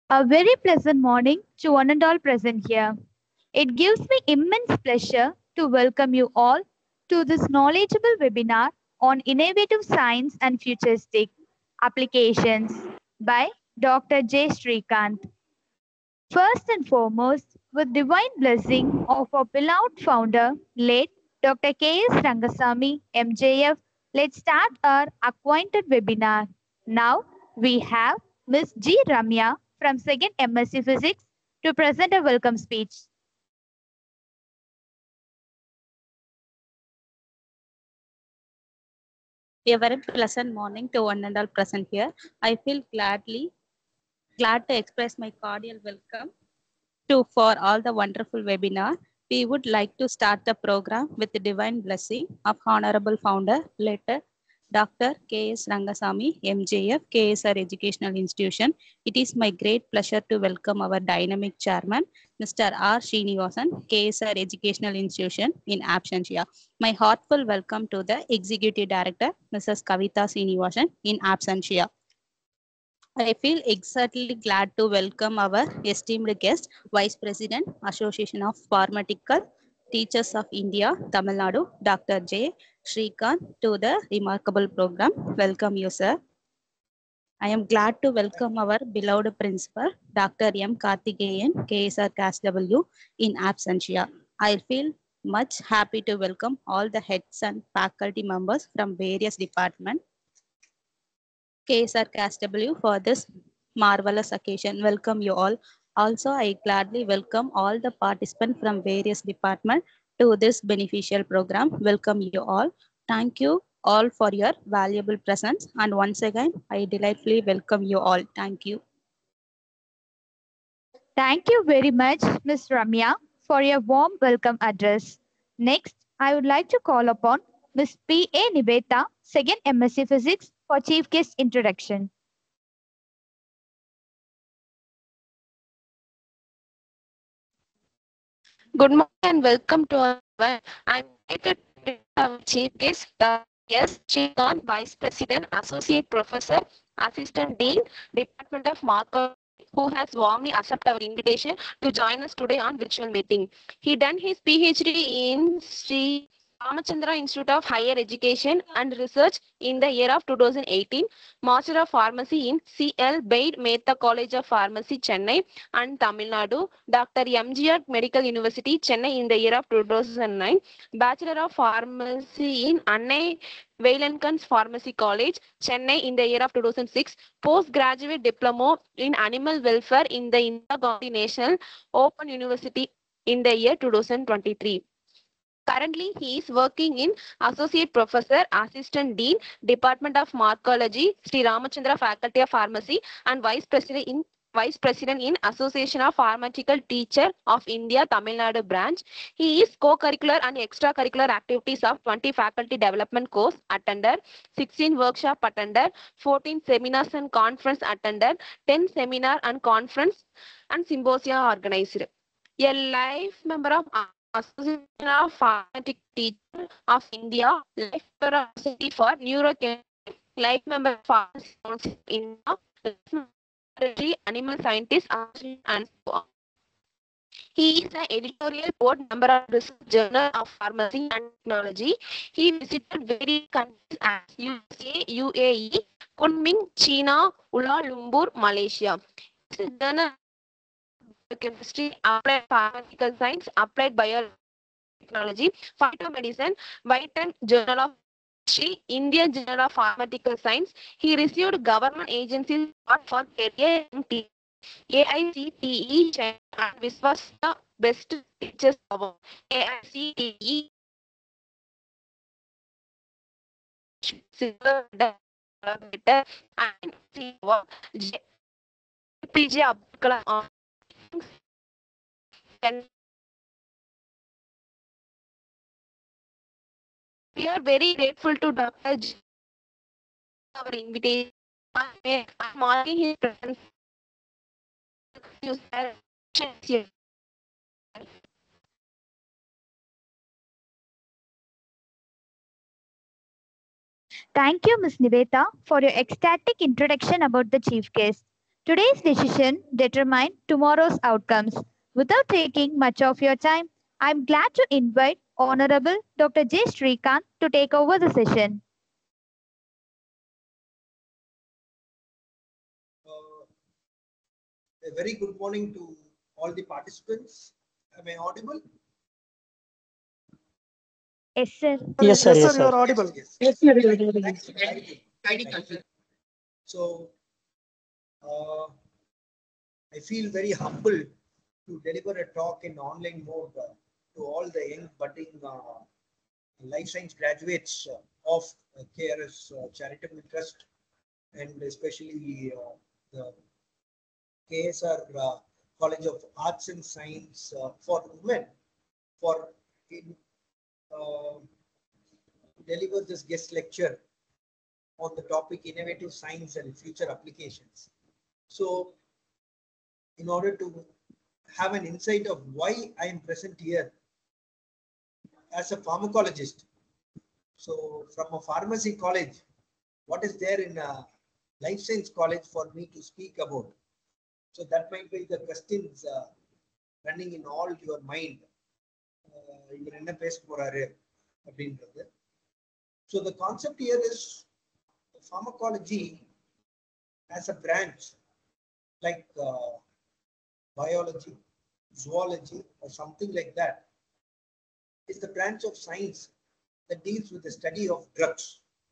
A very pleasant morning to one and all present here. It gives me immense pleasure to welcome you all to this knowledgeable webinar on innovative science and futuristic applications by Dr. J. Srikant. First and foremost, with divine blessing of our beloved founder, late Dr. K.S. Rangasamy, MJF, let's start our acquainted webinar. Now we have Ms. G. Ramya from 2nd MSc Physics to present a welcome speech. A very pleasant morning to one and all present here. I feel gladly glad to express my cordial welcome to for all the wonderful webinar. We would like to start the program with the divine blessing of Honorable Founder, later Dr. K.S. Rangasamy, MJF, KSR Educational Institution. It is my great pleasure to welcome our dynamic chairman, Mr. R. Srinivasan, KSR Educational Institution in absentia. My heartfelt welcome to the Executive Director, Mrs. Kavita Srinivasan in absentia. I feel exactly glad to welcome our esteemed guest, Vice President, Association of Pharmaceutical Teachers of India, Tamil Nadu, Dr. J. Srikant to the remarkable program. Welcome you, sir. I am glad to welcome our beloved principal, Dr. M. Karthikeyan, KSR CAS W in absentia. I feel much happy to welcome all the heads and faculty members from various departments KSR CAS W for this marvelous occasion. Welcome you all. Also, I gladly welcome all the participants from various departments to this beneficial program. Welcome you all. Thank you all for your valuable presence. And once again, I delightfully welcome you all. Thank you. Thank you very much, Ms. Ramya, for your warm welcome address. Next, I would like to call upon Ms. P. A. Nibeta, 2nd MSc Physics, for Chief Guest introduction. Good morning and welcome to our I'm invited to our chief guest, Dr. S. Srikant, Vice President, Associate Professor, Assistant Dean, Department of Marketing, who has warmly accepted our invitation to join us today on virtual meeting. He done his PhD in Sri Ramachandra Institute of Higher Education and Research in the year of 2018, Master of Pharmacy in CL Baid Mehta College of Pharmacy, Chennai and Tamil Nadu, Dr. MGR Medical University, Chennai in the year of 2009, Bachelor of Pharmacy in Annai Vailankans Pharmacy College, Chennai in the year of 2006, Postgraduate Diploma in Animal Welfare in the Indira Gandhi National Open University in the year 2023. Currently, he is working in Associate Professor, Assistant Dean, Department of Markology, Sri Ramachandra Faculty of Pharmacy, and Vice President in Vice President in Association of Pharmaceutical Teacher of India, Tamil Nadu branch. He is co-curricular and extracurricular activities of 20 faculty development course attended, 16 workshop attended, 14 seminars and conference attended, 10 seminar and conference and symposia organized. A life member of Association of Pharmaceutical Teacher of India, Life Member of Society for Neurochemistry, Life Member of Pharmacy Council India, Life Member Animal Scientist, and so on. He is an editorial board member of Research Journal of Pharmacy and Technology. He visited various countries as USA, UAE, Kunming, China, Kuala Lumpur, Malaysia. His journal chemistry, applied pharmaceutical science, applied biotechnology, phytomedicine, White Journal of History, Indian Journal of Pharmaceutical Science. He received government agencies for career and AICTE and Viswas the Best Teachers Award. AICTE Silver and PJ Abdul Kalam and we are very grateful to Dr. J. our invitation. I'm marking his presence. Thank you, Ms. Niveta, for your ecstatic introduction about the chief guest. Today's decision determine tomorrow's outcomes. Without taking much of your time, I'm glad to invite Honorable Dr. J. Srikant to take over the session. Uh, A very good morning to all the participants. Am I audible? Yes, sir. Yes, sir. Yes, Yes, sir. you're audible. Yes, Thanks sir. for guiding. Thank you. So, uh, I feel very humbled to deliver a talk in online mode uh, to all the young budding uh, life science graduates uh, of uh, KRS uh, Charitable Trust and especially uh, the KSR uh, College of Arts and Science uh, for Women for in, uh, deliver this guest lecture on the topic innovative science and future applications. So, in order to have an insight of why I am present here as a pharmacologist. So, from a pharmacy college, what is there in a life science college for me to speak about? So, that might be the questions uh, running in all your mind. Uh, இவர் என்ன பேச போறாரு அப்படின்றது So the concept here is pharmacology as a branch, like uh, biology, zoology, or something like that, is the branch of science that deals with the study of drugs.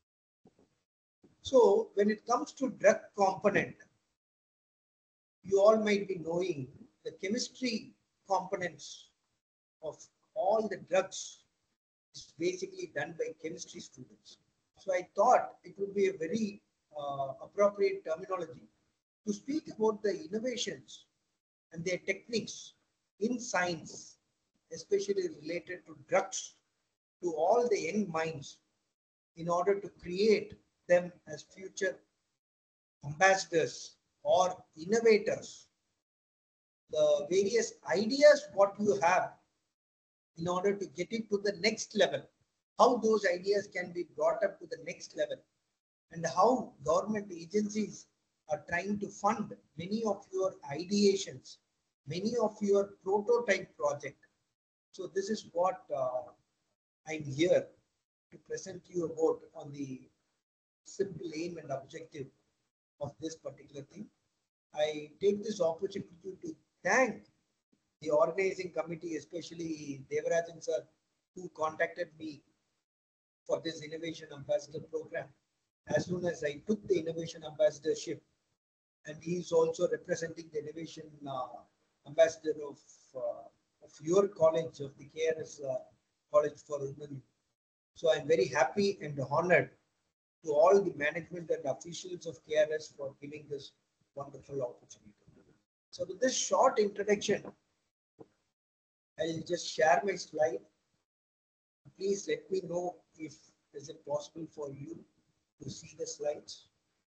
So when it comes to drug component, you all might be knowing the chemistry components of all the drugs is basically done by chemistry students. So I thought it would be a very uh, appropriate terminology to speak about the innovations and their techniques in science, especially related to drugs, to all the young minds in order to create them as future ambassadors or innovators. The various ideas what you have in order to get it to the next level, how those ideas can be brought up to the next level, and how government agencies are trying to fund many of your ideations, many of your prototype project. So this is what uh, I'm here to present you about on the simple aim and objective of this particular thing. I take this opportunity to thank the organizing committee, especially Devarajan sir, who contacted me for this innovation ambassador program. As soon as I took the innovation ambassadorship, and he is also representing the innovation uh, ambassador of, uh, of your college, of the KRS uh, College for Women. So I'm very happy and honored to all the management and officials of KRS for giving this wonderful opportunity. So with this short introduction, I'll just share my slide. Please let me know if is it possible for you to see the slides.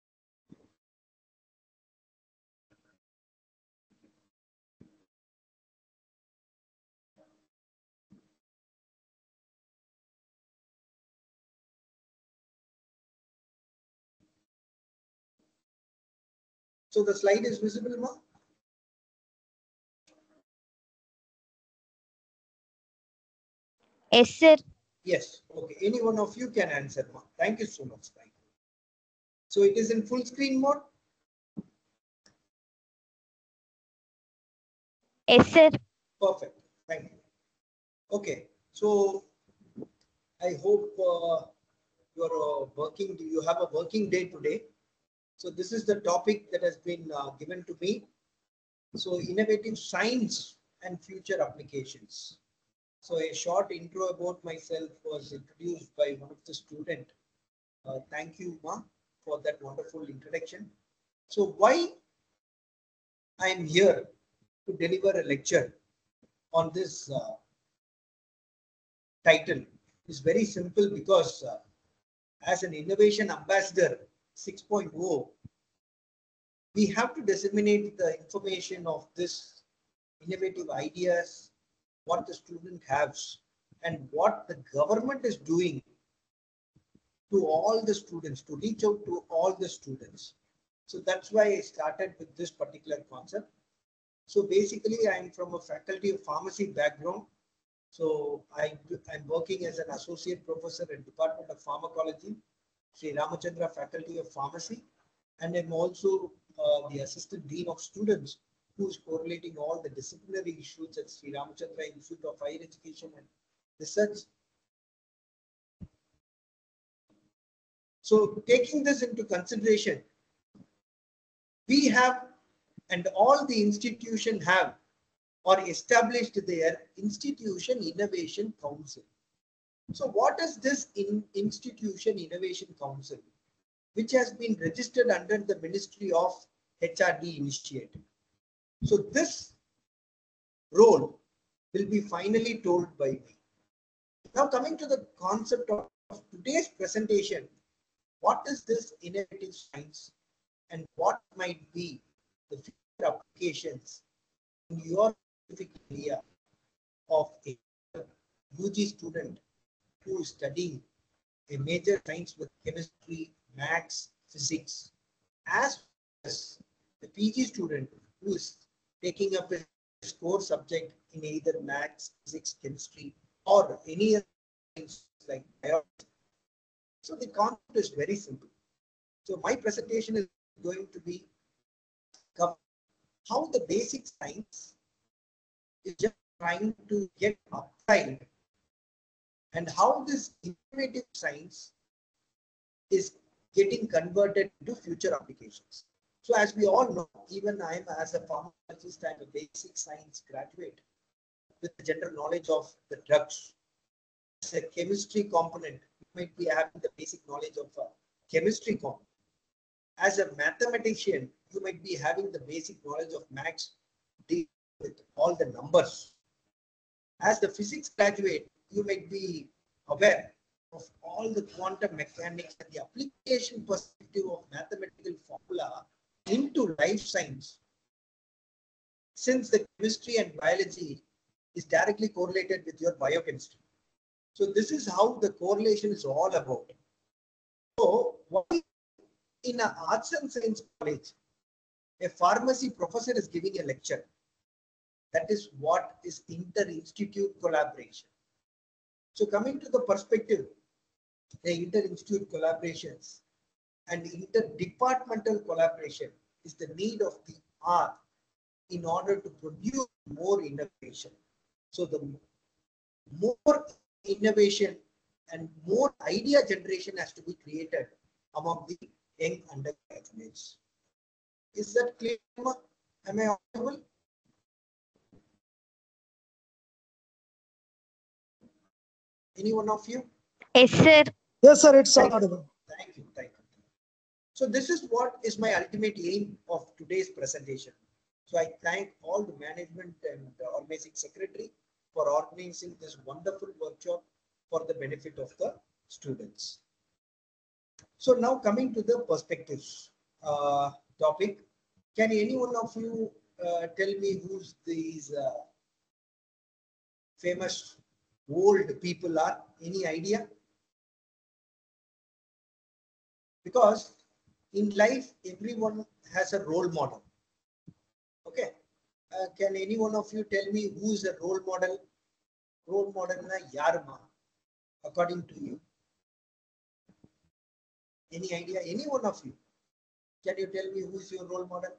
So the slide is visible, ma? Yes, sir. Yes, okay. Any one of you can answer, ma. Thank you so much. Thank you. So it is in full screen mode? Yes, sir. Perfect. Thank you. Okay, so I hope uh, you're uh, working, you have a working day today. So this is the topic that has been uh, given to me. So innovative science and future applications. So a short intro about myself was introduced by one of the student. Uh, thank you, Ma, for that wonderful introduction. So why I am here to deliver a lecture on this uh, title is very simple because uh, as an innovation ambassador 6.0, we have to disseminate the information of this innovative ideas, what the student has, and what the government is doing to all the students, to reach out to all the students. So that's why I started with this particular concept. So basically, I'm from a faculty of pharmacy background. So I, I'm working as an associate professor in Department of Pharmacology, Sri Ramachandra Faculty of Pharmacy. And I'm also uh, the assistant dean of students who's correlating all the disciplinary issues at Sri Ramachandra Institute of Higher Education and Research. So taking this into consideration, we have and all the institution have or established their institution innovation council. So what is this in institution innovation council, which has been registered under the Ministry of HRD initiative? So this role will be finally told by me. Now coming to the concept of, of today's presentation, what is this innovative science and what might be the future applications in your specific area of a UG student who is studying a major science with chemistry, maths, physics, as well as the PG student who is taking up a core subject in either maths, physics, chemistry, or any other things like biology. So the concept is very simple. So my presentation is going to be cover how the basic science is just trying to get applied and how this innovative science is getting converted into future applications. So as we all know, even I am as a pharmacologist, I'm a basic science graduate with the general knowledge of the drugs. As a chemistry component, you might be having the basic knowledge of a chemistry component. As a mathematician, you might be having the basic knowledge of maths deal with all the numbers. As the physics graduate, you might be aware of all the quantum mechanics and the application perspective of mathematical formula into life science. Since the chemistry and biology is directly correlated with your biochemistry. So this is how the correlation is all about. So why in an arts and science college, a pharmacy professor is giving a lecture. That is what is inter-institute collaboration. So coming to the perspective, the inter-institute collaborations and interdepartmental collaboration is the need of the hour in order to produce more innovation. So the more innovation and more idea generation has to be created among the young undergraduates. Is that clear? Am I audible? Any one of you? Yes, sir. Yes, sir, it's Thank you. audible. Thank you, thank you. So this is what is my ultimate aim of today's presentation. So I thank all the management and the organizing secretary for organizing this wonderful workshop for the benefit of the students. So now coming to the perspectives uh, topic, can any one of you uh, tell me who's these uh, famous old people are? Any idea? because in life everyone has a role model okay uh, can any one of you tell me who is a role model role model na yarma according to you any idea any one of you can you tell me who is your role model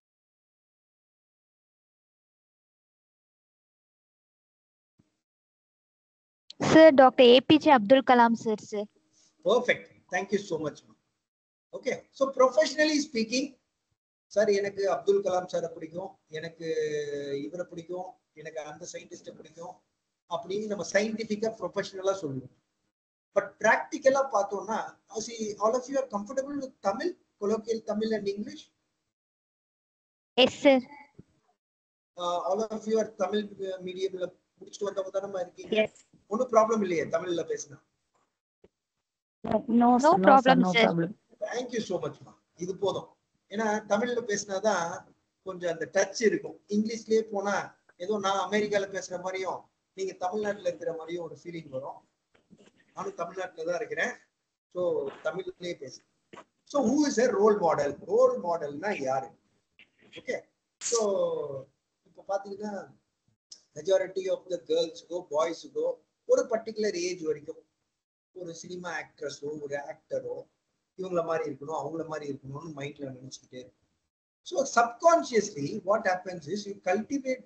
Sir, Dr. APJ Abdul Kalam, sir, sir. perfect thank you so much ma'am. okay so professionally speaking sir எனக்கு அப்துல் கலாம் சாரை பிடிக்கும் எனக்கு இவரை பிடிக்கும் எனக்கு அந்த சயின்டிஸ்ட பிடிக்கும் அப்படின்னு நம்ம சயின்டிபிக்கா ப்ரொஃபஷனலா சொல்லுவோம் பட் ப்ராக்டிக்கலா பார்த்தோம்னா all of you are comfortable with Tamil colloquial Tamil and English Yes, sir. All of you are Tamil மீடியம்ல முடிச்சுட்டு வந்தவங்க தானே இருக்கீங்க Yes. ஒன்றும் ப்ராப்ளம் இல்லையே தமிழ்ல பேசினா No, no problem, sir. Thank you so மச்மா இது போதும் ஏன்னா தமிழ்ல பேசினாதான் கொஞ்சம் அந்த டச் இருக்கும் இங்கிலீஷ்லயே போனா ஏதோ நான் அமெரிக்கால பேசுற மாதிரியும் நீங்க தமிழ்நாட்டுல இருக்கிற மாதிரியும் ஒரு ஃபீலிங் வரும் நானும் தமிழ்நாட்டுல தான் இருக்கிறேன் ஸோ தமிழ்லயே பேசுறேன் so who is a role model role மாடல்னா யாரு ஓகே ஸோ இப்போ பார்த்தீங்கன்னா மெஜாரிட்டி ஆஃப் த கேர்ள்ஸுக்கோ பாய்ஸுக்கோ ஒரு பர்டிகுலர் ஏஜ் வரைக்கும் ஒரு சினிமா ஆக்ட்ரஸோ ஒரு ஆக்டரோ இவங்கள மாதிரி இருக்கணும் அவங்கள மாதிரி இருக்கணும்னு மைண்ட்ல நினைச்சுக்கிட்டே இருக்கும் so subconsciously what happens is you cultivate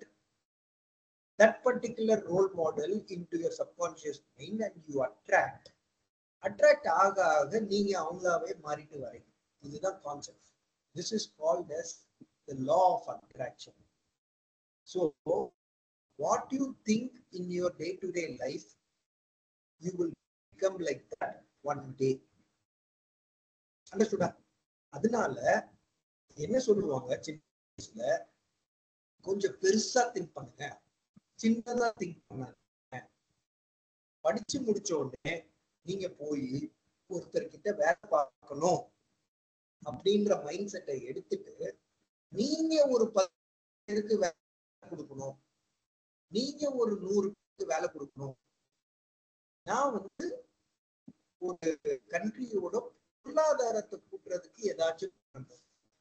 that particular role model into your subconscious mind and you attract attract ஆக ஆக நீங்க அவங்களாவே மாறிட்டு வரீங்க இதுதான் concept this is called as the law of attraction so what you think in your day to day life you will become like that one day அண்டர்ஸ்டுடா அதனால என்ன சொல்லுவாங்க சின்ன வயசுல கொஞ்சம் பெருசா திங்க் பண்ணுங்க சின்னதா திங்க் பண்ணாங்க படிச்சு முடிச்ச உடனே நீங்க போய் ஒருத்தர்கிட்ட வேலை பார்க்கணும் அப்படின்ற மைண்ட் செட்டை எடுத்துட்டு நீங்க ஒரு பத்து பேருக்கு வேலை கொடுக்கணும் நீங்க ஒரு நூறு பேருக்கு வேலை கொடுக்கணும் நான் வந்து ஒரு கண்ட்ரியோட பொருளாதாரத்தை கூட்டுறதுக்கு ஏதாச்சும் பண்ணணும்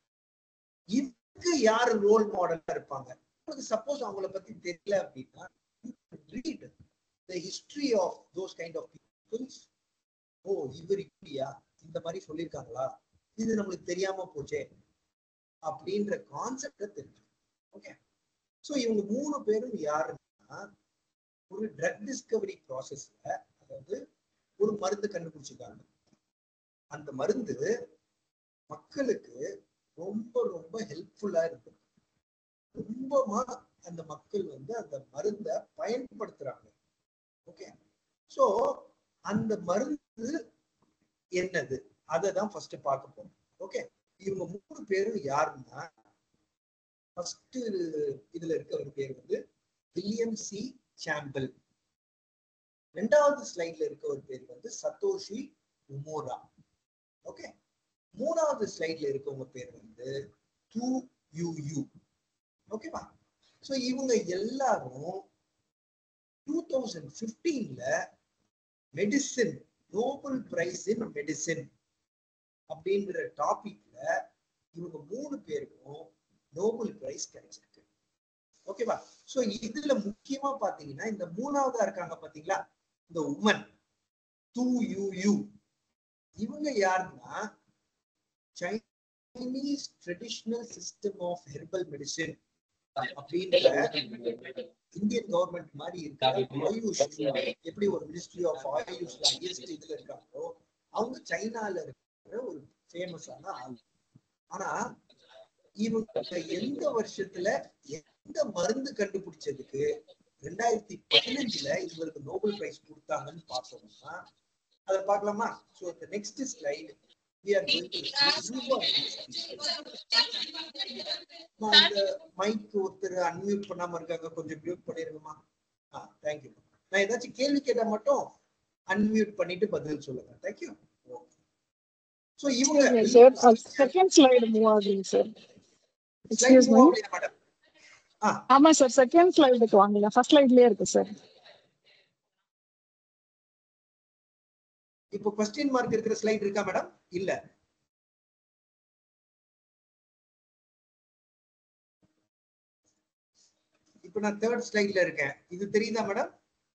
இதுக்கு யாரு ரோல் மாடலா இருப்பாங்க உங்களுக்கு சப்போஸ் அவங்கள பத்தி தெரியல அப்படின்னா read the history of those kind of peoples ஓ இவர் இப்படியா இந்த மாதிரி சொல்லியிருக்காங்களா இது நம்மளுக்கு தெரியாம போச்சே அப்படின்ற கான்செப்ட தெரிஞ்சு ஓகே ஸோ இவங்க மூணு பேரும் யாருன்னா ஒரு ட்ரக் டிஸ்கவரி ப்ராசஸ்ல அதாவது ஒரு மருந்து கண்டுபிடிச்சிருக்காங்க அந்த மருந்து மக்களுக்கு ரொம்ப ரொம்ப ஹெல்ப்ஃபுல்லா இருக்கு ரொம்பமா அந்த மக்கள் வந்து அந்த மருந்தை பயன்படுத்துறாங்க ஓகே சோ அந்த மருந்து என்னது அதை தான் ஃபர்ஸ்ட் பார்க்க போறோம் ஓகே இவங்க மூணு பேரும் யாருன்னா ஃபர்ஸ்ட் இதுல இருக்க ஒரு பேர் வந்து வில்லியம் சி சாம்பிள் ரெண்டாவது ஸ்லைட்ல இருக்க ஒரு பேர் வந்து சத்தோஷி உமோரா ஓகே மூணாவது ஸ்லைட்ல இருக்கவங்க பேர் வந்து டூ யூ யூ ஓகேவா ஸோ இவங்க எல்லாரும் டூ தௌசண்ட் ஃபிஃப்டீன்ல medicine Nobel prize in medicine அப்படின்ற டாபிக்ல இவங்க மூணு பேருக்கும் நோபல் பிரைஸ் கிடைச்சிருக்கு ஓகேவா சோ இதுல முக்கியமா பாத்தீங்கன்னா இந்த மூணாவதா இருக்காங்க பாத்தீங்களா இந்த உமன் டூ யூ யூ இவங்க யாருன்னா Chinese traditional system of herbal medicine அப்படின்ற இந்தியன் கவர்மெண்ட் மாதிரி இருக்கிற ஆயுஷ் எப்படி ஒரு மினிஸ்ட்ரி ஆஃப் ஆயுஷ்ல ஹையஸ்ட் இதுல இருக்காங்களோ அவங்க சைனால இருக்கிற ஒரு ஃபேமஸான ஆள் ஆனா இவங்க எந்த வருஷத்துல எந்த மருந்து கண்டுபிடிச்சதுக்கு ரெண்டாயிரத்தி பதினஞ்சுல இவருக்கு நோபல் பிரைஸ் கொடுத்தாங்கன்னு பார்த்தோம்னா அதை பார்க்கலாமா so the next slide we are going to move on. நான் இந்த மைக் ஒருத்தர் அன்மியூட் பண்ணாம இருக்காங்க கொஞ்சம் மியூட் பண்ணிருங்கம்மா ஆ தேங்க்யூ நான் ஏதாச்சும் கேள்வி கேட்டா மட்டும் அன்மியூட் பண்ணிட்டு பதில் சொல்லுங்க தேங்க்யூ சோ இவங்க சார் செகண்ட் ஸ்லைடு மூவ் ஆகுதுங்க சார் எக்ஸ்கியூஸ் மீ மேடம் ஆமா சார் செகண்ட் ஸ்லைடுக்கு வாங்கல ஃபர்ஸ்ட் ஸ்லைட்லயே இருக்கு சார் இப்போ கொஸ்டின் மார்க் இருக்கிற ஸ்லைட் இருக்கா மேடம் இல்ல இப்போ நான் தேர்ட் ஸ்லைட்ல இருக்கேன் இது தெரியுதா madam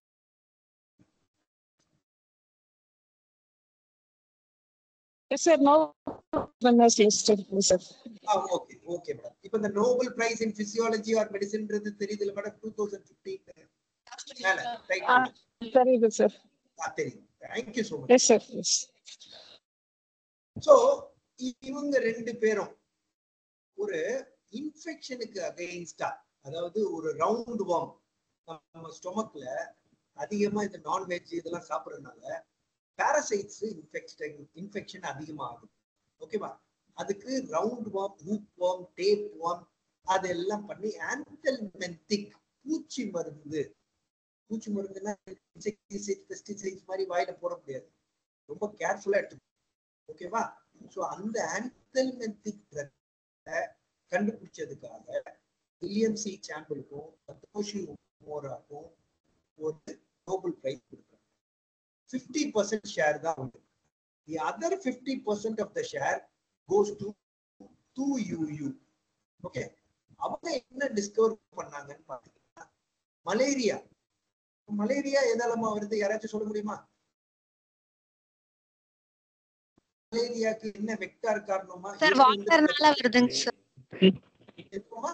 yes sir no winners listed sir ஆ ஓகே ஓகே மேடம் இப்போ இந்த Nobel prize in physiology or மெடிசின்ன்றது தெரியுதுல மேடம் டூ தௌசண்ட் ஃபிஃப்டீன் மேல ரைட் தெரியுது சார் ஆ தெரியும் thank you so much yes sir yes so இவங்க ரெண்டு பேரும் ஒரு இன்ஃபெக்ஷனுக்கு அகைன்ஸ்டா அதாவது ஒரு ரவுண்ட் வார்ம் நம்ம ஸ்டொமக்ல அதிகமா இந்த நான்வெஜ் இதெல்லாம் சாப்பிடுறதுனால பாரசைட்ஸ் இன்ஃபெக்ஷன் இன்ஃபெக்ஷன் அதிகமாகும் ஓகேவா அதுக்கு round worm hook worm tape worm அதெல்லாம் பண்ணி ஆன்டல்மென்டிக் பூச்சி மருந்து பூச்சி மருந்துன்னா இன்செக்டிசைட் பெஸ்டிசைட்ஸ் மாதிரி வாயில போட முடியாது ரொம்ப கேர்ஃபுல்லா எடுத்து ஓகேவா சோ அந்த ஆன்டல்மென்டிக் ட்ரக் கண்டுபிடிச்சதுக்காக வில்லியம் சி சாம்பிளுக்கும் சத்தோஷி மோராக்கும் ஒரு நோபல் பிரைஸ் கொடுக்குறாங்க ஃபிஃப்டி பர்சன்ட் ஷேர் தான் உண்டு the other fifty percent of the share goes to Tu Youyou okay அவங்க என்ன டிஸ்கவர் பண்ணாங்கன்னு பாத்தீங்கன்னா மலேரியா மலேரியா எதாலமா வருது யாராச்சும் சொல்ல முடியுமா மலேரியாக்கு என்ன வெக்டார் காரணமா சார் எது வந்து வாட்டர்னால வருதுங்க சார் எதுக்குமா?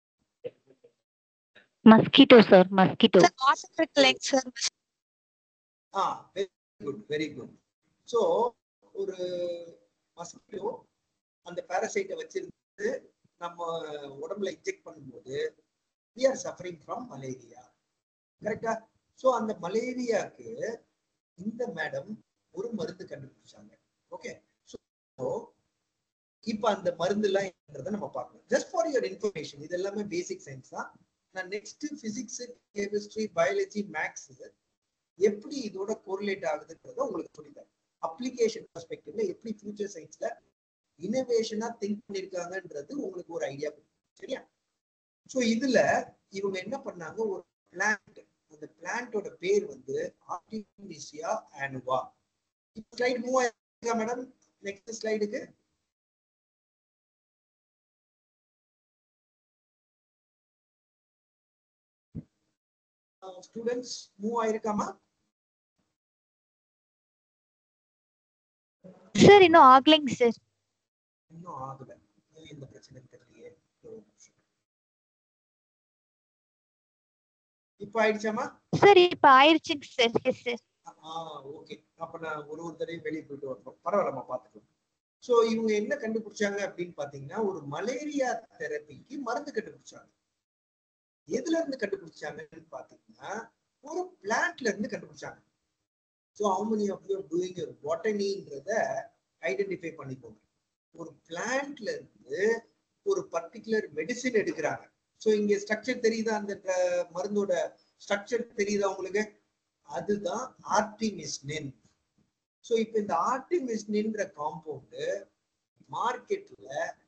Mosquito sir mosquito sir water இருக்குல்லைங்க சார் ஆ very good very good so ஒரு மஸ்கிட்டோ அந்த பாரசைட்டை வச்சிருந்து நம்ம உடம்புல இன்ஜெக்ட் பண்ணும்போது we are suffering from malaria கரெக்டா ஸோ அந்த மலேரியாக்கு இந்த மேடம் ஒரு மருந்து கண்டுபிடிச்சாங்க ஓகே ஸோ இப்போ அந்த மருந்துலாம் என்னன்றதை நம்ம பார்க்கணும் ஜஸ்ட் ஃபார் யுவர் இன்ஃபர்மேஷன் இது எல்லாமே பேசிக் சயின்ஸ் தான் நான் next physics chemistry biology maths எப்படி இதோட கோரிலேட் ஆகுதுன்றத உங்களுக்கு சொல்லித்தரேன் அப்ளிகேஷன் பெர்ஸ்பெக்டிவ்ல எப்படி ஃபியூச்சர் சயின்ஸ்ல இனோவேஷனா திங்க் பண்ணிருக்காங்கன்றது உங்களுக்கு ஒரு ஐடியா சரியா சோ இதுல இவங்க என்ன பண்ணாங்க ஒரு பிளான்ட் அந்த பிளான்ட்டோட பேர் வந்து ஆர்டிமிசியா ஆனுவா ஸ்லைடு மூவ் ஆயிருக்கா மேடம் நெக்ஸ்ட் ஸ்லைடுக்கு ஸ்டூடெண்ட்ஸ் மூவ் ஆயிருக்காமா சார் இன்னும் ஆகலைங்க சார் இன்னும் ஆகல ஏன் இந்த பிரச்சனை தெரியலையே ஒரு நிமிஷம். இப்ப ஆயிடுச்சாமா சார் இப்ப ஆயிருச்சுங்க சார் எஸ் சார் ஆ ஓகே அப்ப நான் ஒரு ஒரு தடவை வெளியே போயிட்டு வரணும் பரவாயில்லம்மா பாத்துக்கலாம் சோ இவங்க என்ன கண்டுபிடிச்சாங்க அப்படின்னு பாத்தீங்கன்னா ஒரு மலேரியா தெரப்பிக்கு மருந்து கண்டுபிடிச்சாங்க எதுல இருந்து கண்டுபிடிச்சாங்கன்னு பாத்தீங்கன்னா ஒரு பிளான்ட்ல இருந்து கண்டுபிடிச்சாங்க so how many of you are doing your botany-ன்றத ஐடென்டிஃபை பண்ணிக்கோங்க ஒரு பிளான்ட்ல இருந்து ஒரு பர்டிகுலர் மெடிசின் எடுக்கிறாங்க ஸோ இங்க ஸ்ட்ரக்சர் தெரியுதா அந்த ட- மருந்தோட ஸ்ட்ரக்சர் தெரியுதா உங்களுக்கு அதுதான் ஆர்டிமிஸ்னின் ஸோ இப்போ இந்த ஆர்டிமிஸ்னின்ற காம்பவுண்டு மார்க்கெட்ல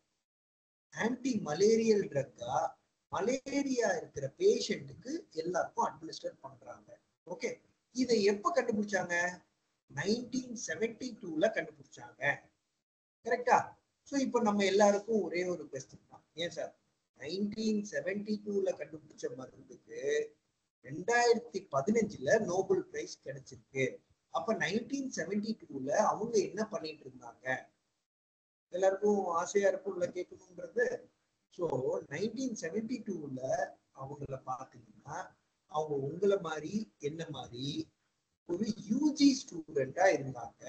ஆன்டி மலேரியல் ட்ரக்கா மலேரியா இருக்கிற பேஷண்ட்டுக்கு எல்லாருக்கும் அட்மினிஸ்டர் பண்றாங்க ஓகே இதை எப்ப கண்டுபிடிச்சாங்க நைன்டீன் செவன்டி டூல கண்டுபிடிச்சாங்க கரெக்டா ஸோ இப்போ நம்ம எல்லாருக்கும் ஒரே ஒரு கொஸ்டின் தான் ஏன் சார் நைன்டீன் செவன்டி டூல கண்டுபிடிச்ச மருந்துக்கு ரெண்டாயிரத்தி பதினஞ்சுல நோபல் பிரைஸ் கிடைச்சிருக்கு அப்ப நைன்டீன் செவன்டி டூல அவங்க என்ன பண்ணிட்டு இருந்தாங்க எல்லாருக்கும் ஆசையா இருக்கும்ல கேட்கணுன்றது ஸோ நைன்டீன் செவன்டி டூல அவங்கள பாத்தீங்கன்னா அவங்க உங்களை மாதிரி என்ன மாதிரி ஒரு யூஜி ஸ்டூடெண்டா இருந்தாங்க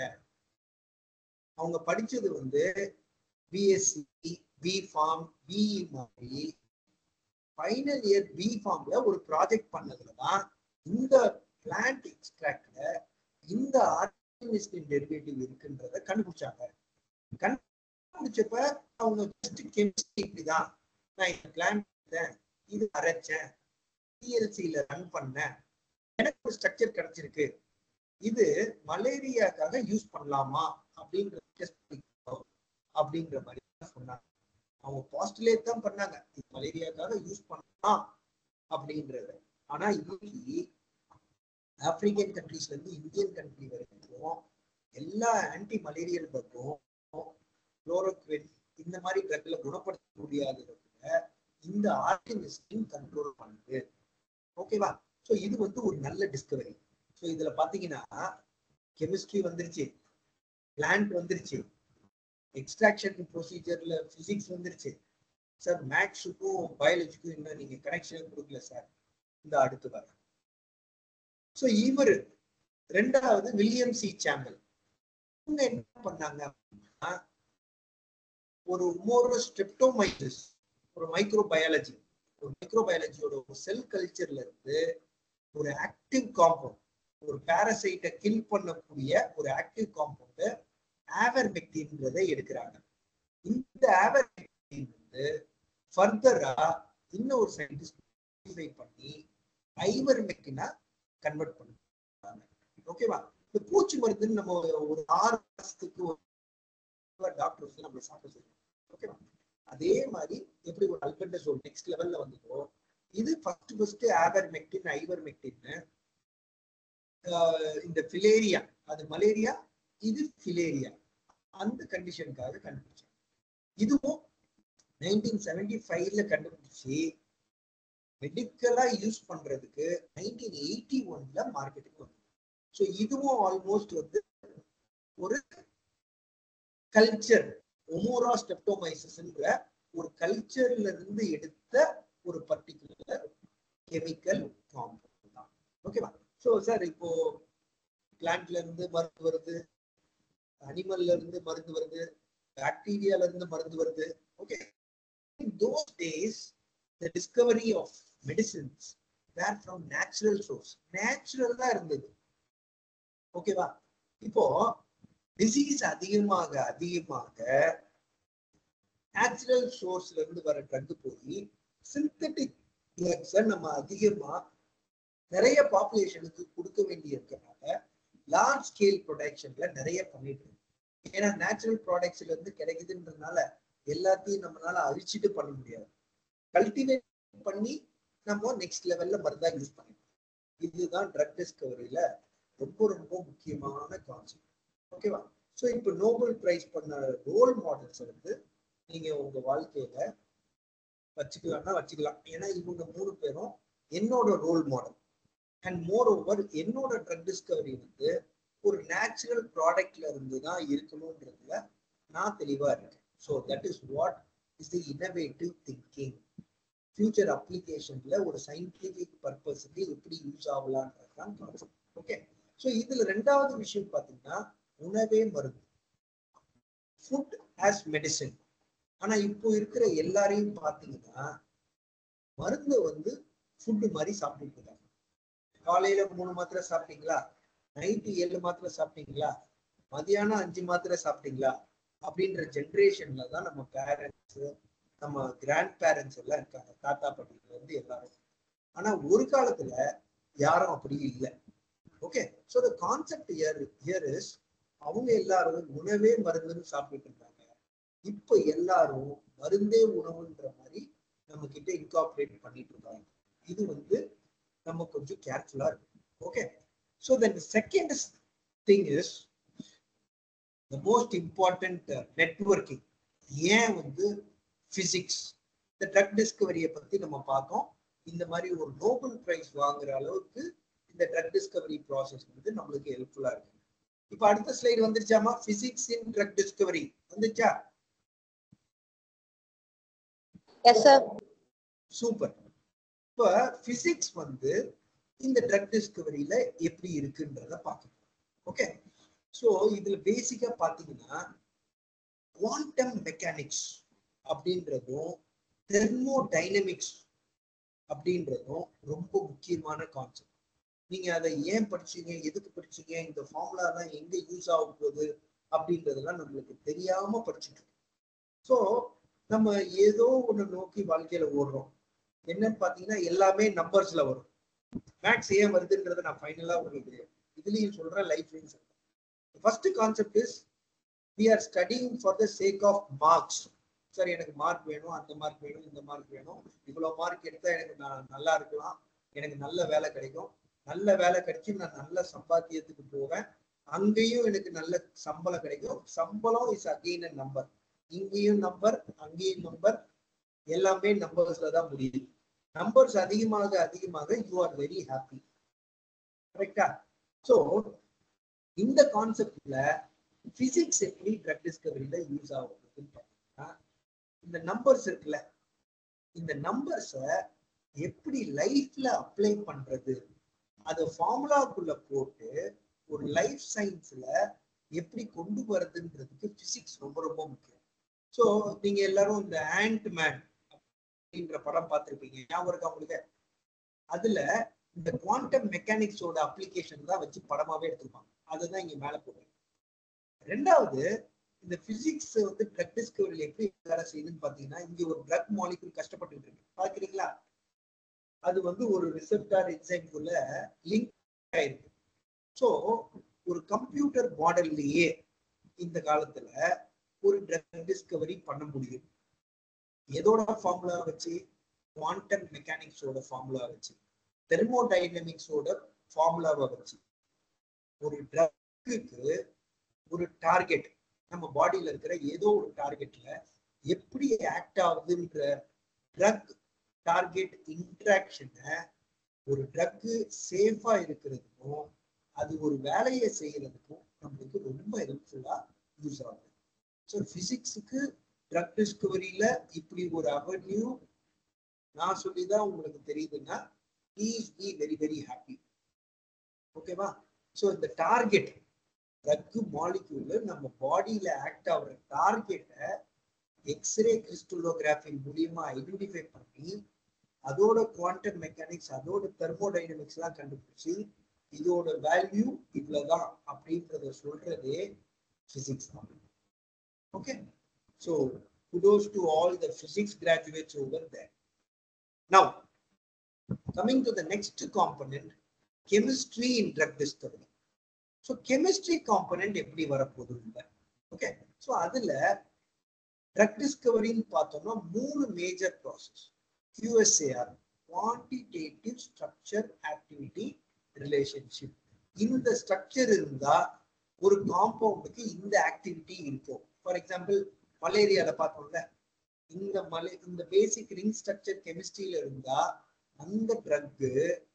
அவங்க படிச்சது வந்து பிஎஸ்சி பி ஃபார்ம் பிஇ மாதிரி ஃபைனல் இயர் பி ஃபார்ம்ல ஒரு ப்ராஜெக்ட் பண்ணதுல தான் இந்த பிளான்ட் எக்ஸ்ட்ராக்ட்ல இந்த ஆர்டிமிஸ்டின் டெரிவேட்டிவ் இருக்குன்றத கண்டுபிடிச்சாங்க கண்டுபிடிச்சப்ப அவங்க ஜஸ்ட் கெமிஸ்ட்ரி இப்படிதான் நான் இந்த பிளான்ட் இது அரைச்சேன் பிஎல்சியில ரன் பண்ணேன் எனக்கு ஒரு ஸ்ட்ரக்சர் கிடைச்சிருக்கு இது மலேரியாக்காக யூஸ் பண்ணலாமா அப்படின்ற டெஸ்ட் அப்படிங்கிற மாதிரி தான் சொன்னாங்க அவங்க பாஸ்டுலேட் தான் பண்ணாங்க இது மலேரியாக்காக யூஸ் பண்ணலாம் அப்படின்றத ஆனா இன்னைக்கு ஆப்பிரிக்கன் கண்ட்ரீஸ்ல இருந்து இந்தியன் கண்ட்ரி வரைக்கும் எல்லா ஆன்டி மலேரியல் ட்ரக்கும் குளோரோக்வின் இந்த மாதிரி ட்ரக்ல குணப்படுத்த முடியாததை கூட இந்த ஆர்டிமிஸ்டின் கண்ட்ரோல் பண்ணுது ஓகேவா ஸோ இது வந்து ஒரு நல்ல டிஸ்கவரி ஸோ இதுல பாத்தீங்கன்னா கெமிஸ்ட்ரி வந்துருச்சு பிளான்ட் வந்துருச்சு எக்ஸ்ட்ராக்ஷன் ப்ரொசீஜர்ல பிசிக்ஸ் வந்துருச்சு சார் மேக்ஸுக்கும் பயாலஜிக்கும் இன்னும் நீங்க கனெக்ஷன் கொடுக்கல சார் இந்த அடுத்து வர ஸோ இவர் ரெண்டாவது வில்லியம் சி சாம்பல் இவங்க என்ன பண்ணாங்க அப்படின்னா ஒரு மோரோ ஸ்ட்ரெப்டோமைசிஸ் ஒரு மைக்ரோ பயாலஜி ஒரு மைக்ரோ பயாலஜியோட ஒரு செல் கல்ச்சர்ல இருந்து ஒரு ஆக்டிவ் காம்பவுண்ட் ஒரு பாரசைட்டை கில் பண்ணக்கூடிய ஒரு ஆக்டிவ் காம்பவுண்ட் ஆவர்மெக்டின்றதை எடுக்கிறாங்க இந்த ஆவர்மெக்டின் வந்து ஃபர்தரா இன்னும் ஒரு சயின்டிஸ்ட் பண்ணி ஐவர்மெக்டினா கன்வெர்ட் பண்ணுறாங்க ஓகேவா இந்த பூச்சி மருந்துன்னு நம்ம ஒரு ஆறு மாசத்துக்கு டாக்டர்ஸ் நம்ம சாப்பிட சொல்லுவோம் ஓகேவா அதே மாதிரி எப்படி ஒரு அல்பெண்டசோல் நெக்ஸ்ட் லெவல்ல வந்துதோ இது ஃபர்ஸ்ட் ஃபர்ஸ்ட் ஆவர்மெக்டின் ஐவர்மெக்டின்னு இந்த ஃபிலேரியா அது மலேரியா இது ஃபிலேரியா அந்த கண்டிஷனுக்காக கண்டுபிடிச்சாங்க இதுவும் நைன்டீன் செவன்டி ஃபைவ்ல கண்டுபிடிச்சு மெடிக்கலா யூஸ் பண்றதுக்கு நைன்டீன் எயிட்டி ஒன்ல மார்க்கெட்டுக்கு வந்து ஸோ இதுவும் ஆல்மோஸ்ட் வந்து ஒரு கல்ச்சர் ஒமோரா ஸ்டெப்டோமைசிஸ்ன்ற ஒரு கல்ச்சர்ல இருந்து எடுத்த ஒரு பர்டிகுலர் கெமிக்கல் காம்பவுண்ட் தான் ஓகேவா ஸோ சார் இப்போ பிளான்ட்ல இருந்து மருந்து வருது அனிமல்ல இருந்து மருந்து வருது பாக்டீரியால இருந்து மருந்து வருது okay in those days the discovery of medicines were from natural source natural தான் இருந்தது ஓகேவா இப்போ டிசீஸ் அதிகமாக அதிகமாக நேச்சுரல் சோர்ஸ்ல இருந்து வர ட்ரக் போய் சிந்தட்டிக் ட்ரக்ஸை நம்ம அதிகமா நிறைய பாப்புலேஷனுக்கு கொடுக்க வேண்டி இருக்கனால லார்ஜ் ஸ்கேல் ப்ரொடக்ஷன்ல நிறைய பண்ணிட்டு இருக்கோம் ஏன்னா நேச்சுரல் ப்ராடக்ட்ஸ்ல இருந்து கிடைக்குதுன்றதுனால எல்லாத்தையும் நம்மளால அழிச்சிட்டு பண்ண முடியாது கல்டிவேட் பண்ணி நம்ம நெக்ஸ்ட் லெவல்ல மருந்தா யூஸ் பண்ணிக்கலாம் இதுதான் ட்ரக் டிஸ்கவரியில ரொம்ப ரொம்ப முக்கியமான கான்செப்ட் ஓகேவா ஸோ இப்போ நோபல் பிரைஸ் பண்ண ரோல் மாடல்ஸ் வந்து நீங்க உங்க வாழ்க்கையில வச்சுக்கலாம்னா வச்சுக்கலாம் ஏன்னா இவங்க மூணு பேரும் என்னோட role model and more over என்னோட ட்ரக் டிஸ்கவரி வந்து ஒரு நேச்சுரல் ப்ராடக்ட்ல இருந்து தான் இருக்கணும்ன்றதுல நான் தெளிவா இருக்கேன் so that is what is the innovative thinking future அப்ளிகேஷன்ல ஒரு சயின்டிபிக் பர்பஸுக்கு எப்படி யூஸ் ஆகலான்றது தான் கான்செப்ட் ஓகே ஸோ இதுல ரெண்டாவது விஷயம் பார்த்தீங்கன்னா உணவே மருந்து ஃபுட் ஆஸ் மெடிசன் ஆனா இப்போ இருக்கிற எல்லாரையும் பார்த்தீங்கன்னா மருந்து வந்து ஃபுட்டு மாதிரி சாப்பிட்டுட்டு இருக்காங்க காலையில மூணு மாத்திரை சாப்பிட்டீங்களா நைட்டு ஏழு மாத்திரை சாப்பிட்டீங்களா மதியானம் அஞ்சு மாத்திரை சாப்பிட்டீங்களா அப்படின்ற ஜென்ரேஷன்ல தான் நம்ம பேரண்ட்ஸ் நம்ம கிராண்ட் பேரண்ட்ஸ் எல்லாம் இருக்காங்க தாத்தா பாட்டில இருந்து எல்லாரும் ஆனா ஒரு காலத்துல யாரும் அப்படி இல்லை okay so the concept here here is அவங்க எல்லாரும் உணவே மருந்துன்னு சாப்பிட்டுட்டு இருந்தாங்க இப்போ எல்லாரும் மருந்தே உணவுன்ற மாதிரி நம்ம கிட்ட இன்கார்பரேட் பண்ணிட்டு இருக்காங்க இது வந்து நம்ம கொஞ்சம் கேர்ஃபுல்லா இருக்கும் okay so then second thing is the most important networking ஏன் வந்து பிசிக்ஸ் இந்த ட்ரக் டிஸ்கவரியை பத்தி நம்ம பார்த்தோம் இந்த மாதிரி ஒரு நோபல் பிரைஸ் வாங்குற அளவுக்கு இந்த ட்ரக் டிஸ்கவரி ப்ராசஸ் வந்து நம்மளுக்கு ஹெல்ப்ஃபுல்லா இருக்கு இப்போ அடுத்த ஸ்லைடு வந்துருச்சாமா பிசிக்ஸ் இன் ட்ரக் டிஸ்கவரி வந்துச்சா எஸ் சார் சூப்பர் இப்ப பிசிக்ஸ் வந்து இந்த ட்ரக் டிஸ்கவரியில எப்படி இருக்குன்றத பார்க்கணும் ஓகே ஸோ இதுல பேசிக்கா பாத்தீங்கன்னா குவாண்டம் மெக்கானிக்ஸ் அப்படின்றதும் தெர்மோடைனமிக்ஸ் அப்படின்றதும் ரொம்ப முக்கியமான கான்செப்ட் நீங்க அதை ஏன் படிச்சீங்க எதுக்கு படிச்சீங்க இந்த ஃபார்முலாலாம் எங்க யூஸ் ஆக போகுது அப்படின்றதெல்லாம் நம்மளுக்கு தெரியாம படிச்சுட்டு இருக்கோம் ஸோ நம்ம ஏதோ ஒண்ணு நோக்கி வாழ்க்கையில ஓடுறோம் என்னன்னு பாத்தீங்கன்னா எல்லாமே நம்பர்ஸ்ல வரும் மேக்ஸ் ஏன் வருதுன்றத நான் ஃபைனலா உங்களுக்கு இதுலயும் சொல்றேன் லைஃப்லயும் சொல்றேன் first concept is we are studying for the sake of marks sir எனக்கு மார்க் வேணும் அந்த மார்க் வேணும் இந்த மார்க் வேணும் இவ்வளவு மார்க் எடுத்தா எனக்கு நான் நல்லா இருக்கலாம் எனக்கு நல்ல வேலை கிடைக்கும் நல்ல வேலை கிடைச்சு நான் நல்ல சம்பாத்தியத்துக்கு போவேன் அங்கேயும் எனக்கு நல்ல சம்பளம் கிடைக்கும் சம்பளம் இஸ் அகெயின் அ நம்பர் இங்கேயும் நம்பர் அங்கேயும் நம்பர் எல்லாமே நம்பர்ஸ்ல தான் முடியுது நம்பர்ஸ் அதிகமாக அதிகமாக யூ ஆர் வெரி ஹாப்பி கரெக்டா ஸோ இந்த கான்செப்ட்ல பிசிக்ஸ் எப்படி ட்ரக் டிஸ்கவரியில யூஸ் ஆகுதுன்னு பார்த்தீங்கன்னா இந்த நம்பர்ஸ் இருக்குல்ல இந்த நம்பர்ஸை எப்படி லைஃப்ல அப்ளை பண்றது அதை ஃபார்முலாக்குள்ள போட்டு ஒரு லைஃப் சயின்ஸ்ல எப்படி கொண்டு வரதுன்றதுக்கு பிசிக்ஸ் ரொம்ப ரொம்ப முக்கியம் ஸோ நீங்க எல்லாரும் இந்த ஆண்ட் மேன் அப்படின்ற படம் பார்த்துருப்பீங்க ஞாபகம் இருக்கா உங்களுக்கு அதுல இந்த குவாண்டம் மெக்கானிக்ஸோட அப்ளிகேஷன் தான் வச்சு படமாவே எடுத்திருப்பாங்க அதுதான் இங்க மேல போட்டு ரெண்டாவது இந்த பிசிக்ஸ் வந்து ட்ரக் டிஸ்கவரியில் எப்படி வேலை செய்யுதுன்னு பாத்தீங்கன்னா இங்க ஒரு ட்ரக் மாலிகுல் கஷ்டப்பட்டு இருக்கு பாக்குறீங்களா அது வந்து ஒரு ரிசப்டார் என்சைம்குள்ள லிங்க் ஆயிருக்கு ஸோ ஒரு கம்ப்யூட்டர் மாடல்லையே இந்த காலத்துல ஒரு ட்ரக் டிஸ்கவரி பண்ண முடியும் எதோட ஃபார்முலா வச்சு குவாண்டம் மெக்கானிக்ஸோட ஃபார்முலா வச்சு தெர்மோடைனமிக்ஸோட ஃபார்முலாவை வச்சு ஒரு ட்ரக்குக்கு ஒரு டார்கெட் நம்ம பாடியில இருக்கிற ஏதோ ஒரு டார்கெட்ல எப்படி ஆக்ட் ஆகுதுன்ற ட்ரக் டார்கெட் இன்ட்ராக்ஷனை ஒரு ட்ரக்கு சேஃபா இருக்கிறதுக்கும் அது ஒரு வேலையை செய்யறதுக்கும் நம்மளுக்கு ரொம்ப ஹெல்ப்ஃபுல்லா யூஸ் ஆகுது ஸோ பிசிக்ஸுக்கு ட்ரக் டிஸ்கவரியில இப்படி ஒரு அவென்யூ நான் சொல்லிதான் உங்களுக்கு தெரியுதுன்னா please be very very happy ஓகேவா ஸோ இந்த டார்கெட் ட்ரக் மாலிக்யூல் நம்ம பாடியில ஆக்ட் ஆகுற டார்கெட்டை எக்ஸ்ரே கிறிஸ்டலோகிராஃபி மூலியமா ஐடென்டிஃபை பண்ணி அதோட குவாண்டம் மெக்கானிக்ஸ் அதோட தெர்மோடைனமிக்ஸ் எல்லாம் கண்டுபிடிச்சு இதோட வேல்யூ இவ்வளவுதான் அப்படின்றத சொல்றதே பிசிக்ஸ் தான் okay so kudos to all the physics graduates over there. Now, coming to the next component, chemistry in drug discovery. So, chemistry component எப்படி வரப்போகுது ஓகே ஸோ அதுல ட்ரக் டிஸ்கவரின்னு பார்த்தோம்னா மூணு major process QSAR quantitative structure activity relationship இந்த structure இருந்தா ஒரு காம்பவுண்டுக்கு இந்த ஆக்டிவிட்டி இருக்கும் ஃபார் எக்ஸாம்பிள் மலேரியால பார்த்தோம்ல இந்த மலை இந்த பேசிக் ரிங் ஸ்ட்ரக்சர் கெமிஸ்ட்ரியில இருந்தா அந்த ட்ரக்கு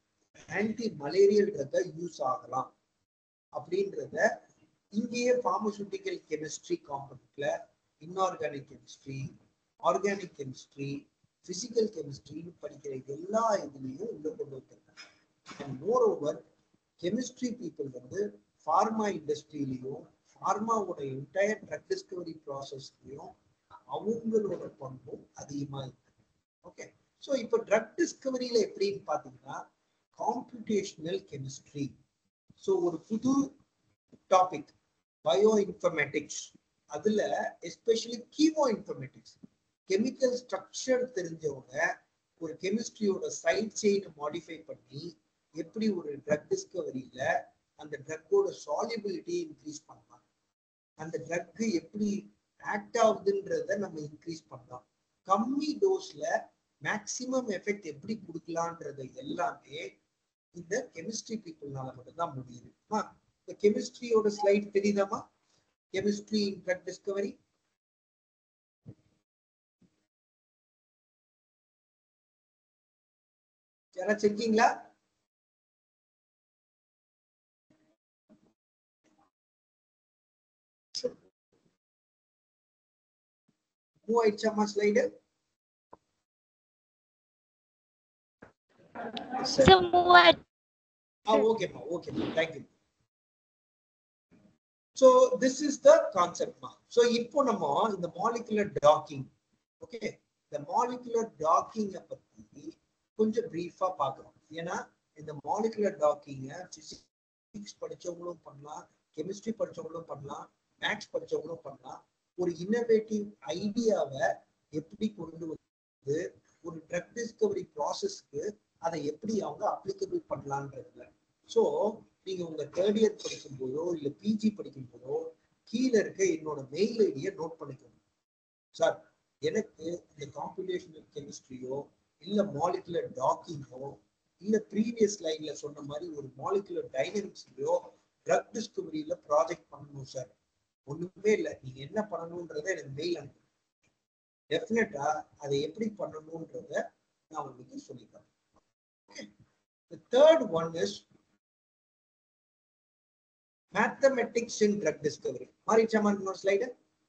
ஆன்டி மலேரியல் ட்ரக்கா யூஸ் ஆகலாம் அப்படின்றத இங்கேயே பார்மசூட்டிக்கல் கெமிஸ்ட்ரி காம்பவுண்ட்ல inorganic chemistry organic chemistry physical கெமிஸ்ட்ரின்னு படிக்கிற எல்லா இதுலயும் உள்ள கொண்டு வந்திருக்காங்க and more over chemistry people வந்து ஃபார்மா இண்டஸ்ட்ரியிலையும் ஃபார்மாவோட என்டையர் ட்ரக் டிஸ்கவரி ப்ராசஸ்லையும் அவங்களோட பங்கும் அதிகமா இருக்கு ஓகே ஸோ இப்போ ட்ரக் டிஸ்கவரியில எப்படின்னு பார்த்தீங்கன்னா காம்புடேஷனல் கெமிஸ்ட்ரி ஸோ ஒரு புது டாபிக் பயோ இன்ஃபர்மேட்டிக்ஸ் அதுல especially chemo informatics chemical structure தெரிஞ்சவங்க ஒரு கெமிஸ்ட்ரியோட சைட் செயினை மாடிஃபை பண்ணி எப்படி ஒரு ட்ரக் டிஸ்கவரியில அந்த ட்ரக்கோட சாலிபிலிட்டி இன்க்ரீஸ் பண்ணலாம் அந்த ட்ரக் எப்படி ஆக்ட் ஆகுதுன்றத நம்ம இன்க்ரீஸ் பண்ணலாம் கம்மி டோஸ்ல மேக்சிமம் எஃபெக்ட் எப்படி கொடுக்கலான்றது எல்லாமே இந்த கெமிஸ்ட்ரி பீப்புள்னால மட்டும்தான் முடியுது அம்மா, இந்த கெமிஸ்ட்ரியோட ஸ்லைட் தெரியுதாமா கெமிஸ்ட்ரி இன் ட்ரக் டிஸ்கவரி யாராச்சும் இருக்கீங்களா மூவ் ஆயிடுச்சாமா slide So move ahead. Ah, okay, ma. Okay, ma. Thank you. So this is the concept, ma. So இப்போ நம்ம இந்த molecular docking, okay, இந்த molecular docking அ பத்தி கொஞ்சம் பிரீஃபா பார்க்கலாம் ஏன்னா இந்த molecular docking பிசிக்ஸ் படிச்சவங்களும் பண்ணலாம் கெமிஸ்ட்ரி படிச்சவங்களும் பண்ணலாம் மேக்ஸ் படிச்சவங்களும் பண்ணலாம் ஒரு இன்னோவேட்டிவ் ஐடியாவை எப்படி கொண்டு வந்து ஒரு ட்ரக் டிஸ்கவரி ப்ராசஸ்க்கு அதை எப்படி அவங்க அப்ளிகபிள் பண்ணலான்றதுல ஸோ நீங்க உங்க தேர்ட் இயர் படிக்கும் போதோ இல்ல பிஜி படிக்கும் போதோ கீழே இருக்க என்னோட மெயில் ஐடியை நோட் பண்ணிக்கணும் சார் எனக்கு இந்த காம்புடேஷனல் கெமிஸ்ட்ரியோ இல்ல மாலிகுலர் டாக்கிங்கோ இல்ல ப்ரீவியஸ் லைன்ல சொன்ன மாதிரி ஒரு மாலிகுலர் டைனமிக்ஸ்லயோ ட்ரக் டிஸ்கவரியில ப்ராஜெக்ட் பண்ணணும் சார் ஒண்ணுமே இல்லை நீங்க என்ன பண்ணணும்ன்றத எனக்கு மெயில் அனுப்புங்க டெஃபினட்டா அதை எப்படி பண்ணணும்ன்றத நான் உங்களுக்கு சொல்லித்தரேன் The third one is mathematics in drug discovery. Marichama, no slide.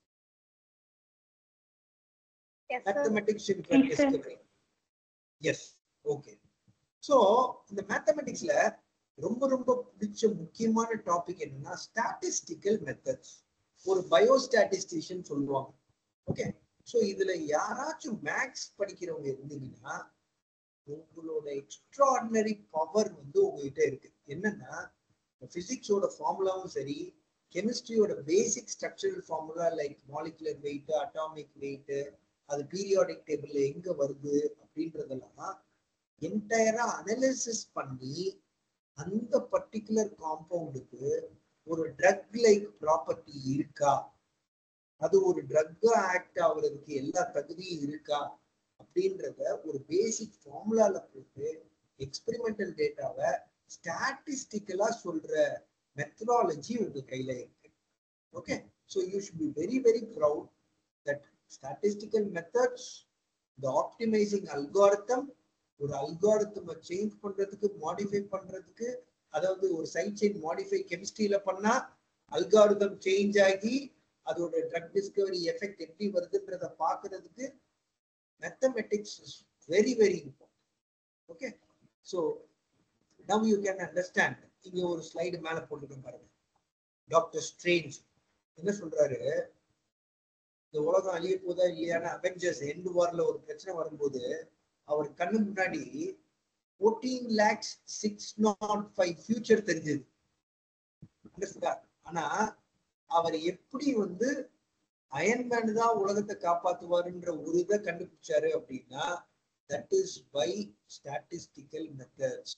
Yes, sir. Mathematics in drug Yes, sir. discovery. Yes, okay. So, இந்த மேத்தமெட்டிக்ஸ்ல ரொம்ப ரொம்ப பிடிச்ச முக்கியமான டாபிக் என்னன்னா ஸ்டாட்டிஸ்டிக்கல் மெத்தட்ஸ் ஒரு பயோஸ்டாட்டிஸ்டிஷியன் சொல்லுவாங்க ஓகே ஸோ இதுல யாராச்சும் மேக்ஸ் படிக்கிறவங்க இருந்தீங்கன்னா உங்களோட எக்ஸ்ட்ராடினரி பவர் வந்து உங்ககிட்ட இருக்கு என்னன்னா பிசிக்ஸோட ஃபார்முலாவும் சரி கெமிஸ்ட்ரியோட basic structural formula like molecular weight atomic weight அது பீரியாடிக் டேபிள்ல எங்க வருது அப்படின்றதெல்லாம் என்டையரா அனலிசிஸ் பண்ணி அந்த பர்டிகுலர் காம்பவுண்டுக்கு ஒரு ட்ரக் லைக் ப்ராப்பர்ட்டி இருக்கா அது ஒரு ட்ரக்கா ஆக்ட் ஆகுறதுக்கு எல்லா தகுதியும் இருக்கா அப்படின்றத ஒரு பேசிக் ஃபார்முலால போட்டு எக்ஸ்பெரிமெண்டல் டேட்டாவை ஸ்டாட்டிஸ்டிக்கலா சொல்ற மெத்தடாலஜி உங்க கையில இருக்கு okay so you should be very very proud that statistical methods the optimizing algorithm ஒரு அல்காரிதம் சேஞ்ச் பண்றதுக்கு மாடிஃபை பண்றதுக்கு அதாவது ஒரு சைட் செயின் மாடிஃபை கெமிஸ்ட்ரியில பண்ணா அல்காரிதம் சேஞ்ச் ஆகி அதோட ட்ரக் டிஸ்கவரி எஃபெக்ட் எப்படி வருதுன்றத பாக்குறதுக்கு mathematics is very very important okay so now you can understand இங்க ஒரு ஸ்லைடு மேல போட்டுருக்கேன் பாருங்க டாக்டர் ஸ்ட்ரேஞ்ச் என்ன சொல்றாரு இந்த உலகம் அழிய போதா இல்லையான அவெஞ்சர்ஸ் எண்டு வார்ல ஒரு பிரச்சனை வரும்போது அவர் கண்ணு முன்னாடி fourteen lakhs six nought five future தெரிஞ்சது Understood-ஆ? ஆனா அவர் எப்படி வந்து அயன்மேன் தான் உலகத்தை காப்பாத்துவாருன்ற ஒரு இதை கண்டுபிடிச்சாரு அப்படின்னா that is by statistical methods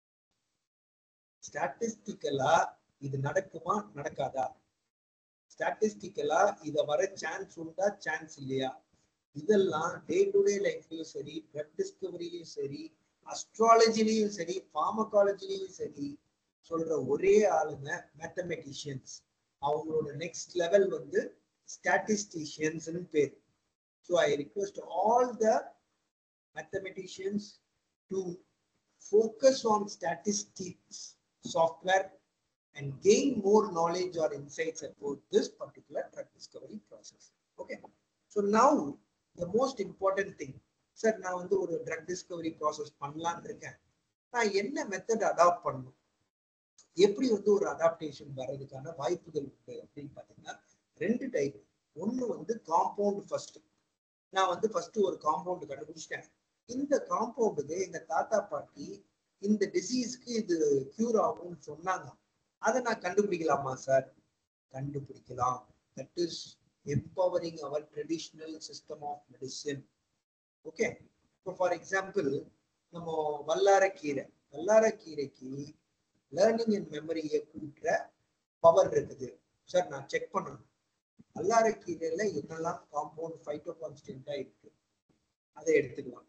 ஸ்டாட்டிஸ்டிக்கலா இது நடக்குமா நடக்காதா ஸ்டாட்டிஸ்டிக்கலா இத வர சான்ஸ் உண்டா சான்ஸ் இல்லையா இதெல்லாம் டே டு டே லைஃப்லயும் சரி ட்ரக் டிஸ்கவரிலையும் சரி அஸ்ட்ராலஜிலையும் சரி ஃபார்மகாலஜிலையும் சரி சொல்ற ஒரே ஆளுங்க மேத்தமெட்டிஷியன்ஸ் அவங்களோட நெக்ஸ்ட் லெவல் வந்து ஸ்டாட்டிஸ்டிஷியன்ஸ்னு பேர் so I request all the mathematicians to focus on statistics software and gain more knowledge or insights about this particular drug discovery process. Okay. So now the most important thing, sir நான் வந்து ஒரு drug Discovery process பண்ணலான்னு இருக்கேன் நான் என்ன method adapt பண்ணணும் எப்படி வந்து ஒரு அடாப்டேஷன் வர்றதுக்கான வாய்ப்புகள் உண்டு அப்படின்னு பார்த்தீங்கன்னா ரெண்டு டைப் ஒன்று வந்து காம்பவுண்ட் ஃபர்ஸ்ட் நான் வந்து ஃபர்ஸ்ட் ஒரு காம்பவுண்ட் கண்டுபிடிச்சிட்டேன் இந்த காம்பவுண்டுக்கு எங்க தாத்தா பாட்டி இந்த டிசீஸ்க்கு இது கியூர் ஆகும்னு சொன்னாங்க அதை நான் கண்டுபிடிக்கலாமா சார் கண்டுபிடிக்கலாம் that is empowering our traditional system of medicine okay இப்போ ஃபார் எக்ஸாம்பிள் நம்ம வல்லாரக்கீரை வல்லாரக்கீரைக்கு லேர்னிங் அண்ட் மெமரியை கூட்டுற பவர் இருக்குது சார் நான் செக் பண்ணணும் வல்லாரக்கீரையில என்னெல்லாம் காம்பவுண்ட் ஃபைட்டோ கான்ஸ்டன்டா இருக்கு அதை எடுத்துக்கலாம்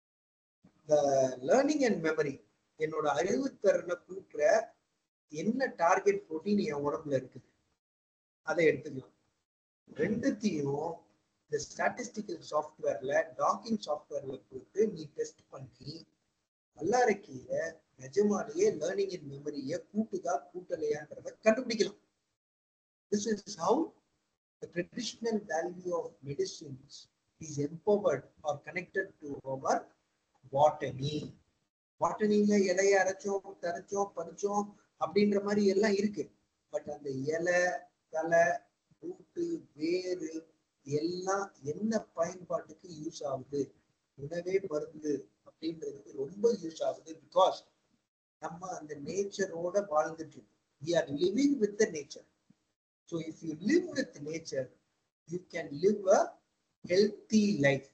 இந்த லேர்னிங் அண்ட் மெமரி என்னோட அறிவுத்திறனை கூட்டுற என்ன டார்கெட் புரோட்டீன் என் உடம்புல இருக்குது அதை எடுத்துக்கலாம் ரெண்டுத்தையும் இந்த ஸ்டாட்டிஸ்டிக்கல் சாஃப்ட்வேர்ல டாக்கிங் சாஃப்ட்வேர்ல போட்டு நீ டெஸ்ட் பண்ணி வல்லாரக்கீரை நிஜமாலேயே லேர்னிங் அண்ட் மெமரியை கூட்டுதா கூட்டலையான்றத கண்டுபிடிக்கலாம் this is how the traditional value of medicines is empowered or connected to our botany. பாட்டனில இலைய அரைச்சோம் தரைச்சோம் பறிச்சோம் அப்படின்ற மாதிரி எல்லாம் இருக்கு பட் அந்த இலை தலை ரூட்டு வேறு எல்லாம் என்ன பயன்பாட்டுக்கு யூஸ் ஆகுது உணவே மருந்து அப்படின்றதுக்கு ரொம்ப யூஸ் ஆகுது பிகாஸ் நம்ம அந்த நேச்சரோட வாழ்ந்துட்டு இருக்கோம் we are living with the nature so if you live with nature you can live a healthy life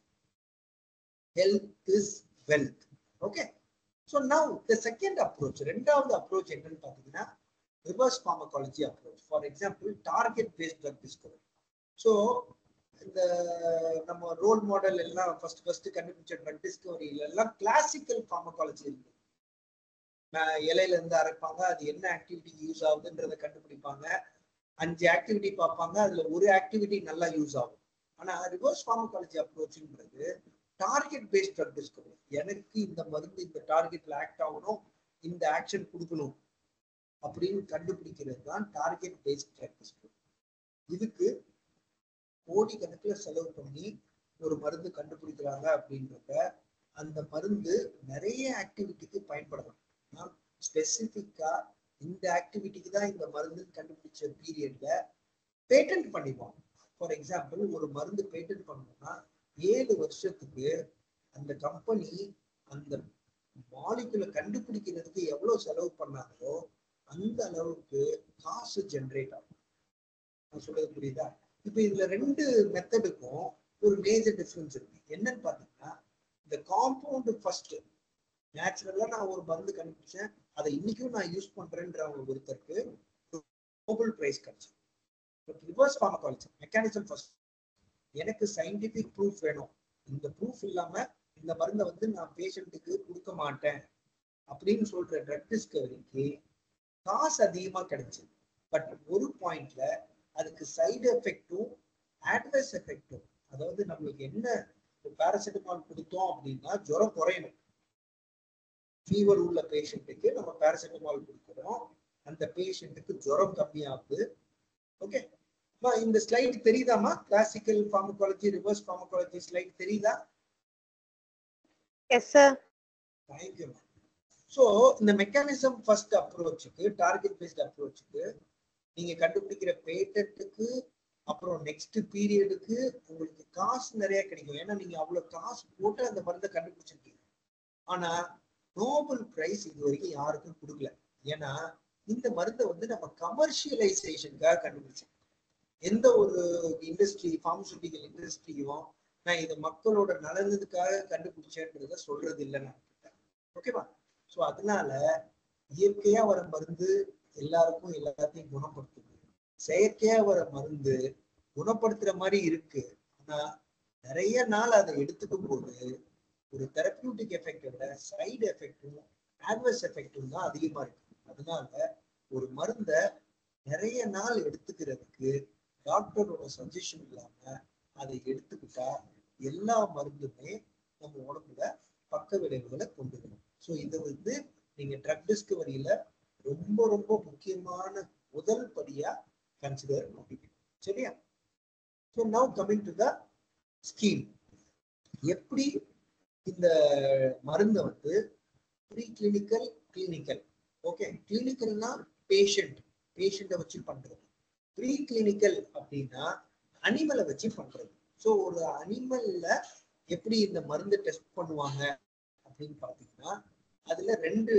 health is wealth okay so now the second approach ரெண்டாவது அப்ரோச் என்னன்னு பார்த்தீங்கன்னா reverse pharmacology approach for example target based drug discovery so இந்த நம்ம role model எல்லாம் first first கண்டுபிடிச்ச drug டிஸ்கவரியில எல்லாம் classical pharmacology இருக்கு அஹ் இலையில இருந்து அரைப்பாங்க அது என்ன ஆக்டிவிட்டிக்கு யூஸ் ஆகுதுன்றத கண்டுபிடிப்பாங்க அஞ்சு ஆக்டிவிட்டி பார்ப்பாங்க அதுல ஒரு ஆக்டிவிட்டி நல்லா யூஸ் ஆகும் ஆனா ரிவர்ஸ் ஃபார்மகாலஜி அப்ரோச்ன்றது டார்கெட் பேஸ்ட் ட்ரக் டிஸ்கவரி எனக்கு இந்த மருந்து இந்த டார்கெட்ல ஆக்ட் ஆகணும் இந்த ஆக்ஷன் கொடுக்கணும் அப்படின்னு கண்டுபிடிக்கிறது தான் டார்கெட் பேஸ்ட் ட்ரக் டிஸ்கவரி இதுக்கு கோடி கணக்கில் செலவு பண்ணி ஒரு மருந்து கண்டுபிடிக்கிறாங்க அப்படின்றப்ப அந்த மருந்து நிறைய ஆக்டிவிட்டிக்கு பயன்படலாம் ஸ்பெசிஃபிக்கா இந்த ஆக்டிவிட்டிக்கு தான் இந்த மருந்து கண்டுபிடிச்ச பீரியட்ல பேட்டன்ட் பண்ணிடுவாங்க ஃபார் எக்ஸாம்பிள் ஒரு மருந்து பேட்டன்ட் பண்ணணும்னா ஏழு வருஷத்துக்கு அந்த கம்பெனி அந்த மாலிகுலை கண்டுபிடிக்கிறதுக்கு எவ்வளவு செலவு பண்ணாங்களோ அந்த அளவுக்கு காசு ஜென்ரேட் ஆகும் நான் சொல்றது புரியுதா இப்போ இதுல ரெண்டு மெத்தடுக்கும் ஒரு மேஜர் டிஃபரன்ஸ் இருக்கு என்னன்னு பாத்தீங்கன்னா இந்த காம்பவுண்ட் ஃபர்ஸ்ட் நேச்சுரலா நான் ஒரு மருந்து கண்டுபிடிச்சேன் அதை இன்னைக்கும் நான் யூஸ் பண்றேன்ற ஒருத்தருக்கு நோபல் பிரைஸ் கிடைச்சு but reverse pharmacology mechanism first எனக்கு சயின்டிபிக் ப்ரூஃப் வேணும் இந்த ப்ரூஃப் இல்லாம இந்த மருந்தை வந்து நான் பேஷண்ட்டுக்கு கொடுக்க மாட்டேன் அப்படின்னு சொல்ற ட்ரக் டிஸ்கவரிக்கு காசு அதிகமா கிடைச்சது பட் ஒரு பாயிண்ட்ல அதுக்கு சைடு எஃபெக்டும் ஆட்வர்ஸ் எஃபெக்டும் அதாவது நம்மளுக்கு என்ன பேராசிட்டமால் கொடுத்தோம் அப்படின்னா ஜுரம் குறையணும் ஃபீவர் உள்ள பேஷண்ட்டுக்கு நம்ம பேராசிட்டமால் கொடுக்குறோம் அந்த பேஷண்ட்டுக்கு ஜுரம் கம்மியாகுது ஓகே இந்த ஸ்லைட் தெரியுதாமா classical pharmacology reverse pharmacology slide தெரியுதா எஸ் சார் தேங்க்யூ ஸோ இந்த மெக்கானிசம் ஃபர்ஸ்ட் அப்ரோச்சுக்கு டார்கெட் பேஸ்ட் அப்ரோச்சுக்கு நீங்க கண்டுபிடிக்கிற பேட்டன்ட்டுக்கு அப்புறம் நெக்ஸ்ட் பீரியடுக்கு உங்களுக்கு காசு நிறைய கிடைக்கும் ஏன்னா நீங்க அவ்வளவு காசு போட்டு அந்த மருந்தை கண்டுபிடிச்சிருக்கீங்க ஆனா நோபல் பிரைஸ் இது வரைக்கும் யாருக்கும் கொடுக்கல ஏன்னா இந்த மருந்தை வந்து நம்ம கமர்ஷியலைசேஷனுக்காக கண்டுபிடிச்சோம் எந்த ஒரு இண்டஸ்ட்ரி பார்மசூட்டிக்கல் இண்டஸ்ட்ரியும் நான் இதை மக்களோட நலனுக்காக கண்டுபிடிச்சேன்றத சொல்றது இல்லை நான் ஓகேவா ஸோ அதனால இயற்கையா வர மருந்து எல்லாருக்கும் எல்லாத்தையும் குணப்படுத்துது செயற்கையா வர மருந்து குணப்படுத்துற மாதிரி இருக்கு ஆனா நிறைய நாள் அதை எடுத்துக்கும் போது ஒரு தெரப்பியூட்டிக் எஃபெக்டை விட சைடு எஃபெக்டும் ஆட்வர்ஸ் எஃபெக்டும் தான் அதிகமா இருக்கு அதனால ஒரு மருந்தை நிறைய நாள் எடுத்துக்கிறதுக்கு டாக்டரோட சஜஷன் இல்லாம அதை எடுத்துக்கிட்டா எல்லா மருந்துமே நம்ம உடம்புல பக்க விளைவுகளை கொண்டு வரும் ஸோ இதை வந்து நீங்க ட்ரக் டிஸ்கவரியில ரொம்ப ரொம்ப முக்கியமான முதல் படியா கன்சிடர் பண்ணிக்கணும் சரியா so now coming to the scheme எப்படி இந்த மருந்தை வந்து ப்ரீ கிளினிக்கல் கிளினிக்கல் ஓகே கிளினிக்கல்னா பேஷண்ட் பேஷண்ட்டை வச்சு பண்றது ப்ரீ கிளினிக்கல் அப்படின்னா அனிமலை வச்சு பண்றது ஸோ ஒரு அனிமல்ல எப்படி இந்த மருந்து டெஸ்ட் பண்ணுவாங்க அப்படின்னு பார்த்தீங்கன்னா அதுல ரெண்டு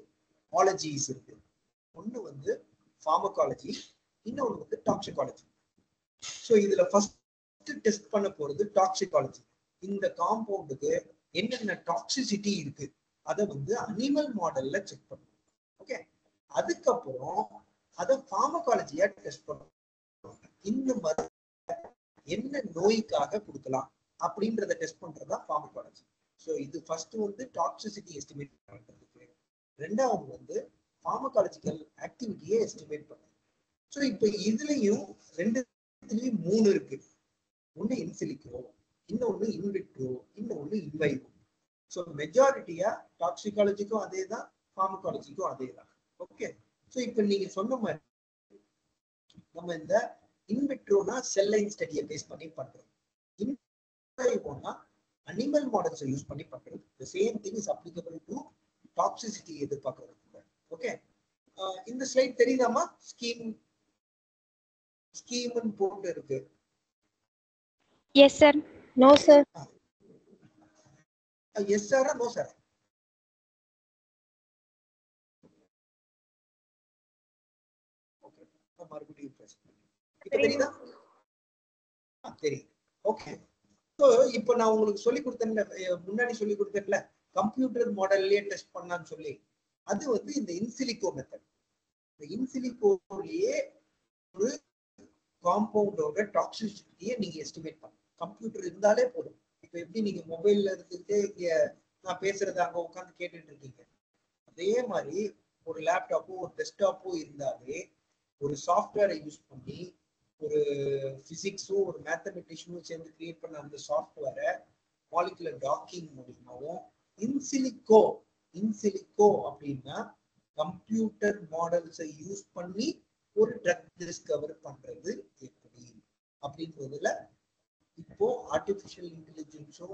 ஆலஜிஸ் இருக்கு ஒன்று வந்து ஃபார்மகாலஜி இன்னொன்று வந்து டாக்ஸிகாலஜி ஸோ இதுல ஃபர்ஸ்ட் டெஸ்ட் பண்ண போறது டாக்ஸிகாலஜி இந்த காம்பவுண்டுக்கு என்னென்ன டாக்ஸிசிட்டி இருக்கு அதை வந்து அனிமல் மாடல்ல செக் பண்ணும் ஓகே அதுக்கப்புறம் அதை ஃபார்மகாலஜியா டெஸ்ட் பண்ணும் இந்த மருந்து என்ன நோய்க்காக கொடுக்கலாம் அப்படின்றத டெஸ்ட் பண்றதா ஃபார்மகாலஜி ஸோ இது ஃபர்ஸ்ட் வந்து டாக்ஸிசிட்டி எஸ்டிமேட் பண்றதுக்கு ரெண்டாவது வந்து ஃபார்மகாலஜிக்கல் ஆக்டிவிட்டியை எஸ்டிமேட் பண்ணுறது ஸோ இப்போ இதுலயும் ரெண்டுத்துலயும் மூணு இருக்கு ஒன்று இன்சிலிக்கோ இன்னொன்று இன்விட்ரோ இன்னொன்று இன்வைவோ ஸோ மெஜாரிட்டியா டாக்ஸிகாலஜிக்கும் அதே தான் ஃபார்மகாலஜிக்கும் அதே தான் ஓகே ஸோ இப்போ நீங்க சொன்ன மாதிரி நம்ம இந்த இன்விட்ரோனா செல் லைன் ஸ்டடியை பேஸ் பண்ணி பண்றோம் இன்வைவோனா அனிமல் மாடல்ஸை யூஸ் பண்ணி பண்றது the same thing is applicable to toxicity எதிர்பார்க்கறது ஓகே இந்த ஸ்லைட் தெரியுதாமா ஸ்கீம் ஸ்கீம்னு போட்டு இருக்கு yes sir no sir yes சாரா நோ சார் ஓகே மறுபடியும் பேசுறேன் இப்ப தெரியுதா ஆ, தெரியுது ஓகே ஸோ இப்போ நான் உங்களுக்கு சொல்லி கொடுத்தேன்ல அஹ் முன்னாடி சொல்லி கொடுத்தேன்ல கம்ப்யூட்டர் மாடல்லயே டெஸ்ட் பண்ணான்னு சொல்லி அது வந்து இந்த இன்சிலிகோ மெத்தட் இந்த இன்சிலிகோலயே ஒரு காம்பவுண்டோட டாக்ஸிசிட்டியை நீங்க எஸ்டிமேட் பண்ணணும் கம்ப்யூட்டர் இருந்தாலே போதும் இப்போ எப்படி நீங்க மொபைல்ல இருந்துட்டு இங்க நான் பேசுறத அங்க உட்காந்து கேட்டுட்டு இருக்கீங்க அதே மாதிரி ஒரு லேப்டாப்போ ஒரு டெஸ்க்டாப்போ இருந்தாலே ஒரு சாஃப்ட்வேரை யூஸ் பண்ணி ஒரு பிசிக்ஸும் ஒரு மேத்தமெட்டிஷனும் சேர்ந்து கிரியேட் பண்ண அந்த சாஃப்ட்வேரை மாலிகுலர் டாக்கிங் மூலியமாவும் இன்சிலிகோ இன்சிலிகோ அப்படின்னா கம்ப்யூட்டர் மாடல்ஸை யூஸ் பண்ணி ஒரு ட்ரக் டிஸ்கவர் பண்றது எப்படி அப்படின்றதுல இப்போ ஆர்டிஃபிஷியல் இன்டெலிஜென்ஸும்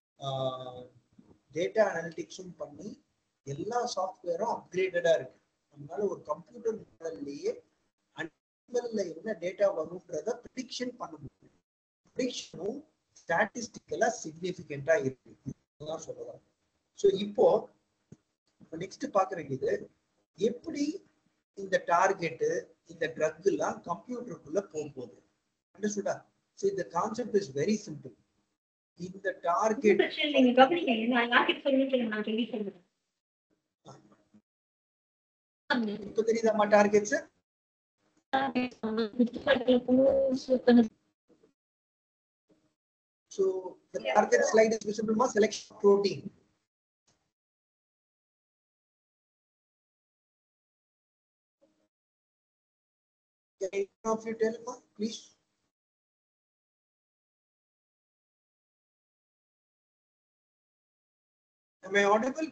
டேட்டா அனலிட்டிக்ஸும் பண்ணி எல்லா சாஃப்ட்வேரும் அப்கிரேடடா இருக்கு நம்மளால ஒரு கம்ப்யூட்டர் மாடல்லையே அனிமல்ல என்ன டேட்டா வரும்ன்றத ப்ரிடிக்ஷன் பண்ண முடியும் ப்ரிடிக்ஷனும் ஸ்டாட்டிஸ்டிக்கலா சிக்னிஃபிகண்டா இருக்கு இதுதான் சொல்லலாம் ஸோ இப்போ நெக்ஸ்ட் பார்க்க வேண்டியது எப்படி இந்த டார்கெட்டு இந்த ட்ரக் எல்லாம் கம்ப்யூட்டருக்குள்ள போகும்போது அண்டர்ஸ்டுடா ஸோ இந்த கான்செப்ட் இஸ் வெரி சிம்பிள் இந்த டார்கெட் நீங்க கவனிங்க நான் யார்கிட்ட சொல்லிட்டு நான் சொல்லி சொல்றேன் இப்போ தெரியுதாம்மா targets So the target slide is visible, ma selection of protein. Can any of you tell, ma, please? Am I audible?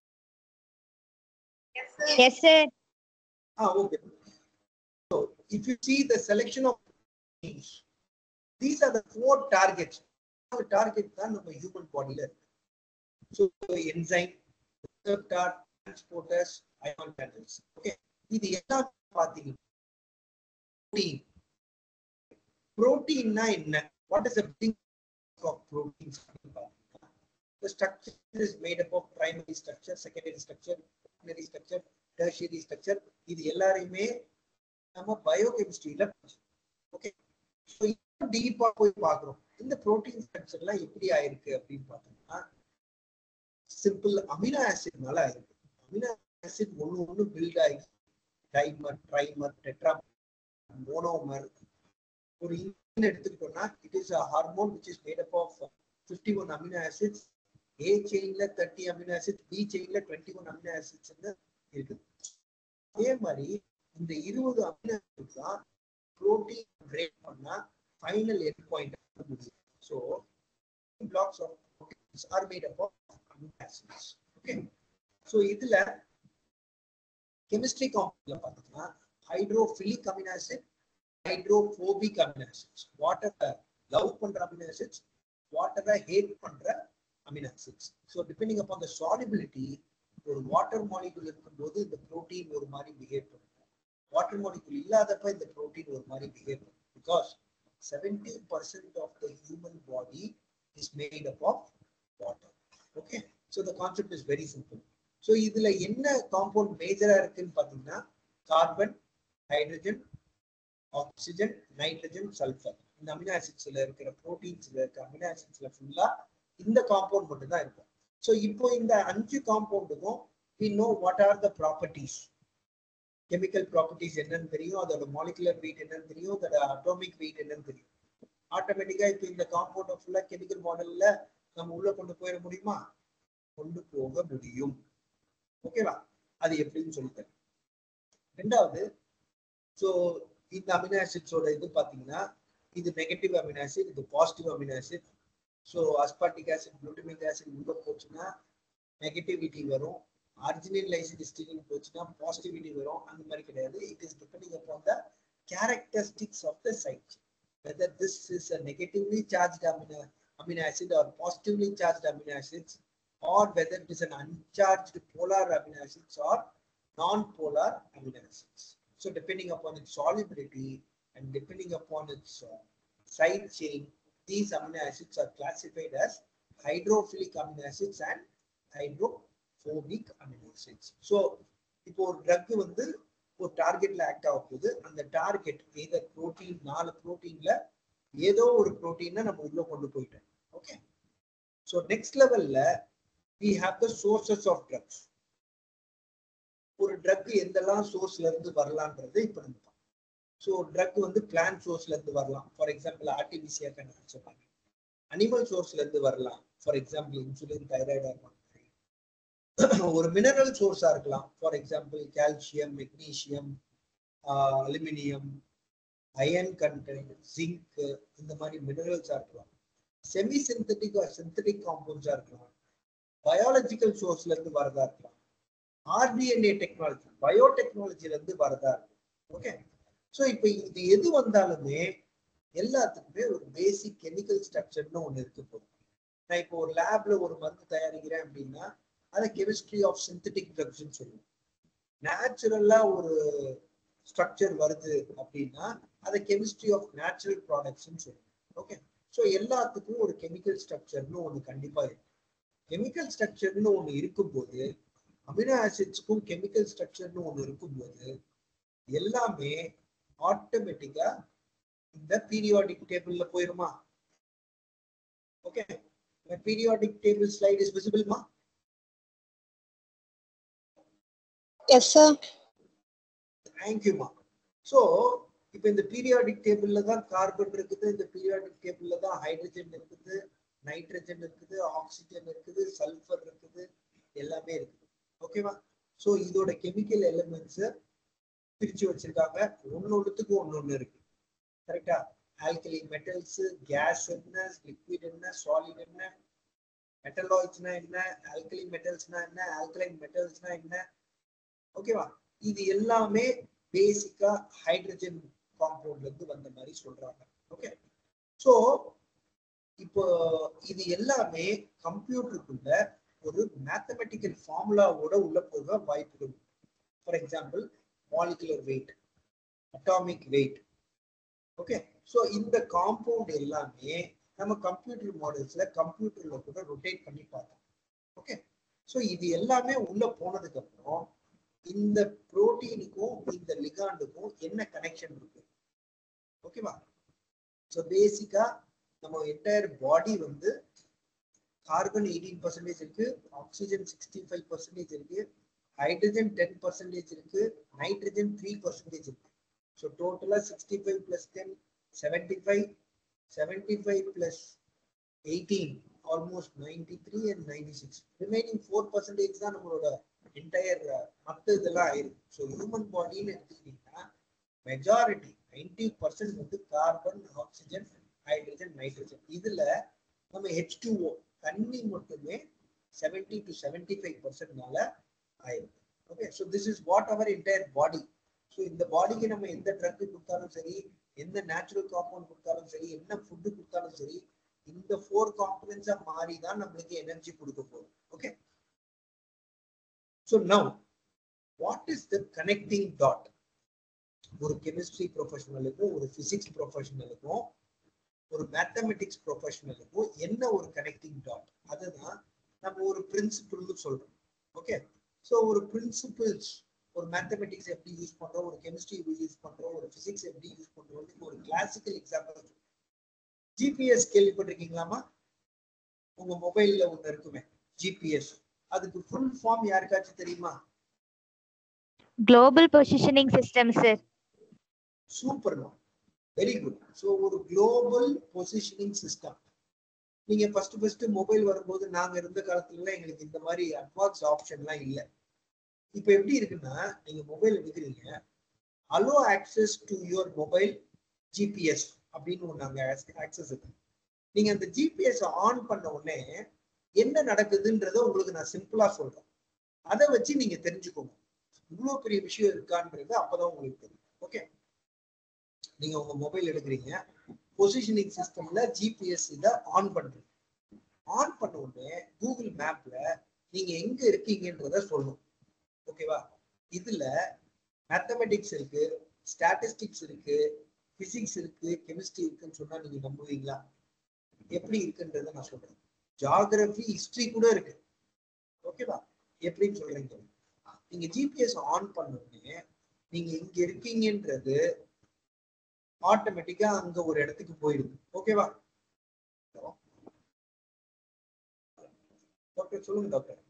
Yes, sir. Ah, okay. So if you see the selection of things, these are the four targets. The target தான் நம்ம human bodyல இருக்கு. So enzyme, receptor, transporters, ion channels. Okay. இது எல்லாம் பாத்தீங்கன்னா protein. Proteinனா என்ன? What is the thing of proteins? The structure is made up of primary structure, secondary structure, tertiary structure, tertiary structure. இது எல்லாரையுமே நம்ம பயோகெமிஸ்ட்ரியில ஓகே ஸோ இப்போ டீப்பா போய் பார்க்குறோம் இந்த புரோட்டீன் ஸ்ட்ரக்சர்லாம் எப்படி ஆயிருக்கு அப்படின்னு பார்த்தோம்னா சிம்பிள் அமினோ ஆசிட்னால ஆயிருக்கு அமினோ ஆசிட் ஒன்று ஒன்று பில்ட் ஆகி டைமர் ட்ரைமர் டெட்ரா மோனோமர் ஒரு இன்சுலின் எடுத்துக்கிட்டோம்னா it is a hormone which is made up of fifty one amino acids A செயின்ல தேர்ட்டி அமினோ ஆசிட்ஸ் பி செயின்ல டுவெண்ட்டி ஒன் அமினோ ஆசிட்ஸ் இருக்குது அதே மாதிரி இந்த இருபது அமினோ ஆசிட்ஸ் தான் புரோட்டீன் பிரேக் பண்ணா ஃபைனல் எண்ட் பாயிண்ட் முடியும் so blocks of proteins are made up of amino acids okay so இதுல கெமிஸ்ட்ரி காம்பவுண்ட்ல பார்த்தீங்கன்னா hydrophilic amino acid hydrophobic amino acids வாட்டரை லவ் பண்ற அமினோ ஆசிட்ஸ் வாட்டரை ஹேட் பண்ற amino acids so depending upon the solubility ஒரு water molecule இருக்கும்போது இந்த புரோட்டீன் ஒரு மாதிரி பிஹேவ் பண்ணும் வாட்டர் மாலிகுல் இல்லாதப்ப இந்த புரோட்டீன் ஒரு மாதிரி பிஹேவ் பண்ணும் because seventy percent of the human body is made up of water okay so the concept is very simple so இதுல என்ன காம்பவுண்ட் மேஜரா இருக்குன்னு பார்த்தீங்கன்னா carbon hydrogen oxygen nitrogen sulphur இந்த அமினோ ஆசிட்ஸ்ல இருக்கிற ப்ரோட்டீன்ஸ்ல இருக்கிற அமினோ ஆசிட்ஸ்ல ஃபுல்லா இந்த காம்பவுண்ட் மட்டும் தான் இருக்கும் ஸோ இப்போ இந்த அஞ்சு காம்பவுண்டுக்கும் we know what are the properties chemical properties என்னன்னு தெரியும் அதோட மாலிகுலர் வெயிட் என்னன்னு தெரியும் அதோட அட்டாமிக் வெயிட் என்னன்னு தெரியும் ஆட்டோமேட்டிக்கா இப்போ இந்த காம்பவுண்ட் ஃபுல்லா கெமிக்கல் மாடல்ல நம்ம உள்ள கொண்டு போயிட முடியுமா கொண்டு போக முடியும் ஓகேவா அது எப்படின்னு சொல்லித்தரேன் ரெண்டாவது ஸோ இந்த அமினோ ஆசிட்ஸோட இது பார்த்தீங்கன்னா இது நெகட்டிவ் அமினோ ஆசிட் இது positive amino acid so aspartic acid glutamic acid உள்ள போச்சுன்னா நெகட்டிவிட்டி வரும் ஆர்ஜினின் லைசிடிஸ்டின் போச்சுன்னா பாசிட்டிவிட்டி வரும் அந்த மாதிரி கிடையாது it is depending upon the characteristics of the side whether this is a negatively charge amino amino acid or positively charged amino acids or whether it is an uncharged polar amino acids or non-polar amino acids. So depending upon its solubility and depending upon its uh, side chain, these amino acids are classified as hydrophilic amino acids and hydrophobic amino acids. So இப்போ ஒரு drug வந்து ஒரு டார்கெட்ல act ஆக போகுது அந்த target எதர் protein நாலு புரோட்டீன்ல ஏதோ ஒரு புரோட்டீனை நம்ம உள்ள கொண்டு போயிட்டோம் ஓகே ஸோ நெக்ஸ்ட் லெவல்ல we have the sources of drugs ஒரு ட்ரக் எந்தெல்லாம் சோர்ஸ்ல இருந்து வரலான்றது இப்ப நம்ம ஸோ ட்ரக் வந்து பிளான் சோர்ஸ்ல இருந்து வரலாம் ஃபார் எக்ஸாம்பிள் ஆர்டிபிசியா சொன்னாங்க அனிமல் சோர்ஸ்ல இருந்து வரலாம் for example insulin thyroid hormone ஒரு மினரல் சோர்ஸா இருக்கலாம் for example calcium magnesium aluminium iron content zinc இந்த மாதிரி மினரல்ஸா இருக்கலாம் செமி சிந்தட்டிக் சிந்தட்டிக் காம்பவுண்ட்ஸா இருக்கலாம் பயாலஜிக்கல் சோர்ஸ்ல இருந்து வரதா இருக்கலாம் ஆர்டிஎன்ஏ டெக்னாலஜி பயோடெக்னாலஜில இருந்து வரதா இருக்கும் ஓகே ஸோ இப்போ இது எது வந்தாலுமே எல்லாத்துக்குமே ஒரு பேசிக் கெமிக்கல் ஸ்ட்ரக்சர்னு ஒன்று இருக்க போகுது நான் இப்போ ஒரு லேப்ல ஒரு மருந்து தயாரிக்கிறேன் அப்படின்னா அதை கெமிஸ்ட்ரி ஆஃப் சிந்தட்டிக் ட்ரக்ஸ்ன்னு சொல்லுவோம் நேச்சுரலா ஒரு ஸ்ட்ரக்சர் வருது அப்படின்னா அதை கெமிஸ்ட்ரி ஆஃப் நேச்சுரல் ப்ராடக்ட்ஸ்னு சொல்லுவோம் ஓகே ஸோ எல்லாத்துக்கும் ஒரு கெமிக்கல் ஸ்ட்ரக்சர்னு ஒன்று கண்டிப்பா இருக்கு கெமிக்கல் ஸ்ட்ரக்சர்னு ஒன்று இருக்கும்போது அமினோ ஆசிட்ஸுக்கும் கெமிக்கல் ஸ்ட்ரக்சர்னு ஒன்று இருக்கும்போது எல்லாமே ஆட்டோமேட்டிக்கா இந்த பீரியாடிக் டேபிள்ல போயிருமா okay periodic table slide is விசிபிள்மா Yes, sir. தேங்க்யூமா ஸோ இப்போ இந்த பீரியாடிக் டேபிள்ல தான் கார்பன் இருக்குது இந்த பீரியாடிக் டேபிள்ல தான் ஹைட்ரஜன் இருக்குது நைட்ரஜன் இருக்குது ஆக்சிஜன் இருக்குது சல்ஃபர் இருக்குது எல்லாமே இருக்குது ஓகேவா ஸோ இதோட கெமிக்கல் எலிமெண்ட்ஸ் பிரிச்சு வச்சிருக்காங்க ஒன்னு ஒன்றுத்துக்கு ஒன்னு ஒன்று இருக்கு கரெக்டா ஆல்கலி மெட்டல்ஸ் கேஸ் என்ன லிக்விட் என்ன சாலிட் என்ன மெட்டலாய்ட்ஸ்னா என்ன ஆல்கலி மெட்டல்ஸ்னா என்ன ஆல்கலைன் மெட்டல்ஸ்னா என்ன ஓகேவா இது எல்லாமே பேசிக்கா ஹைட்ரஜன் காம்பவுண்ட்ல இருந்து வந்த மாதிரி சொல்றாங்க ஓகே சோ இப்போ இது எல்லாமே கம்ப்யூட்டருக்குள்ள ஒரு மேத்தமெட்டிக்கல் ஃபார்முலாவோட உள்ள போக வாய்ப்புகள் for example molecular weight atomic weight okay so இந்த காம்பவுண்ட் எல்லாமே நம்ம கம்ப்யூட்டர் மாடல்ஸ்ல கம்ப்யூட்டர்ல கூட ரொட்டேட் பண்ணி பார்த்தோம் ஓகே ஸோ இது எல்லாமே உள்ள போனதுக்கு அப்புறம் இந்த புரோட்டீனுக்கும் இந்த லிகாண்டுக்கும் என்ன கனெக்ஷன் இருக்கு ஓகேவா ஸோ பேசிக்கா நம்ம என்டையர் பாடி வந்து கார்பன் எயிட்டீன் பர்சன்டேஜ் இருக்கு ஆக்சிஜன் சிக்ஸ்டி ஃபைவ் பர்சன்டேஜ் இருக்கு ஹைட்ரஜன் டென் பர்சன்டேஜ் இருக்கு நைட்ரஜன் த்ரீ பர்சன்டேஜ் இருக்கு ஸோ டோட்டலா sixty five plus ten seventy five seventy five plus eighteen almost ninety three and ninety six remaining four percentage தான் நம்மளோட entire மற்ற இதெல்லாம் ஆயிருக்கு so human பாடின்னு எடுத்துக்கிட்டீங்கன்னா மெஜாரிட்டி நைன்டி பர்சன்ட் வந்து கார்பன் ஆக்சிஜன் ஹைட்ரஜன் நைட்ரஜன் இதுல நம்ம ஹெச் டூஓ தண்ணி மட்டுமே செவன்டி டு செவன்டி ஃபைவ் பர்சன்ட்னால ஆயிருக்கு okay so this is what our entire body so இந்த பாடிக்கு நம்ம எந்த ட்ரக் கொடுத்தாலும் சரி எந்த நேச்சுரல் காம்பவுண்ட் கொடுத்தாலும் சரி என்ன ஃபுட்டு கொடுத்தாலும் சரி இந்த ஃபோர் காம்பனன்ஸா மாறி தான் நம்மளுக்கு எனர்ஜி கொடுக்க போகுது okay so now what is the connecting dot ஒரு கெமிஸ்ட்ரி ப்ரொஃபஷனலுக்கும் ஒரு பிசிக்ஸ் ப்ரொஃபஷனலுக்கும் ஒரு மேத்தமெட்டிக்ஸ் ப்ரொஃபஷனலுக்கும் என்ன ஒரு கனெக்டிங் டாட் அதுதான் நம்ம ஒரு பிரின்சிபிள்னு சொல்றோம் ஓகே ஸோ ஒரு பிரின்சிபிள்ஸ் ஒரு மேத்தமெட்டிக்ஸ் எப்படி யூஸ் பண்றோம் ஒரு கெமிஸ்ட்ரி எப்படி யூஸ் பண்றோம் ஒரு பிசிக்ஸ் எப்படி யூஸ் பண்றோம் ஒரு கிளாசிக்கல் எக்ஸாம்பிள் ஜிபிஎஸ் கேள்விப்பட்டிருக்கீங்களாமா உங்க மொபைல்ல ஒண்ணு இருக்குமே ஜிபிஎஸ் அதுக்கு ஃபுல் ஃபார்ம் யாருக்காச்சும் தெரியுமா Global Positioning System, sir. Super very good so ஒரு குளோபல் பொசிஷனிங் சிஸ்டம் நீங்க ஃபர்ஸ்ட் ஃபர்ஸ்ட் மொபைல் வரும்போது நாங்க இருந்த காலத்துல எங்களுக்கு இந்த மாதிரி அட்வான்ஸ் ஆப்ஷன்லாம் இல்லை இப்போ எப்படி இருக்குன்னா நீங்க மொபைல் எடுக்கிறீங்க allow access to your mobile GPS அப்படின்னு ஒன்று அங்கே ஆக்சஸ் இருக்கு நீங்க அந்த ஜிபிஎஸ் ஆன் பண்ண உடனே என்ன நடக்குதுன்றத உங்களுக்கு நான் சிம்பிளா சொல்றேன் அதை வச்சு நீங்க தெரிஞ்சுக்கோங்க இவ்வளோ பெரிய விஷயம் இருக்கான்றது அப்பதான் உங்களுக்கு தெரியும் ஓகே நீங்க உங்க மொபைல் எடுக்கிறீங்க பொசிஷனிங் சிஸ்டம்ல ஜிபிஎஸ் இதை ஆன் பண்றீங்க ஆன் பண்ண உடனே கூகுள் மேப்ல நீங்க எங்க இருக்கீங்கன்றத சொல்லணும் ஓகேவா இதுல மேத்தமெட்டிக்ஸ் இருக்கு ஸ்டாட்டிஸ்டிக்ஸ் இருக்கு பிசிக்ஸ் இருக்கு கெமிஸ்ட்ரி இருக்குன்னு சொன்னா நீங்க நம்புவீங்களா எப்படி இருக்குன்றத நான் சொல்றேன் ஜாகிரபி ஹிஸ்டரி கூட இருக்கு ஓகேவா எப்படின்னு சொல்றீங்க நீங்க ஜிபிஎஸ் ஆன் பண்ண உடனே நீங்க இங்க இருக்கீங்கன்றது ஆட்டோமேட்டிக்கா அங்க ஒரு இடத்துக்கு போயிடுது ஓகேவா டாக்டர் சொல்லுங்க doctor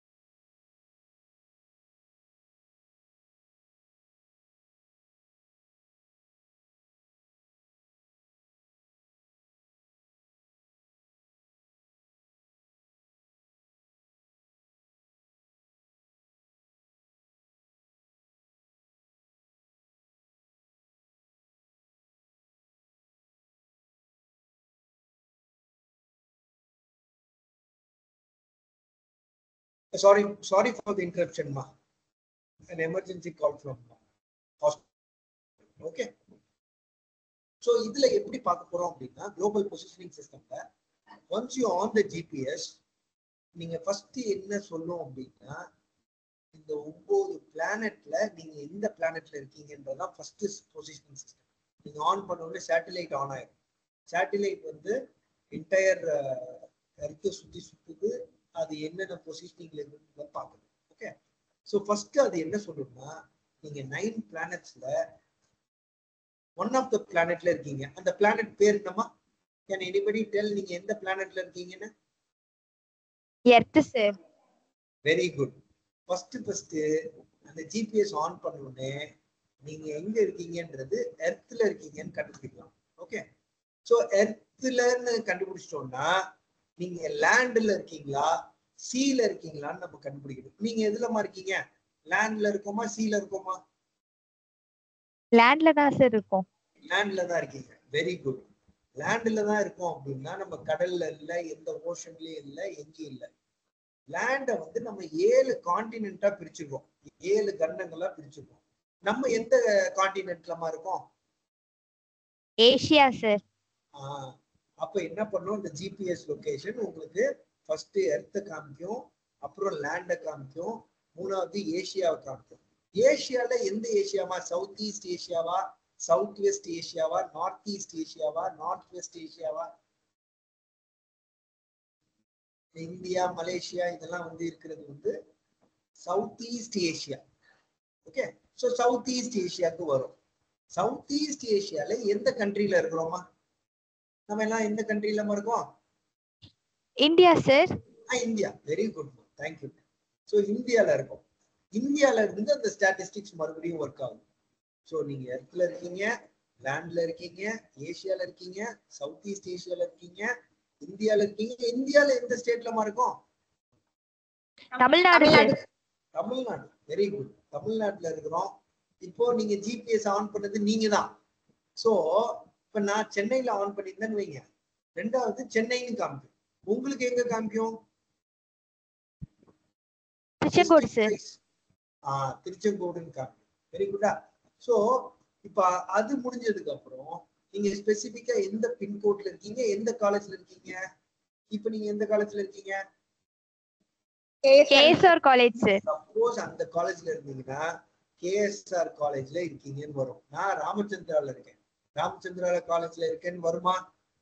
sorry sorry for the interruption ma an emergency call from hospital okay so இதுல எப்படி பார்க்க போறோம் அப்படின்னா குளோபல் பொசிஷனிங் சிஸ்டம்ல once you on the GPS நீங்க ஃபர்ஸ்ட் என்ன சொல்லும் அப்படின்னா இந்த ஒன்பது பிளானட்ல நீங்க எந்த பிளானட்ல இருக்கீங்கன்றதான் ஃபர்ஸ்ட் பொசிஷனிங் சிஸ்டம் நீங்க ஆன் பண்ண உடனே சேட்டலைட் ஆன் ஆயிரும் சேட்டலைட் வந்து என்டையர் எர்த்தை சுத்தி சுத்துது அது என்னென்ன பொசிஷனிங்ல இருக்குன்னு பார்க்கணும் ஓகே ஸோ ஃபர்ஸ்ட் அது என்ன சொல்லணும்னா நீங்க நைன் பிளானட்ஸ்ல ஒன் ஆஃப் த பிளானட்ல இருக்கீங்க அந்த பிளானட் பேர் என்னமா கேன் எனிபடி டெல் நீங்க எந்த பிளானட்ல இருக்கீங்கன்னு Earth, sir. Very good first first அந்த ஜிபிஎஸ் ஆன் பண்ண உடனே நீங்க எங்க இருக்கீங்கன்றது எர்த்ல இருக்கீங்கன்னு கண்டுபிடிக்கலாம் ஓகே ஸோ எர்த்லன்னு கண்டுபிடிச்சிட்டோம்னா நீங்க லேண்ட்ல இருக்கீங்களா சீல இருக்கீங்களான்னு நம்ம கண்டுபிடிக்கணும் நீங்க எதுலமா இருக்கீங்க லேண்ட்ல இருக்கோமா சீல இருக்கோமா Landல தான் சார் இருக்கும் லேண்ட்ல தான் இருக்கீங்க வெரி குட் லேண்ட்ல தான் இருக்கோம் அப்படின்னா நம்ம கடல்ல இல்ல எந்த ஓஷன்லயும் இல்ல எங்கேயும் இல்ல லேண்டை வந்து நம்ம ஏழு காண்டினென்ட்டா பிரிச்சிருக்கோம் ஏழு கண்டங்களா பிரிச்சிருக்கோம் நம்ம எந்த காண்டினென்ட்லமா இருக்கோம் ஏஷியா சார் ஆஹ் அப்ப என்ன பண்ணும் இந்த ஜிபிஎஸ் லொகேஷன் உங்களுக்கு ஃபர்ஸ்ட் எர்த்தை காமிக்கும் அப்புறம் லேண்டை காமிக்கும் மூணாவது ஏசியாவை காமிக்கும் ஏசியால எந்த ஏசியாவா சவுத் ஈஸ்ட் ஏசியாவா சவுத் வெஸ்ட் ஏசியாவா நார்த் ஈஸ்ட் ஏசியாவா நார்த் வெஸ்ட் ஏசியாவா இந்தியா மலேசியா இதெல்லாம் வந்து இருக்கிறது வந்து south east Asia okay so south east ஏசியாவுக்கு வரும் சவுத் ஈஸ்ட் ஏசியால எந்த கண்ட்ரில இருக்கிறோமா நம்ம எல்லாம் எந்த கண்ட்ரில இருக்கோம் இந்தியா சார் ஆ India very good thank you so இந்தியால இருக்கோம் இந்தியால இருந்து அந்த ஸ்டாட்டிஸ்டிக்ஸ் மறுபடியும் ஒர்க் ஆகும் ஸோ நீங்க எர்த்ல இருக்கீங்க லேண்ட்ல இருக்கீங்க ஏசியால இருக்கீங்க சவுத் ஈஸ்ட் ஏசியால இருக்கீங்க இந்தியால இருக்கீங்க இந்தியால எந்த ஸ்டேட்லமா இருக்கோம் Tamil Nadu sir Tamil Nadu very good தமிழ்நாட்டுல இருக்கிறோம் இப்போ நீங்க ஜிபிஎஸ் ஆன் பண்ணது நீங்க தான் ஸோ இப்ப நான் சென்னையில ஆன் பண்ணியிருந்தேன்னு வைங்க ரெண்டாவது சென்னைன்னு காமிக்கும் உங்களுக்கு எங்க காமிக்கும் திருச்செங்கோடு சார் ஆஹ் திருச்செங்கோடுன்னு காமிக்கும் வெரி குட்டா ஸோ இப்ப அது முடிஞ்சதுக்கு அப்புறம் நீங்க ஸ்பெசிபிக்கா எந்த பின்கோட்ல இருக்கீங்க எந்த காலேஜ்ல இருக்கீங்க இப்ப நீங்க எந்த காலேஜ்ல இருக்கீங்க கேஎஸ்ஆர் காலேஜ் சார் சப்போஸ் அந்த காலேஜ்ல இருந்தீங்கன்னா கேஎஸ்ஆர் காலேஜ்ல இருக்கீங்கன்னு வரும் நான் ராமச்சந்திரால இருக்கேன் ராமச்சந்திரால காலேஜ்ல இருக்கேன்னு வருமா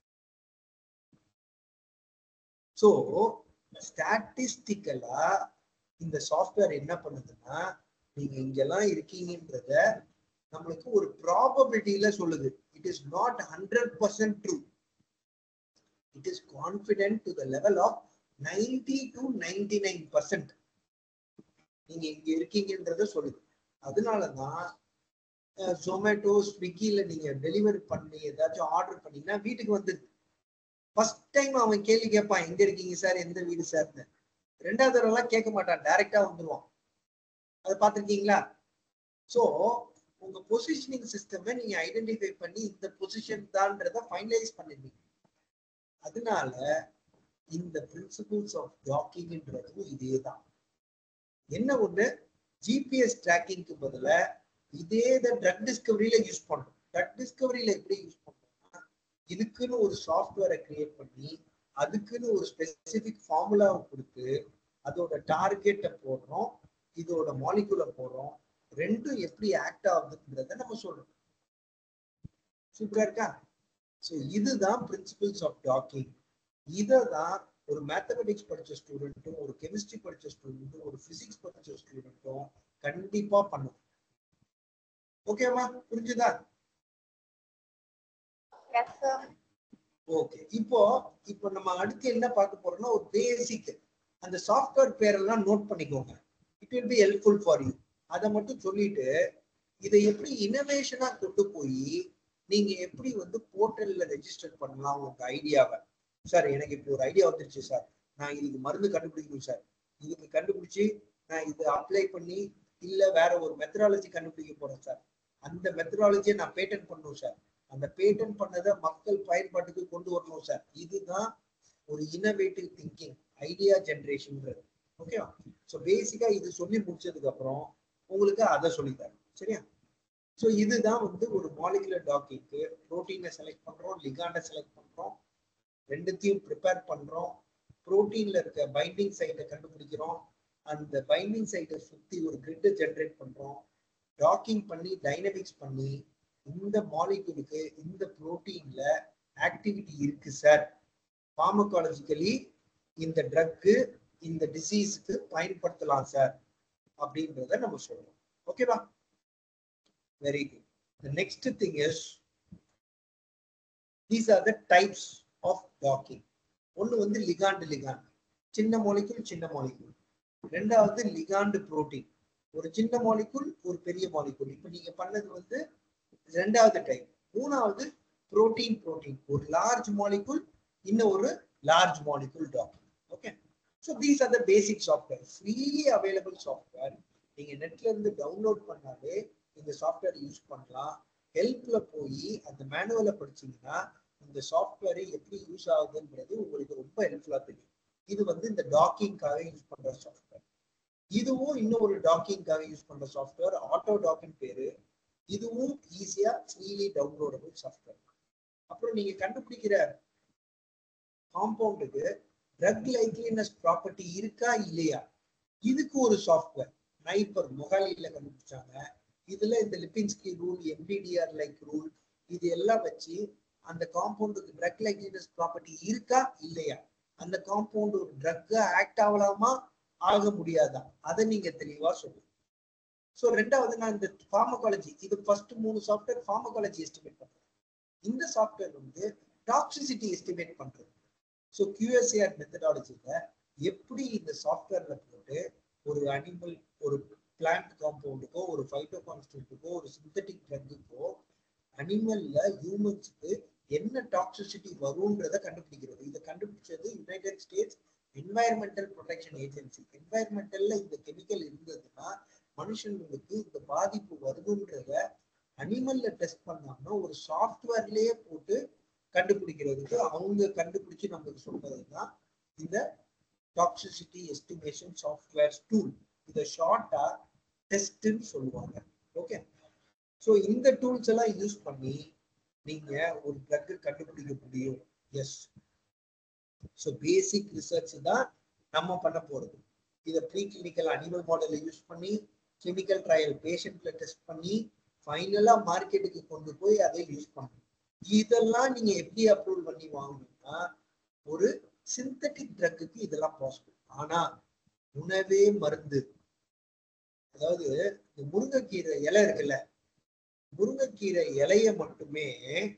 சோ ஸ்டாட்டிஸ்டிக்கலா இந்த சாஃப்ட்வேர் என்ன பண்ணுதுன்னா நீங்க இங்கெல்லாம் இருக்கீங்கன்றத நம்மளுக்கு ஒரு ப்ராபபிலிட்டியில சொல்லுது it is not hundred percent true it is confident to the level of ninety to ninety nine percent நீங்க இங்க இருக்கீங்கன்றத சொல்லுது அதனாலதான் ஜொமேட்டோ ஸ்விக்கில நீங்க டெலிவரி பண்ணி ஏதாச்சும் ஆர்டர் பண்ணீங்கன்னா வீட்டுக்கு வந்துருது ஃபர்ஸ்ட் டைம் அவன் கேள்வி கேட்பான் எங்க இருக்கீங்க சார் எந்த வீடு சார்னு ரெண்டாவது தடவை எல்லாம் கேட்க மாட்டான் டைரக்டா வந்துருவான் அதை பார்த்திருக்கீங்களா சோ உங்க பொசிஷனிங் சிஸ்டமை நீங்க ஐடென்டிஃபை பண்ணி இந்த பொசிஷன் தான்றத ஃபைனலைஸ் பண்ணிருவீங்க அதனால இந்த பிரின்சிபிள்ஸ் ஆஃப் டாக்கிங்ன்றதும் இதே தான் என்ன ஒண்ணு ஜிபிஎஸ் ட்ராக்கிங்க்கு பதில இதே தான் ட்ரக் டிஸ்கவரியில யூஸ் பண்றோம் ட்ரக் டிஸ்கவரியில எப்படி யூஸ் பண்றோம்னா இதுக்குன்னு ஒரு சாஃப்ட்வேரை கிரியேட் பண்ணி அதுக்குன்னு ஒரு ஸ்பெசிபிக் ஃபார்முலாவை கொடுத்து அதோட டார்கெட்டை போடுறோம் இதோட மாலிகுலை போடுறோம் ரெண்டும் எப்படி ஆக்ட் ஆகுதுன்றத நம்ம சொல்றோம் சூப்பரா இருக்கா ஸோ இதுதான் பிரின்சிபிள்ஸ் ஆஃப் டாக்கிங் இதை தான் ஒரு மேத்தமெட்டிக்ஸ் படிச்ச ஸ்டூடெண்ட்டும் ஒரு கெமிஸ்ட்ரி படிச்ச ஸ்டூடெண்ட்டும் ஒரு பிசிக்ஸ் படிச்ச ஸ்டூடெண்ட்டும் கண்டிப்பா பண்ணும் ஓகேவா புரிஞ்சுதா ஓகே இப்போ இப்போ நம்ம அடுத்து என்ன பார்க்க போறோம்னா ஒரு பேசிக் அந்த சாஃப்ட்வேர் பேரெல்லாம் நோட் பண்ணிக்கோங்க it will be helpful for you அதை மட்டும் சொல்லிட்டு இதை எப்படி இனோவேஷனா கொண்டு போய் நீங்க எப்படி வந்து போர்ட்டல்ல ரெஜிஸ்டர் பண்ணலாம் உங்க ஐடியாவை சார் எனக்கு இப்படி ஒரு ஐடியா வந்துருச்சு சார் நான் இதுக்கு மருந்து கண்டுபிடிக்கணும் சார் இதுக்கு கண்டுபிடிச்சு நான் இது அப்ளை பண்ணி இல்ல வேற ஒரு மெத்தடாலஜி கண்டுபிடிக்க போறேன் சார் அந்த மெத்தடாலஜியை நான் பேட்டன் பண்ணணும் சார் அந்த பேட்டன் பண்ணதை மக்கள் பயன்பாட்டுக்கு கொண்டு வரணும் சார் இதுதான் ஒரு இனோவேட்டிவ் திங்கிங் ஐடியா ஜென்ரேஷன்ன்றது ஓகேவா ஸோ பேசிக்கா இது சொல்லி முடிச்சதுக்கு அப்புறம் உங்களுக்கு அதை சொல்லித்தரேன் சரியா ஸோ இதுதான் வந்து ஒரு மாலிகுலர் டாக்கிங்க்கு ப்ரோட்டீனை செலக்ட் பண்றோம் லிகாண்டை செலக்ட் பண்றோம் ரெண்டுத்தையும் ப்ரிப்பேர் பண்றோம் ப்ரோட்டீன்ல இருக்க பைண்டிங் சைட்டை கண்டுபிடிக்கிறோம் அந்த பைண்டிங் சைட்டை சுத்தி ஒரு கிரிட்டை ஜென்ரேட் பண்றோம் டாக்கிங் பண்ணி டைனமிக்ஸ் பண்ணி இந்த மாலிகுலுக்கு இந்த ப்ரோட்டீன்ல ஆக்டிவிட்டி இருக்கு சார் ஃபார்மகாலஜிக்கலி இந்த ட்ரக்கு இந்த டிசீஸுக்கு பயன்படுத்தலாம் சார் அப்படின்றத நம்ம சொல்றோம் ஓகேவா very good the next thing is these are the types of docking ஒன்று வந்து லிகாண்டு லிகாண்ட் சின்ன மாலிகுல் சின்ன மாலிகுல் ரெண்டாவது லிகாண்டு புரோட்டீன் ஒரு சின்ன மாலிகுல் ஒரு பெரிய மாலிகுல் இப்போ நீங்க பண்ணது வந்து ரெண்டாவது டைப் மூணாவது புரோட்டீன் புரோட்டீன் ஒரு லார்ஜ் மாலிகுல் இன்னும் ஒரு large molecule docking okay so these are the basic software freely available software நீங்க நெட்ல இருந்து டவுன்லோட் பண்ணாலே இந்த சாஃப்ட்வேர் யூஸ் பண்ணலாம் ஹெல்ப்ல போய் அந்த மேனுவலை படிச்சீங்கன்னா இந்த சாஃப்ட்வேர் எப்படி யூஸ் ஆகுதுன்றது உங்களுக்கு ரொம்ப ஹெல்ப்ஃபுல்லா தெரியும் இது வந்து இந்த டாக்கிங்காக யூஸ் பண்ற சாஃப்ட்வேர் இதுவும் இன்னும் ஒரு டாக்கிங்காக யூஸ் பண்ற சாஃப்ட்வேர் ஆட்டோ டாக்கிங் பேரு இதுவும் ஈஸியா ஃப்ரீலி டவுன்லோடபிள் சாஃப்ட்வேர் அப்புறம் நீங்க கண்டுபிடிக்கிற காம்பவுண்டுக்கு ட்ரக் லைக்லினஸ் ப்ராப்பர்ட்டி இருக்கா இல்லையா இதுக்கு ஒரு சாஃப்ட்வேர் நைப்பர் மொகாலியில கண்டுபிடிச்சாங்க இதுல இந்த Lipinski rule MPDR like rule இது எல்லாம் வச்சு அந்த காம்பவுண்டுக்கு ட்ரக் லைக்லினஸ் ப்ராப்பர்ட்டி இருக்கா இல்லையா அந்த காம்பவுண்ட் ஒரு ட்ரக்கா ஆக்ட் ஆகலாமா ஆக முடியாதா அதை நீங்க தெளிவா சொல்லுங்க ஸோ ரெண்டாவது நான் இந்த ஃபார்மகாலஜி இது ஃபர்ஸ்ட் மூணு சாஃப்ட்வேர் ஃபார்மகாலஜி எஸ்டிமேட் பண்றேன் இந்த சாஃப்ட்வேர் வந்து டாக்ஸிசிட்டி எஸ்டிமேட் பண்றது ஸோ கியூஎஸ்ஏஆர் மெத்தடாலஜில எப்படி இந்த சாஃப்ட்வேர்ல போட்டு ஒரு அனிமல் ஒரு பிளான்ட் காம்பவுண்டுக்கோ ஒரு ஃபைட்டோ கான்ஸ்டன்ட்டுக்கோ ஒரு சிந்தட்டிக் ட்ரக்குக்கோ அனிமல்ல ஹியூமன்ஸுக்கு என்ன டாக்ஸிசிட்டி வரும்ன்றத கண்டுபிடிக்கிறது இதை கண்டுபிடிச்சது United States Environmental Protection Agency என்வாயர்மெண்டல்ல இந்த கெமிக்கல் இருந்ததுன்னா மனுஷங்களுக்கு இந்த பாதிப்பு வருதுன்றத அனிமல்ல டெஸ்ட் பண்ணாம ஒரு சாஃப்ட்வேர்லயே போட்டு கண்டுபிடிக்கிறதுக்கு அவங்க கண்டுபிடிச்சு நமக்கு சொல்றதுதான் இந்த டாக்ஸிசிட்டி எஸ்டிமேஷன் சாஃப்ட்வேர் டூல் இதை ஷார்ட்டா டெஸ்ட்னு சொல்லுவாங்க ஓகே ஸோ இந்த டூல்ஸ் எல்லாம் யூஸ் பண்ணி நீங்க ஒரு ட்ரக் கண்டுபிடிக்க முடியும் எஸ் ஸோ பேசிக் ரிசர்ச் தான் நம்ம பண்ண போறது இதை ப்ரீ கிளினிக்கல் அனிமல் மாடலை யூஸ் பண்ணி கிளினிக்கல் ட்ரையல் பேஷண்ட்ல டெஸ்ட் பண்ணி ஃபைனலா மார்க்கெட்டுக்கு கொண்டு போய் அதை யூஸ் பண்ணணும் இதெல்லாம் நீங்க எப்படி அப்ரூவல் பண்ணி வாங்கணும்னா ஒரு சிந்தட்டிக் ட்ரக்குக்கு இதெல்லாம் பாசிபிள் ஆனா உணவே மருந்து அதாவது இந்த முருங்கைக்கீரை இலை இருக்குல்ல முருங்கைக்கீரை இலைய மட்டுமே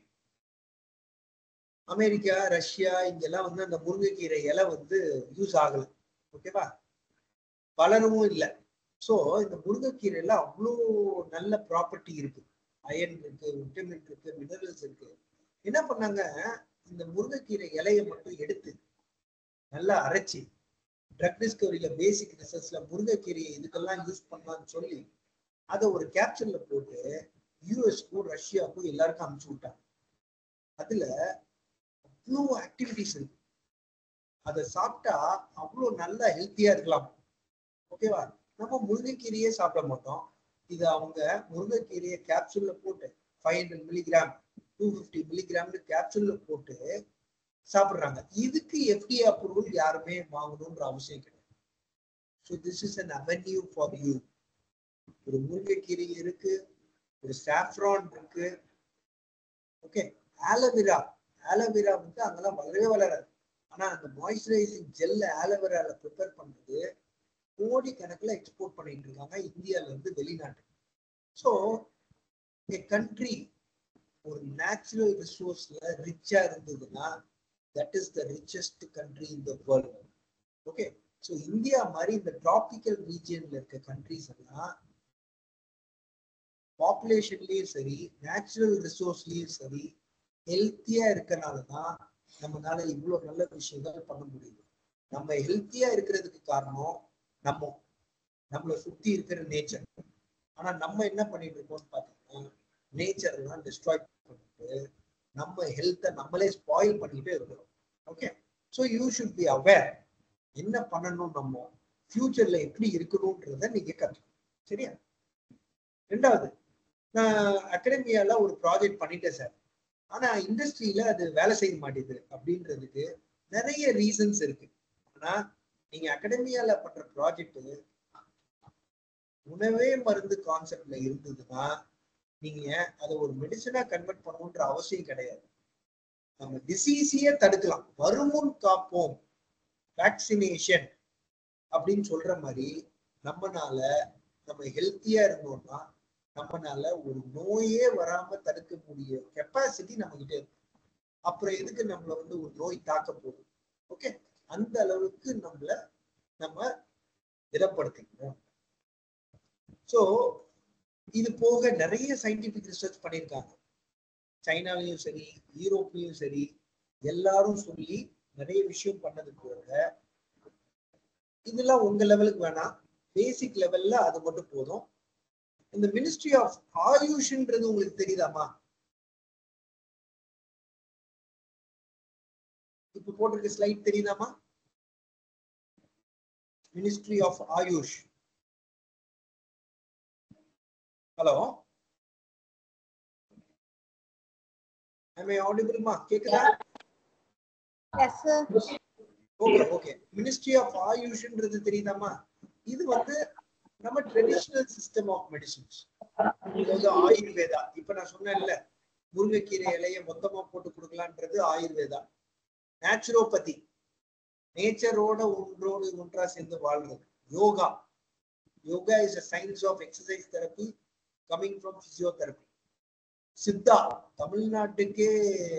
அமெரிக்கா ரஷ்யா இங்கெல்லாம் வந்து அந்த முருங்கைக்கீரை இலை வந்து யூஸ் ஆகல ஓகேவா வளரவும் இல்லை ஸோ இந்த முருங்கைக்கீரையில அவ்வளோ நல்ல ப்ராப்பர்ட்டி இருக்கு அயன் இருக்கு விட்டமின் இருக்கு மினரல்ஸ் இருக்கு என்ன பண்ணாங்க இந்த முருங்கைக்கீரை இலையை மட்டும் எடுத்து நல்லா அரைச்சி ட்ரக் டிஸ்கவரியில பேசிக் ரிசர்ச்ல முருங்கைக்கீரையை இதுக்கெல்லாம் யூஸ் பண்ணலாம்னு சொல்லி அதை ஒரு கேப்சூல்ல போட்டு யூஎஸ்க்கும் ரஷ்யாவுக்கும் எல்லாருக்கும் அனுப்பிச்சு விட்டாங்க அதுல அவ்வளோ ஆக்டிவிட்டிஸ் இருக்கு அதை சாப்பிட்டா அவ்வளோ நல்லா ஹெல்த்தியா இருக்கலாம் ஓகேவா நம்ம முருங்கைக்கீரையே சாப்பிட மாட்டோம் இது அவங்க முருங்கைக்கீரையை கேப்சூல்ல போட்டு five hundred milligram to fifty மில்லிகிராம்னு கேப்சூல்ல போட்டு சாப்பிடுறாங்க இதுக்கு எஃப்டிஏ அப்ரூவல் யாருமே வாங்கணுன்ற அவசியம் கிடையாது so this is an avenue for you ஒரு முருங்கைக்கீரை இருக்கு ஒரு சாஃப்ரான் இருக்கு ஓகே ஆலோவேரா ஆலோவேரா வந்து அங்கெல்லாம் வளரவே வளராது ஆனா அந்த மாய்ஸ்சரைசிங் ஜெல்ல ஆலோவேரால ப்ரிப்பேர் பண்றது கோடி கணக்குல எக்ஸ்போர்ட் பண்ணிட்டு இருக்காங்க இந்தியால இருந்து வெளிநாட்டுக்கு ஸோ a கண்ட்ரி ஒரு நேச்சுரல் ரிசோர்ஸ்ல ரிச்சா இருந்ததுன்னா that is the richest country in the world okay so India மாதிரி இந்த டிராபிக்கல் ரீஜியன்ல இருக்க கண்ட்ரிஸ் எல்லாம் பாப்புலேஷன்லயும் சரி நேச்சுரல் ரிசோர்ஸ்லயும் சரி ஹெல்த்தியா இருக்கனால தான் நம்மளால இவ்வளவு நல்ல விஷயங்கள் பண்ண முடியுது நம்ம ஹெல்த்தியா இருக்கிறதுக்கு காரணம் நம்ம நம்மளை சுத்தி இருக்கிற நேச்சர் ஆனா நம்ம என்ன பண்ணிட்டு இருக்கோம்னு பாத்தீங்கன்னா நேச்சர் எல்லாம் டிஸ்ட்ராய் பண்ணிட்டு நம்ம ஹெல்த்தை நம்மளே ஸ்பாயில் பண்ணிட்டே இருக்கிறோம் okay so you should be aware என்ன பண்ணணும் நம்ம ஃபியூச்சர்ல எப்படி இருக்கணும்ன்றத நீங்க கற்றுக்கணும் சரியா ரெண்டாவது நான் அகாடமியால ஒரு ப்ராஜெக்ட் பண்ணிட்டேன் சார் ஆனா இண்டஸ்ட்ரியில அது வேலை செய்ய மாட்டேங்குது அப்படின்றதுக்கு நிறைய ரீசன்ஸ் இருக்கு ஆனா நீங்க அகாடமியால பண்ற ப்ராஜெக்ட் உணவே மருந்து கான்செப்ட்ல இருந்ததுன்னா நீங்க அதை ஒரு மெடிசனா கன்வெர்ட் பண்ணணுன்ற அவசியம் கிடையாது நம்ம டிசீஸையே தடுக்கலாம் வருமுன் காப்போம் வேக்சினேஷன் அப்படின்னு சொல்ற மாதிரி நம்மனால நம்ம ஹெல்த்தியா இருந்தோம்னா நம்மனால ஒரு நோயே வராம தடுக்க முடிய கெப்பாசிட்டி நம்ம கிட்ட இருக்கு அப்புறம் எதுக்கு நம்மள வந்து ஒரு நோய் தாக்க போகுது ஓகே அந்த அளவுக்கு நம்மள நம்ம திடப்படுத்திக்கணும் ஸோ இது போக நிறைய சயின்டிபிக் ரிசர்ச் பண்ணியிருக்காங்க சைனாலையும் சரி யூரோப்லயும் சரி எல்லாரும் சொல்லி நிறைய விஷயம் பண்ணது போக இதெல்லாம் உங்க லெவலுக்கு வேணாம் பேசிக் லெவல்ல அது மட்டும் போதும் இந்த மினிஸ்ட்ரி ஆஃப் ஆயுஷ்ன்றது உங்களுக்கு தெரியுதாமா இப்ப போட்டிருக்க ஸ்லைட் தெரியுதாமா ministry of Ayush hello am i audible மா கேக்குதா Yes, sir. Okay okay ministry of ஆயுஷ்ன்றது தெரியுதாமா இது வந்து நம்ம ட்ரெடிஷனல் சிஸ்டம் ஆஃப் மெடிசின்ஸ் இது வந்து ஆயுர்வேதா இப்ப நான் சொன்னேன்ல முருங்கைக்கீரை இலைய மொத்தமா போட்டு கொடுக்கலான்றது ஆயுர்வேதா நேச்சுரோபதி நேச்சரோட ஒன்றோடு ஒன்றா சேர்ந்து வாழ்றது yoga yoga is a science of exercise therapy coming from physiotherapy Siddha தமிழ்நாட்டுக்கே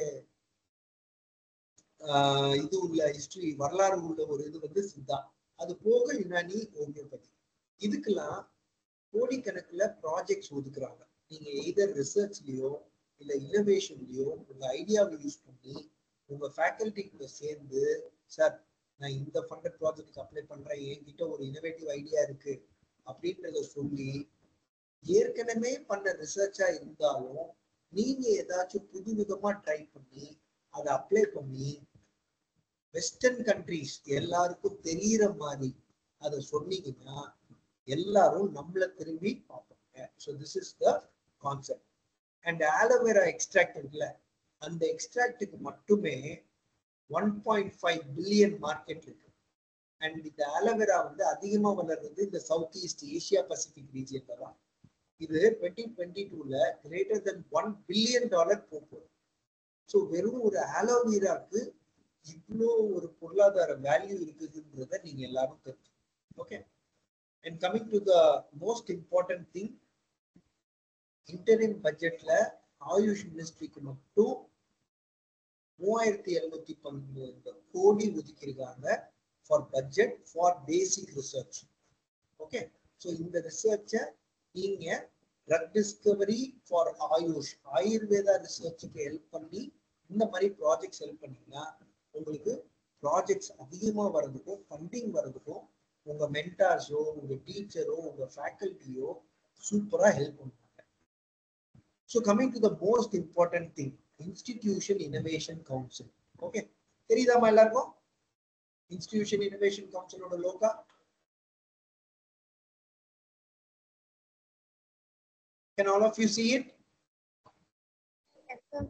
ஆஹ் இது உள்ள ஹிஸ்டரி வரலாறு உள்ள ஒரு இது வந்து சித்தா அது போக யுனானி ஹோமியோபதி இதுக்கெல்லாம் கோடிக்கணக்குல ப்ராஜெக்ட்ஸ் ஒதுக்குறாங்க நீங்க எய்தர் ரிசர்ச்லயோ இல்ல இன்னோவேஷன்லயோ உங்க ஐடியாவை யூஸ் பண்ணி உங்க ஃபேக்கல்டி கூட சேர்ந்து சார் நான் இந்த ஃபண்டட் ப்ராஜெக்ட்க்கு அப்ளை பண்றேன் என்கிட்ட ஒரு இன்னோவேட்டிவ் ஐடியா இருக்கு அப்படின்றத சொல்லி ஏற்கனவே பண்ண ரிசர்ச்சா இருந்தாலும் நீங்க ஏதாச்சும் புது விதமா ட்ரை பண்ணி அதை அப்ளை பண்ணி வெஸ்டர்ன் கண்ட்ரீஸ் எல்லாருக்கும் தெரியிற மாதிரி அதை சொன்னீங்கன்னா எல்லாரும் நம்மள திரும்பி பார்ப்பாங்க so this is the concept and aloe vera extract இருக்குல்ல அந்த எக்ஸ்ட்ராக்டுக்கு மட்டுமே one point five billion market இருக்கு அண்ட் இந்த ஆலோவேரா வந்து அதிகமா வளர்றது இந்த சவுத் ஈஸ்ட் ஏசியா பசிபிக் ரீஜியன்ல தான் இது டுவெண்ட்டி டுவெண்ட்டி டூல greater than one billion dollar போகுது ஸோ வெறும் ஒரு ஆலோவேராக்கு இவ்வளோ ஒரு பொருளாதார வேல்யூ இருக்குதுன்றத நீங்க எல்லாரும் தெரிஞ்சு okay and coming to the most important thing interim பட்ஜெட்ல ஆயுஷ் மினிஸ்ட்ரிக்கு மட்டும் மூவாயிரத்தி எழுநூத்தி பன்னெண்டு கோடி ஒதுக்கியிருக்காங்க for budget for basic research okay so இந்த ரிசர்ச்சை நீங்க drug discovery for Ayush Ayurveda ரிசர்ச்சுக்கு ஹெல்ப் பண்ணி இந்த மாதிரி ப்ராஜெக்ட்ஸ் ஹெல்ப் பண்ணீங்கன்னா உங்களுக்கு ப்ராஜெக்ட்ஸ் அதிகமா வர்றதுக்கும் ஃபண்டிங் வர்றதுக்கும் உங்க மென்டார்ஸோ உங்க டீச்சரோ உங்க ஃபேக்கல்ட்டியோ சூப்பரா ஹெல்ப் பண்ணுவாங்க so coming to the most important thing institution innovation council okay தெரியுதாமா எல்லாருக்கும் இன்ஸ்டிடியூஷன் இனோவேஷன் கவுன்சிலோட லோகா Can all of you see it? Yes, sir.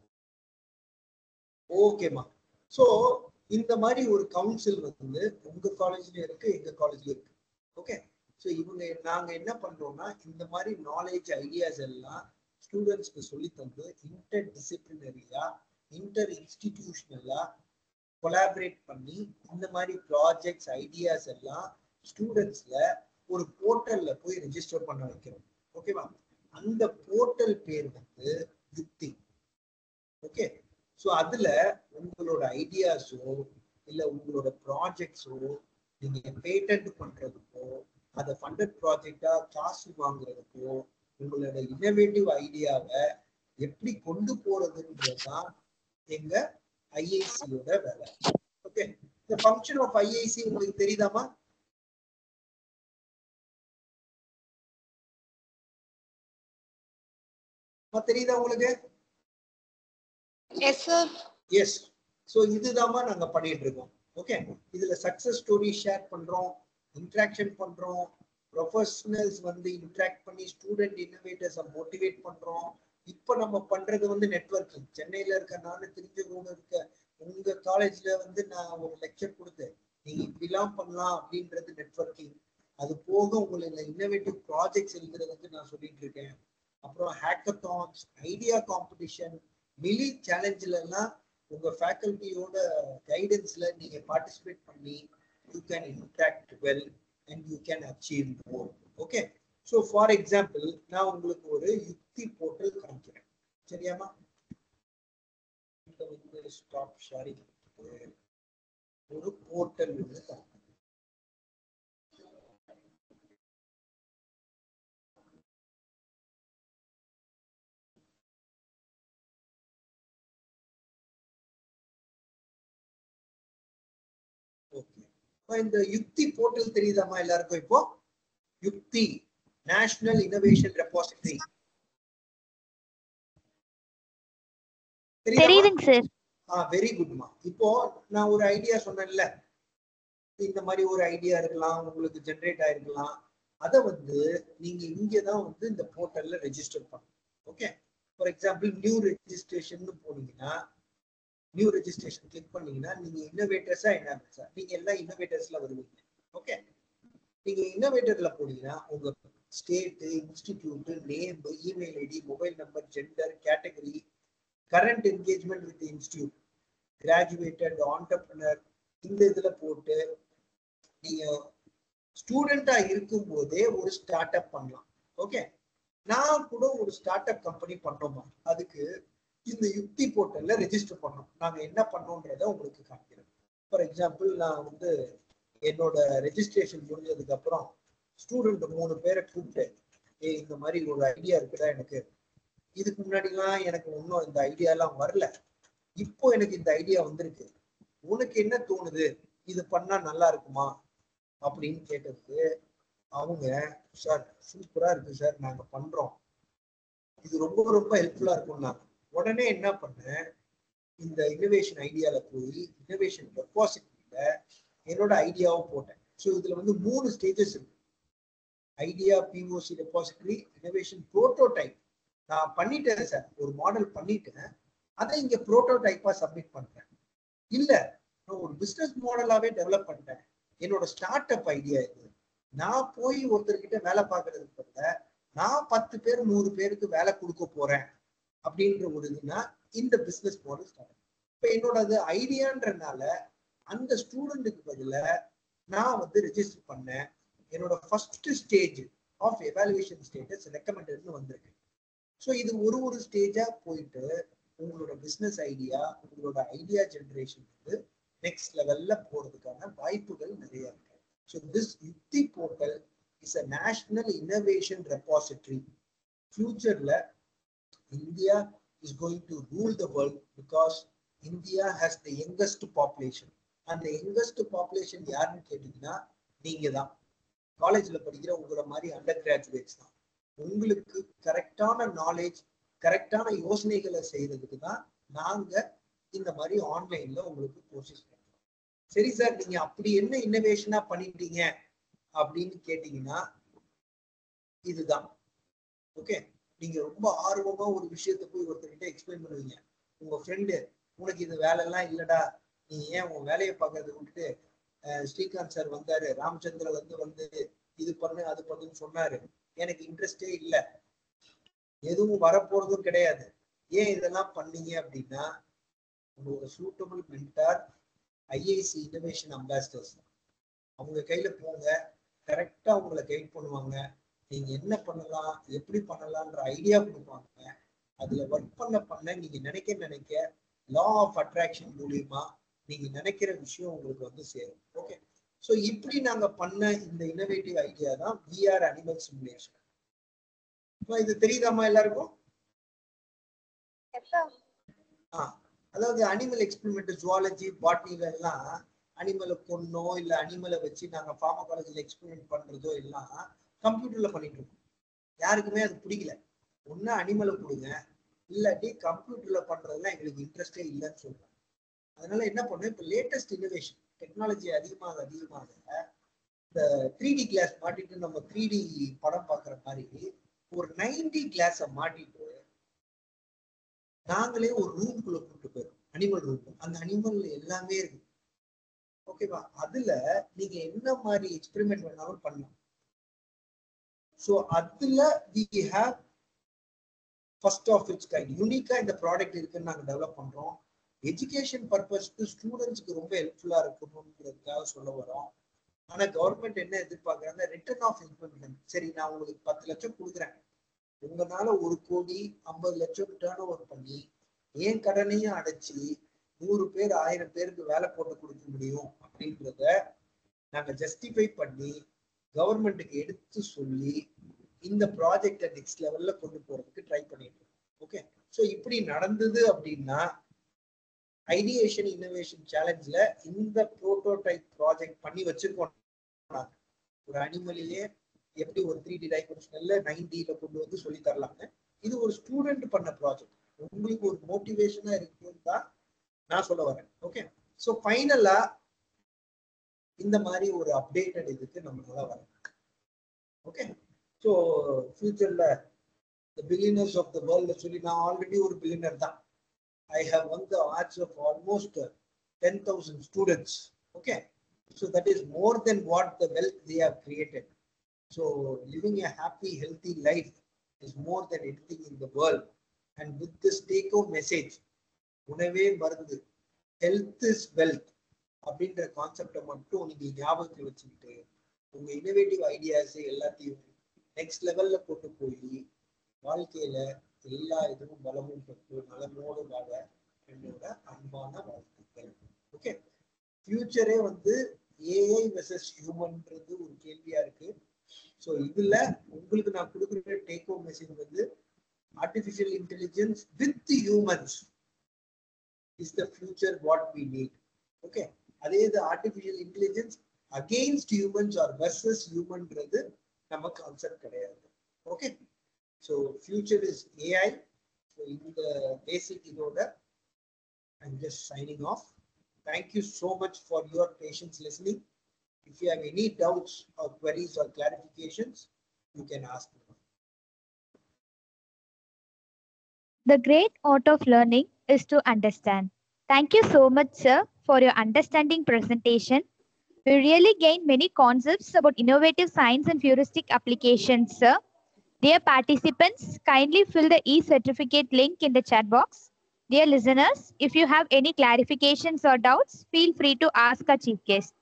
ஓகேம்மா ஸோ இந்த மாதிரி ஒரு கவுன்சில் வந்து உங்க காலேஜ்லயும் இருக்கு எங்க காலேஜ்லயும் இருக்கு ஓகே ஸோ இவங்க நாங்க என்ன பண்றோம்னா இந்த மாதிரி நாலேஜ் ஐடியாஸ் எல்லாம் ஸ்டூடெண்ட்ஸ்க்கு சொல்லி தந்து இன்டர் டிசிப்ளினரியா இன்டர் இன்ஸ்டிடியூஷனலா கொலாபரேட் பண்ணி இந்த மாதிரி ப்ராஜெக்ட்ஸ் ஐடியாஸ் எல்லாம் ஸ்டூடெண்ட்ஸ்ல ஒரு போர்ட்டல்ல போய் ரெஜிஸ்டர் பண்ண வைக்கிறோம் ஓகேவா அந்த போர்ட்டல் பேர் வந்து யுக்தி ஓகே ஸோ அதுல உங்களோட ஐடியாஸோ இல்ல உங்களோட ப்ராஜெக்ட்ஸோ நீங்க பேட்டன்ட் பண்றதுக்கோ அதை ஃபண்டட் ப்ராஜெக்டா காசு வாங்குறதுக்கோ உங்களோட இன்னோவேட்டிவ் ஐடியாவை எப்படி கொண்டு போறதுன்றதுதான் எங்க ஐஐசியோட வேலை ஓகே இந்த ஃபங்க்ஷன் ஆஃப் ஐஐசி உங்களுக்கு தெரியுதாமா அம்மா, தெரியுதா உங்களுக்கு Yes, sir. எஸ் ஸோ இதுதாம்மா நாங்க பண்ணிட்டு இருக்கோம் ஓகே இதுல சக்சஸ் ஸ்டோரி ஷேர் பண்றோம் இன்ட்ராக்ஷன் பண்றோம் ப்ரொஃபஷனல்ஸ் வந்து இன்ட்ராக்ட் பண்ணி ஸ்டூடெண்ட் இன்னோவேட்டர்ஸை மோட்டிவேட் பண்றோம் இப்போ நம்ம பண்றது வந்து நெட்வொர்க்கிங் சென்னையில இருக்க நானும் தெரிஞ்சவங்க இருக்க உங்க காலேஜ்ல வந்து நான் ஒரு லெக்சர் கொடுத்தேன் நீங்க இப்படிலாம் பண்ணலாம் அப்படின்றது நெட்வொர்க்கிங் அது போக உங்களை இன்னோவேட்டிவ் ப்ராஜெக்ட்ஸ் எழுதுறதுக்கு நான் சொல்லிட்டு இருக்கேன் அப்புறம் ஹேக்கத்தான்ஸ் ஐடியா காம்படிஷன் மிலி சேலஞ்சில் எல்லாம் உங்க ஃபேக்கல்ட்டியோட கைடன்ஸ்ல நீங்க பார்ட்டிசிபேட் பண்ணி you can interact well and you can achieve more okay so for example நான் உங்களுக்கு ஒரு யுக்தி போர்ட்டல் காமிக்கிறேன் சரியாமா இந்த வந்து ஸ்டாப் ஷேரிங் ஒரு போர்ட்டல் வந்து காமிக்கிறேன். ஓகே இப்போ இந்த யுக்தி போர்ட்டல் தெரியுதாமா எல்லாருக்கும் இப்போ யுக்தி நேஷனல் இனோவேஷன் ரெபாசிட்டரி தெரியுதுங்க சார் ஆ வெரி குட்மா இப்போ நான் ஒரு ஐடியா சொன்னேன்ல இந்த மாதிரி ஒரு ஐடியா இருக்கலாம் உங்களுக்கு ஜென்ரேட் ஆயிருக்கலாம் அதை வந்து நீங்க இங்கே தான் வந்து இந்த போர்ட்டல்ல ரெஜிஸ்டர் பண்ணணும் okay for example new registration போனீங்கன்னா நியூ ரெஜிஸ்ட்ரேஷன் கிளிக் பண்ணீங்கன்னா நீங்க இன்னோவேட்டர்ஸா என்ன சார் நீங்க எல்லாம் இன்னோவேட்டர்ஸ்ல வருவீங்க ஓகே நீங்க இன்னோவேட்டர்ல போனீங்கன்னா உங்க state institute name email ID mobile number gender category current engagement with institute graduated entrepreneur இந்த இதுல போட்டு நீங்க ஸ்டூடெண்டா இருக்கும் போதே ஒரு ஸ்டார்ட் அப் பண்ணலாம் ஓகே நான் கூட ஒரு ஸ்டார்ட் அப் கம்பெனி பண்ணோமா அதுக்கு இந்த யுக்தி போர்ட்டல்ல ரெஜிஸ்டர் பண்ணோம் நாங்க என்ன பண்ணோன்றத உங்களுக்கு காமிக்கிறேன் ஃபார் எக்ஸாம்பிள் நான் வந்து என்னோட ரெஜிஸ்ட்ரேஷன் முடிஞ்சதுக்கு அப்புறம் ஸ்டூடெண்ட் மூணு பேரை கூப்பிட்டு ஏய் இந்த மாதிரி ஒரு ஐடியா இருக்குதா எனக்கு இதுக்கு முன்னாடிலாம் எனக்கு இன்னும் இந்த ஐடியாலாம் வரல இப்போ எனக்கு இந்த ஐடியா வந்திருக்கு உனக்கு என்ன தோணுது இது பண்ணா நல்லா இருக்குமா அப்படின்னு கேட்டதுக்கு அவங்க சார் சூப்பரா இருக்கு சார் நாங்க பண்றோம் இது ரொம்ப ரொம்ப ஹெல்ப்ஃபுல்லா இருக்கும்னா உடனே என்ன பண்ணேன் இந்த இன்னோவேஷன் ஐடியால போய் இன்னோவேஷன் டெபாசிட்ல என்னோட ஐடியாவை போட்டேன் ஸோ இதுல வந்து மூணு ஸ்டேஜஸ் இருக்கு idea POC depository innovation prototype நான் பண்ணிட்டேன் சார் ஒரு மாடல் பண்ணிட்டேன் அதை இங்க ப்ரோட்டோடைப்பா சப்மிட் பண்றேன் இல்ல நான் ஒரு பிசினஸ் மாடலாவே டெவலப் பண்ணிட்டேன் என்னோட ஸ்டார்ட் அப் ஐடியா இது நான் போய் ஒருத்தர்கிட்ட வேலை பார்க்கறதுக்கு பதிலா நான் பத்து பேர் நூறு பேருக்கு வேலை கொடுக்க போறேன் அப்படின்ற ஒரு இதுனா இந்த பிசினஸ் மாடல் ஸ்டார்ட் இப்ப என்னோட அது ஐடியான்றனால அந்த ஸ்டூடெண்ட்டுக்கு பதிலா நான் வந்து ரெஜிஸ்டர் பண்ணேன் என்னோட first stage of evaluation status ரெக்கமெண்டட்னு வந்திருக்கு ஸோ இது ஒரு ஒரு ஸ்டேஜா போயிட்டு உங்களோட பிசினஸ் ஐடியா உங்களோட ஐடியா ஜென்ரேஷன் வந்து நெக்ஸ்ட் லெவல்ல போறதுக்கான வாய்ப்புகள் நிறைய இருக்கு so this Yukti portal is a national innovation repository ஃபியூச்சர்ல India is going to rule the world because India has the youngest population அந்த யங்கஸ்ட் பாப்புலேஷன் யாருன்னு கேட்டீங்கன்னா நீங்க தான் காலேஜ்ல படிக்கிற உங்களை மாதிரி அண்டர் கிராஜுவேட்ஸ் தான் உங்களுக்கு கரெக்டான நாலேஜ் கரெக்டான யோசனைகளை செய்யறதுக்கு தான் நாங்க இந்த மாதிரி ஆன்லைன்ல உங்களுக்கு கோர்சஸ் பண்றோம் சரி சார் நீங்க அப்படி என்ன இன்னோவேஷனா பண்ணிட்டீங்க அப்படின்னு கேட்டீங்கன்னா இதுதான் ஓகே நீங்க ரொம்ப ஆர்வமா ஒரு விஷயத்த போய் ஒருத்தர்கிட்ட எக்ஸ்பிளைன் பண்ணுவீங்க உங்க ஃப்ரெண்டு உனக்கு இது வேலை எல்லாம் இல்லடா நீ ஏன் உன் வேலையை பார்க்கறத விட்டுட்டு அஹ், ஸ்ரீகாந்த் சார் வந்தாரு ராமச்சந்திர வந்து வந்து இது பண்ணு அது பண்ணுன்னு சொன்னாரு எனக்கு இன்ட்ரெஸ்டே இல்ல எதுவும் வரப்போறதும் கிடையாது ஏன் இதெல்லாம் பண்ணீங்க அப்படின்னா உங்களோட suitable mentor IIC innovation ambassadors அவங்க கையில போங்க கரெக்டா உங்களை கைட் பண்ணுவாங்க நீங்க என்ன பண்ணலாம் எப்படி பண்ணலாம்ன்ற ஐடியா கொடுப்பாங்க அதுல ஒர்க் பண்ண பண்ண நீங்க நினைக்க நினைக்க லா ஆஃப் அட்ராக்ஷன் மூலியமா நீங்க நினைக்கிற விஷயம் உங்களுக்கு வந்து சேரும் ஓகே ஸோ இப்படி நாங்க பண்ண இந்த இன்னோவேட்டிவ் ஐடியா தான் விஆர் அனிமல் சிமுலேஷன் இப்போ இது தெரியுதாமா எல்லாருக்கும் Yes, sir. ஆ அதாவது அனிமல் எக்ஸ்பெரிமெண்ட் ஜுவாலஜி பாட்னில எல்லாம் அனிமலை கொன்னோ இல்ல அனிமலை வச்சு நாங்க ஃபார்மா காலேஜ்ல எக்ஸ்பெரிமெண்ட் பண்றதோ எல்லாம் கம்ப்யூட்டர்ல பண்ணிட்டு இருக்கோம் யாருக்குமே அது பிடிக்கல ஒண்ணு அனிமலை கொடுங்க இல்லாட்டி கம்ப்யூட்டர்ல பண்றதுலாம் எங்களுக்கு இன்ட்ரெஸ்டே இல்லைன்னு சொல்றாங்க அதனால என்ன பண்ணோம் இப்போ லேட்டஸ்ட் இன்னோவேஷன் டெக்னாலஜி அதிகமாக அதிகமாக இந்த த்ரீ டி கிளாஸ் மாட்டிட்டு நம்ம த்ரீ டி படம் பார்க்குற மாதிரி ஒரு நைன்டி கிளாஸை மாட்டிட்டு நாங்களே ஒரு ரூம்குள்ள கூட்டு போயிடும் அனிமல் ரூம் அந்த அனிமல் எல்லாமே இருக்கு ஓகேவா அதுல நீங்க என்ன மாதிரி எக்ஸ்பெரிமெண்ட் வேணாலும் பண்ணலாம் ஸோ அதுல we have first of its kind யூனிக்கா இந்த ப்ராடக்ட் இருக்குன்னு நாங்க டெவலப் பண்றோம் எஜுகேஷன் பர்பஸ்க்கு ஸ்டூடெண்ட்ஸ்க்கு ரொம்ப ஹெல்ப்ஃபுல்லா இருக்கணும்ன்றதுக்காக சொல்ல வரோம் ஆனா கவர்மெண்ட் என்ன எதிர்பார்க்கறாங்க ரிட்டர்ன் ஆஃப் இன்வெஸ்ட்மெண்ட் சரி நான் உங்களுக்கு பத்து லட்சம் கொடுக்குறேன் உங்களால ஒரு கோடி ஐம்பது லட்சம் டேர்ன் ஓவர் பண்ணி என் கடனையும் அடைச்சி நூறு பேர் ஆயிரம் பேருக்கு வேலை போட்டு கொடுக்க முடியும் அப்படின்றத நாங்க ஜஸ்டிஃபை பண்ணி கவர்மெண்ட்டுக்கு எடுத்து சொல்லி இந்த ப்ராஜெக்டை நெக்ஸ்ட் லெவல்ல கொண்டு போறதுக்கு ட்ரை பண்ணிட்டு இருக்கோம் ஓகே ஸோ இப்படி நடந்தது அப்படின்னா ஐடியேஷன் இன்னோவேஷன் சேலஞ்சில் இந்த ப்ரோட்டோடைப் ப்ராஜெக்ட் பண்ணி வச்சிருக்கோம் நாங்க. ஒரு அனிமலிலே எப்படி ஒரு த்ரீ டி டைமென்ஷனல்ல நைன்டில கொண்டு வந்து சொல்லி தரலாங்க இது ஒரு ஸ்டூடெண்ட் பண்ண ப்ராஜெக்ட் உங்களுக்கு ஒரு மோட்டிவேஷனா இருக்குன்னு தான் நான் சொல்ல வரேன் ஓகே ஸோ ஃபைனலா இந்த மாதிரி ஒரு அப்டேட்டட் இதுக்கு நம்மளால வரேன் ஓகே ஸோ ஃபியூச்சர்ல த பில்லியனர்ஸ் ஆஃப் த வேர்ல்ட்ல சொல்லி நான் ஆல்ரெடி ஒரு பில்லியனர் தான் I have won the hearts of almost ten thousand students okay so that is more than what the wealth they have created so living a happy healthy life is more than anything in the world and with this take home message உணவே மருந்து health is wealth அப்படின்ற கான்செப்டை மட்டும் நீங்க ஞாபகத்தில் வச்சுக்கிட்டு உங்க innovative ideas எல்லாத்தையும் நெக்ஸ்ட் லெவல்ல கொண்டு போய் வாழ்க்கையில எல்லா இதுவும் வளமும் பெற்று நலமோடு வாழ என்னோட அன்பான வாழ்த்துக்கள் ஓகே ஃபியூச்சரே வந்து ஏஐ வெர்சஸ் ஹியூமன்ன்றது ஒரு கேள்வியா இருக்கு ஸோ இதுல உங்களுக்கு நான் கொடுக்குற டேக் ஹோம் மெசேஜ் வந்து artificial intelligence with humans is the future what we need okay அதே இது artificial intelligence against humans or versus ஹியூமன்ன்றது நம்ம கான்செப்ட் கிடையாது okay so future is AI so இந்த பேசிக் இதோட I'm just signing off thank you so much for your patience listening if you have any doubts or queries or clarifications you can ask The great art of learning is to understand. Thank you so much, sir, for your understanding presentation. We really gained many concepts about innovative science and futuristic applications, sir. Dear participants, kindly fill the e-certificate link in the chat box. Dear listeners, if you have any clarifications or doubts, feel free to ask our chief guest.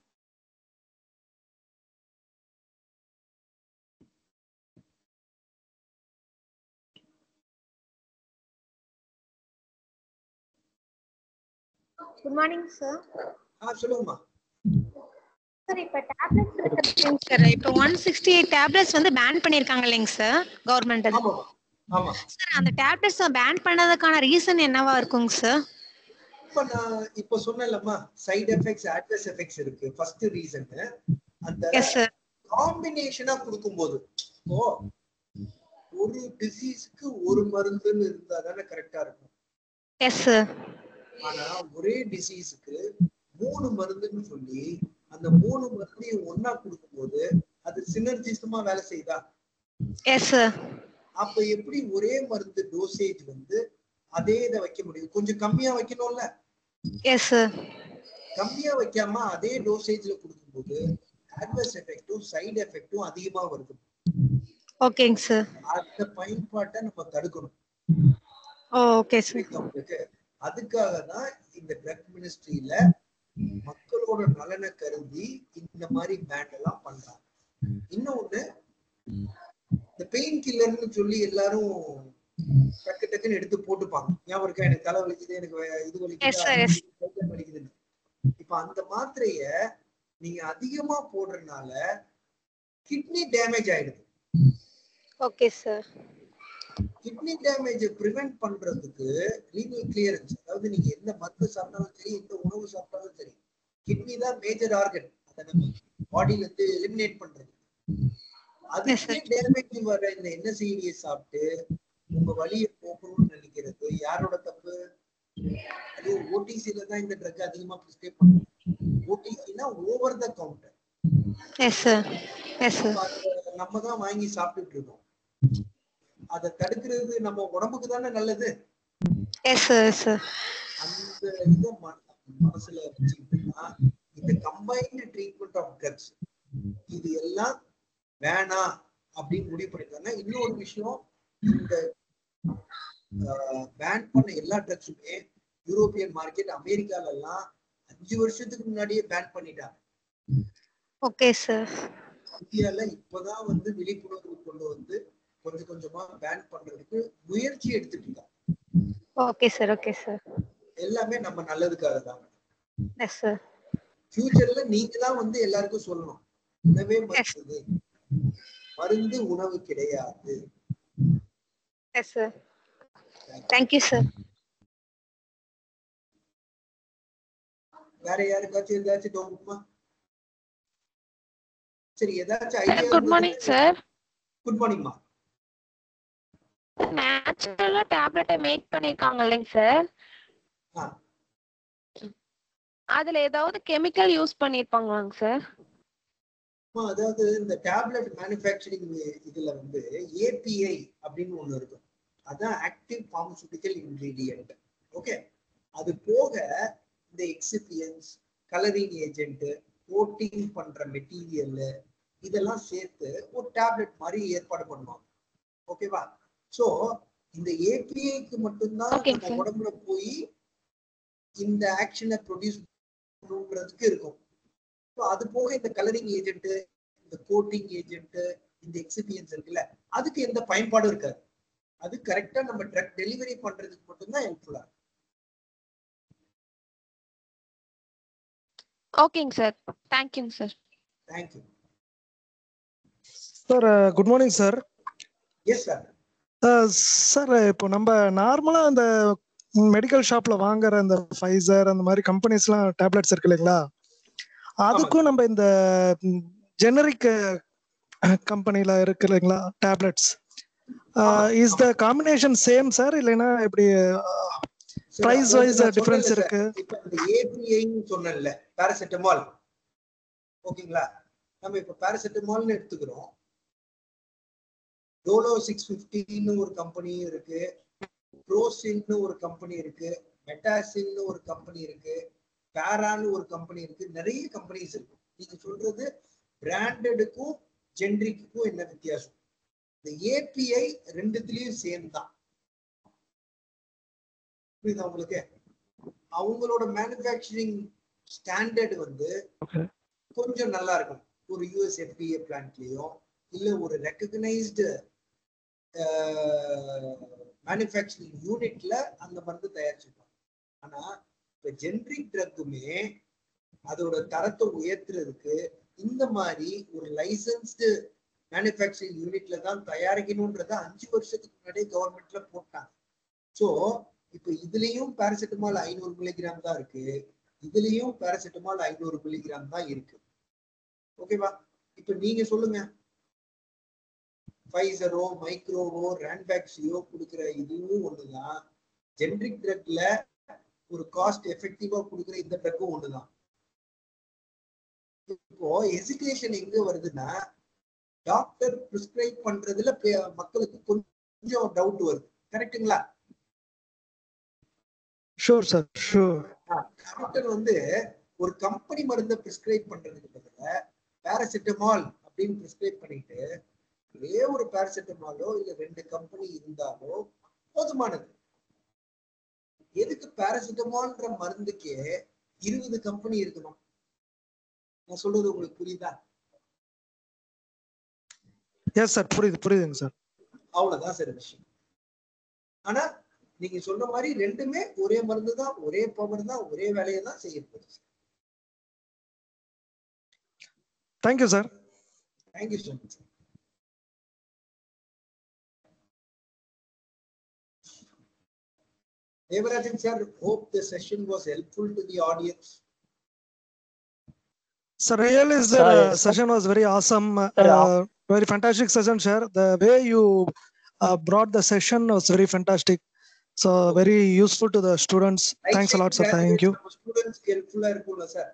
Good morning sir ஆ சொல்லுங்கம்மா sir இப்போ tablets இருக்கு sir இப்போ one sixty eight tablets வந்து ban பண்ணியிருக்காங்க இல்லைங்க sir government ஆமா ஆமா சார் அந்த டேப்லெட்ஸ் பேன் பண்ணதுக்கான ரீசன் என்னவா இருக்குங்க சார் இப்ப நான் இப்ப சொன்னேன்லம்மா சைடு எஃபெக்ட்ஸ் அட்வர்ஸ் எஃபெக்ட்ஸ் இருக்கு ஃபர்ஸ்ட் ரீசன் அந்த எஸ் சார் காம்பினேஷனா கொடுக்கும்போது இப்போ ஒரு டிசீஸ்க்கு ஒரு மருந்துன்னு இருந்தா தானே கரெக்டா இருக்கும் எஸ் சார் ஆனா ஒரே டிசீஸுக்கு மூணு மருந்துன்னு சொல்லி அந்த மூணு மருந்தையும் ஒன்னா கொடுக்கும்போது அது சினர்ஜிசமா வேலை செய்யுதா எஸ் சார் அப்ப எப்படி ஒரே மருந்து டோசேஜ் வந்து அதே இதை வைக்க முடியும் கொஞ்சம் கம்மியா வைக்கணும்ல எஸ் சார் கம்மியா வைக்காம அதே டோசேஜ்ல கொடுக்கும்போது அட்வர்ஸ் எஃபெக்டும் சைடு எஃபெக்டும் அதிகமா வருது ஓகேங்க சார் அந்த பயன்பாட்டை நம்ம தடுக்கணும் ஓகே சார் புரியுதா உங்களுக்கு அதுக்காக தான் இந்த ட்ரக் மினிஸ்ட்ரியில மக்களோட நலனை கருதி இந்த மாதிரி பேண்ட் எல்லாம் பண்றாங்க இன்னொன்னு இந்த பெயின் கில்லர்னு சொல்லி எல்லாரும் டக்கு டக்குன்னு எடுத்து போட்டுப்பாங்க ஞாபகம் இருக்கா எனக்கு தலை வலிக்குது எனக்கு வே- இது Yes, sir, yes. வலிக்குது கை வலிக்குதுன்னு இப்ப அந்த மாத்திரைய நீங்க அதிகமா போடுறதுனால கிட்னி டேமேஜ் ஆயிடுது ஓகே சார் கிட்னி டேமேஜை ப்ரிவென்ட் பண்றதுக்கு லீகல் கிளியரன்ஸ் அதாவது நீங்க எந்த மருந்து சாப்பிட்டாலும் சரி எந்த உணவு சாப்பிட்டாலும் சரி கிட்னி தான் மேஜர் ஆர்கன் அதை நம்ம பாடியில இருந்து எலிமினேட் பண்றது அதுக்கே டேமேஜ் வர இந்த என்எஸ்ஐடியை சாப்பிட்டு உங்க வலியை போக்கணும்னு நினைக்கிறது யாரோட தப்பு அது ஓடிசில தான் இந்த ட்ரக் அதிகமா பிரிஸ்கிரைப் பண்ணுவோம் ஓடிசினா over the counter yes sir yes sir நம்ம தான் வாங்கி சாப்பிட்டுட்டு இருக்கோம் அதை தடுக்கிறது நம்ம உடம்புக்கு தானே நல்லது எஸ் சார் எஸ் சார் அந்த இதை ம- மனசுல வச்சுக்கிட்டோம்னா இந்த கம்பைன்டு ட்ரீட்மெண்ட் ஆஃப் ட்ரக்ஸ் இது எல்லாம் வேணாம் அப்படின்னு முடிவு பண்ணிட்டாங்க இன்னொரு விஷயம் இந்த பேன் பண்ண எல்லா ட்ரக்ஸுமே யூரோப்பியன் மார்க்கெட் அமெரிக்கால எல்லாம் அஞ்சு வருஷத்துக்கு முன்னாடியே பேன் பண்ணிட்டாங்க ஓகே சார் இந்தியால இப்பதான் வந்து விழிப்புணர்வு கொண்டு வந்து கொஞ்சம் கொஞ்சமா பேன் பண்றதுக்கு முயற்சி எடுத்துட்டு இருக்காங்க ஓகே சார் ஓகே சார் எல்லாமே நம்ம நல்லதுக்காக தான் எஸ் சார் ஃபியூச்சர்ல நீங்க தான் வந்து எல்லாருக்கும் சொல்லணும் உணவே மருந்து மருந்து உணவு கிடையாது எஸ் சார் தேங்க்யூ சார் வேற யாருக்காச்சும் ஏதாச்சும் டவுட்மா சரி ஏதாச்சும் idea good morning sir good மார்னிங்மா நேச்சுரலா டேப்லெட்டை மேக் பண்ணிருக்காங்க இல்லைங்க சார் ஆ அதுல ஏதாவது கெமிக்கல் யூஸ் பண்ணிருப்பாங்களாங்க சார் ஆமா, அதாவது இந்த டேப்லெட் மேனுஃபேக்சரிங் இதுல வந்து ஏபிஐ அப்படின்னு ஒண்ணு இருக்கும் அதான் ஆக்டிவ் பார்மசூட்டிக்கல் இன்கிரீடியன்ட் ஓகே அது போக இந்த எக்ஸிபியன்ஸ் கலரிங் ஏஜென்ட் கோட்டிங் பண்ற மெட்டீரியல் இதெல்லாம் சேர்த்து ஒரு டேப்லெட் மாதிரி ஏற்பாடு பண்ணுவாங்க ஓகேவா சோ இந்த ஏபிஐக்கு மட்டும்தான் Okay, நம்ம sir. உடம்புல போய் இந்த ஆக்ஷனை ப்ரொடியூஸ் பண்ணுறதுக்கு இருக்கும் So அது போக இந்த கலரிங் ஏஜென்ட் இந்த கோட்டிங் ஏஜென்ட் இந்த எக்ஸிபியன்ஸ் இருக்குல்ல அதுக்கு எந்த பயன்பாடும் இருக்காது அது கரெக்டா நம்ம ட்ரக் டெலிவரி பண்றதுக்கு மட்டும்தான் ஹெல்ப்ஃபுல்லா ஓகேங்க சார் தேங்க்யூங்க sir thank you sir good morning sir yes sir sir இப்போ நம்ம நார்மலா அந்த மெடிக்கல் ஷாப்ல வாங்குற அந்த ஃபைசர் அந்த மாதிரி கம்பெனிஸ்லாம் டேப்லெட்ஸ் இருக்கு இல்லைங்களா அதுக்கும் நம்ம இந்த ஜெனரிக் கம்பெனில இருக்கு இல்லைங்களா tablets is the combination same sir இல்லைன்னா எப்படி பிரைஸ் வைஸ் டிஃபரன்ஸ் இருக்கு இப்ப இந்த ஏபிஐன்னு சொன்னேன்ல பாராசிட்டமால் ஓகேங்களா நம்ம இப்ப பாராசிட்டமால்னு எடுத்துக்கிறோம் டோலோ சிக்ஸ் பிப்டின்னு ஒரு கம்பெனி இருக்கு ப்ரோசின்னு ஒரு கம்பெனி இருக்கு மெட்டாசின்னு ஒரு கம்பெனி இருக்கு பேரான்னு ஒரு கம்பெனி இருக்கு நிறைய கம்பெனிஸ் இருக்கு நீங்க சொல்றது பிராண்டடுக்கும் ஜென்ரிக்குக்கும் என்ன வித்தியாசம் இந்த ஏபிஐ ரெண்டுத்துலயும் சேம் தான் புரியுதா உங்களுக்கு அவங்களோட மேனுஃபேக்சரிங் ஸ்டாண்டர்ட் வந்து கொஞ்சம் நல்லா இருக்கும் ஒரு யூஎஸ் எஃப்டிஏ பிளான்ட்லயோ இல்ல ஒரு ரெக்கக்னைஸ்டு மேனுஃபேக்சரிங் யூனிட்ல அந்த மருந்து தயாரிச்சிருப்பாங்க ஆனா இப்ப ஜென்ரிக் ட்ரக்குமே அதோட தரத்தை உயர்த்துறதுக்கு இந்த மாதிரி ஒரு லைசன்ஸ்டு மேனுஃபேக்சரிங் யூனிட்ல தான் தயாரிக்கணும்ன்றத அஞ்சு வருஷத்துக்கு முன்னாடியே கவர்மெண்ட்ல போட்டாங்க ஸோ இப்ப இதுலயும் பாராசிட்டமால் ஐநூறு மில்லிகிராம் தான் இருக்கு இதுலயும் பாராசிட்டமால் ஐநூறு மில்லிகிராம் தான் இருக்கு ஓகேவா இப்ப நீங்க சொல்லுங்க ஃபைசரோ மைக்ரோவோ ரேன்பேக்ஸியோ கொடுக்குற இதுவும் ஒண்ணுதான் ஜென்ரிக் ட்ரக்ல ஒரு காஸ்ட் எஃபெக்டிவா கொடுக்குற இந்த ட்ரக்கும் ஒண்ணுதான் இப்போ எஜுகேஷன் எங்க வருதுன்னா டாக்டர் பிரிஸ்கிரைப் பண்றதுல பே- மக்களுக்கு கொஞ்சம் டவுட் வருது கரெக்ட்டுங்களா ஷூர் சார் ஷூர் டாக்டர் வந்து ஒரு கம்பெனி மருந்தை பிரிஸ்கிரைப் பண்றதுக்கு பதிலா பாராசிட்டமால் அப்படின்னு பிரிஸ்கிரைப் பண்ணிட்டு ஒரே ஒரு பாராசிட்டமாலோ இல்ல ரெண்டு கம்பெனி இருந்தாலோ போதுமானது எதுக்கு பாராசிட்டமால்ன்ற மருந்துக்கே இருபது கம்பெனி இருக்கணும் நான் சொல்றது உங்களுக்கு புரியுதா எஸ் சார் புரியுது புரியுதுங்க சார் அவ்வளவுதான் சார் விஷயம் ஆனா நீங்க சொல்ற மாதிரி ரெண்டுமே ஒரே மருந்து தான் ஒரே பவர் தான் ஒரே வேலையை தான் செய்ய போகுது thank you sir thank you so much Devarajan sir, hope the session was helpful to the audience. Sir, really, sir, Sir, uh, yes, sir. session was very awesome. Sir, Uh, very fantastic session, sir. The way you uh, brought the session was very fantastic. So very useful to the students. Thanks a lot, sir. Thank you. Students helpful இருக்கும்ல sir.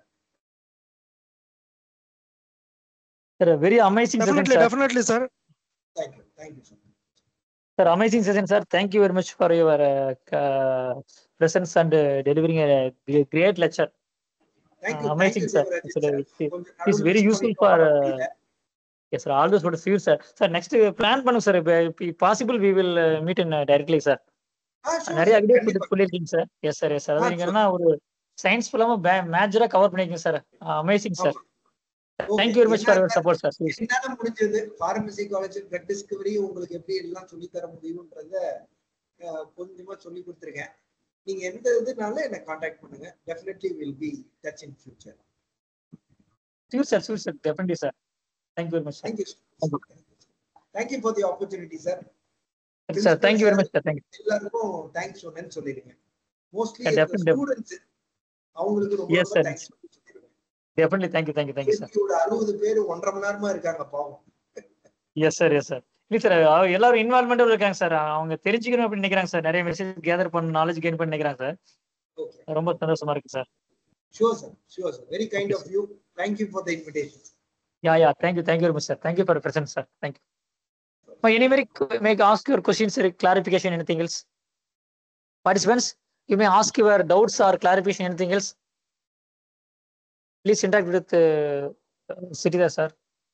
Sir, very amazing session, Definitely, sir. definitely, sir. Thank you, thank you, sir. Sir, amazing session, sir. Thank you very much for your uh, uh, presence and uh, delivering a gre- great lecture. Thank Uh, you, thank amazing, you, sir. Devarajan It's, sir. it's, கொஞ்சம் it's நடுவுல very miss useful பண்ணிட்டோம், for. வர Uh, முடியல. yes, sir. All those for sure, sir. Sir, next uh, plan பண்ணுங்க sir. If possible, we will uh, meet in uh, directly, sir. ஆ, sure, நிறைய sir, idea கண்டிப்பா. சொல்லியிருக்கீங்க sir yes sir yes sir ஆ, அதாவது நீங்க என்ன ஒரு சயின்ஸ் ஃபுல்லாம மேஜரா கவர் பண்ணிருக்கீங்க sir amazing sir Okay, thank you very much for your என்னால- சப்போர்ட் சார் என்னால முடிஞ்சது பார்மசி காலேஜ் ட்ரக் டிஸ்கவரி உங்களுக்கு எப்படி எல்லாம் சொல்லி தர முடியும்ன்றத அஹ், கொஞ்சமா சொல்லி கொடுத்துருக்கேன் நீங்க எந்த இதுனாலும் என்ன காண்டாக்ட் பண்ணுங்க definitely will be touch in future sure sir sure sir definitely sir thank you very much sir thank you thank you for the opportunity sir sir thank you very much sir thank you எல்லாருக்கும் தேங்க்ஸ் சொன்னேன்னு சொல்லிடுங்க மோஸ்ட்லி Yeah, definitely. ஸ்டூடெண்ட்ஸ் அவங்களுக்கு ரொம்ப Yes, ரொம்ப sir. Thanks definitely thank you thank you thank you sir ஒரு அறுபது பேர் ஒன்றரை மணி நேரமா இருக்காங்க பாவம் எஸ் சார் எஸ் சார் இல்லை சார் எல்லாரும் இன்வால்மெண்ட்டும் இருக்காங்க சார் அவங்க தெரிஞ்சுக்கணும் அப்படின்னு நினைக்கிறாங்க சார் நிறைய மெசேஜ் கேதர் பண்ண நாலேஜ் கெயின் பண்ணி நினைக்கிறாங்க சார் ஓகே ரொம்ப சந்தோஷமா இருக்கு sir Sure, sir. Sure, sir. Very kind of you. Thank you for the invitation. Yeah, yeah. Thank you. Thank you very much, sir. Thank you for your presence, sir. Thank you. May anybody qu- may ask your questions or clarification, anything else? Participants, you may ask your doubts or clarification, anything else? Please interact with uh, uh, Sridhar, sir.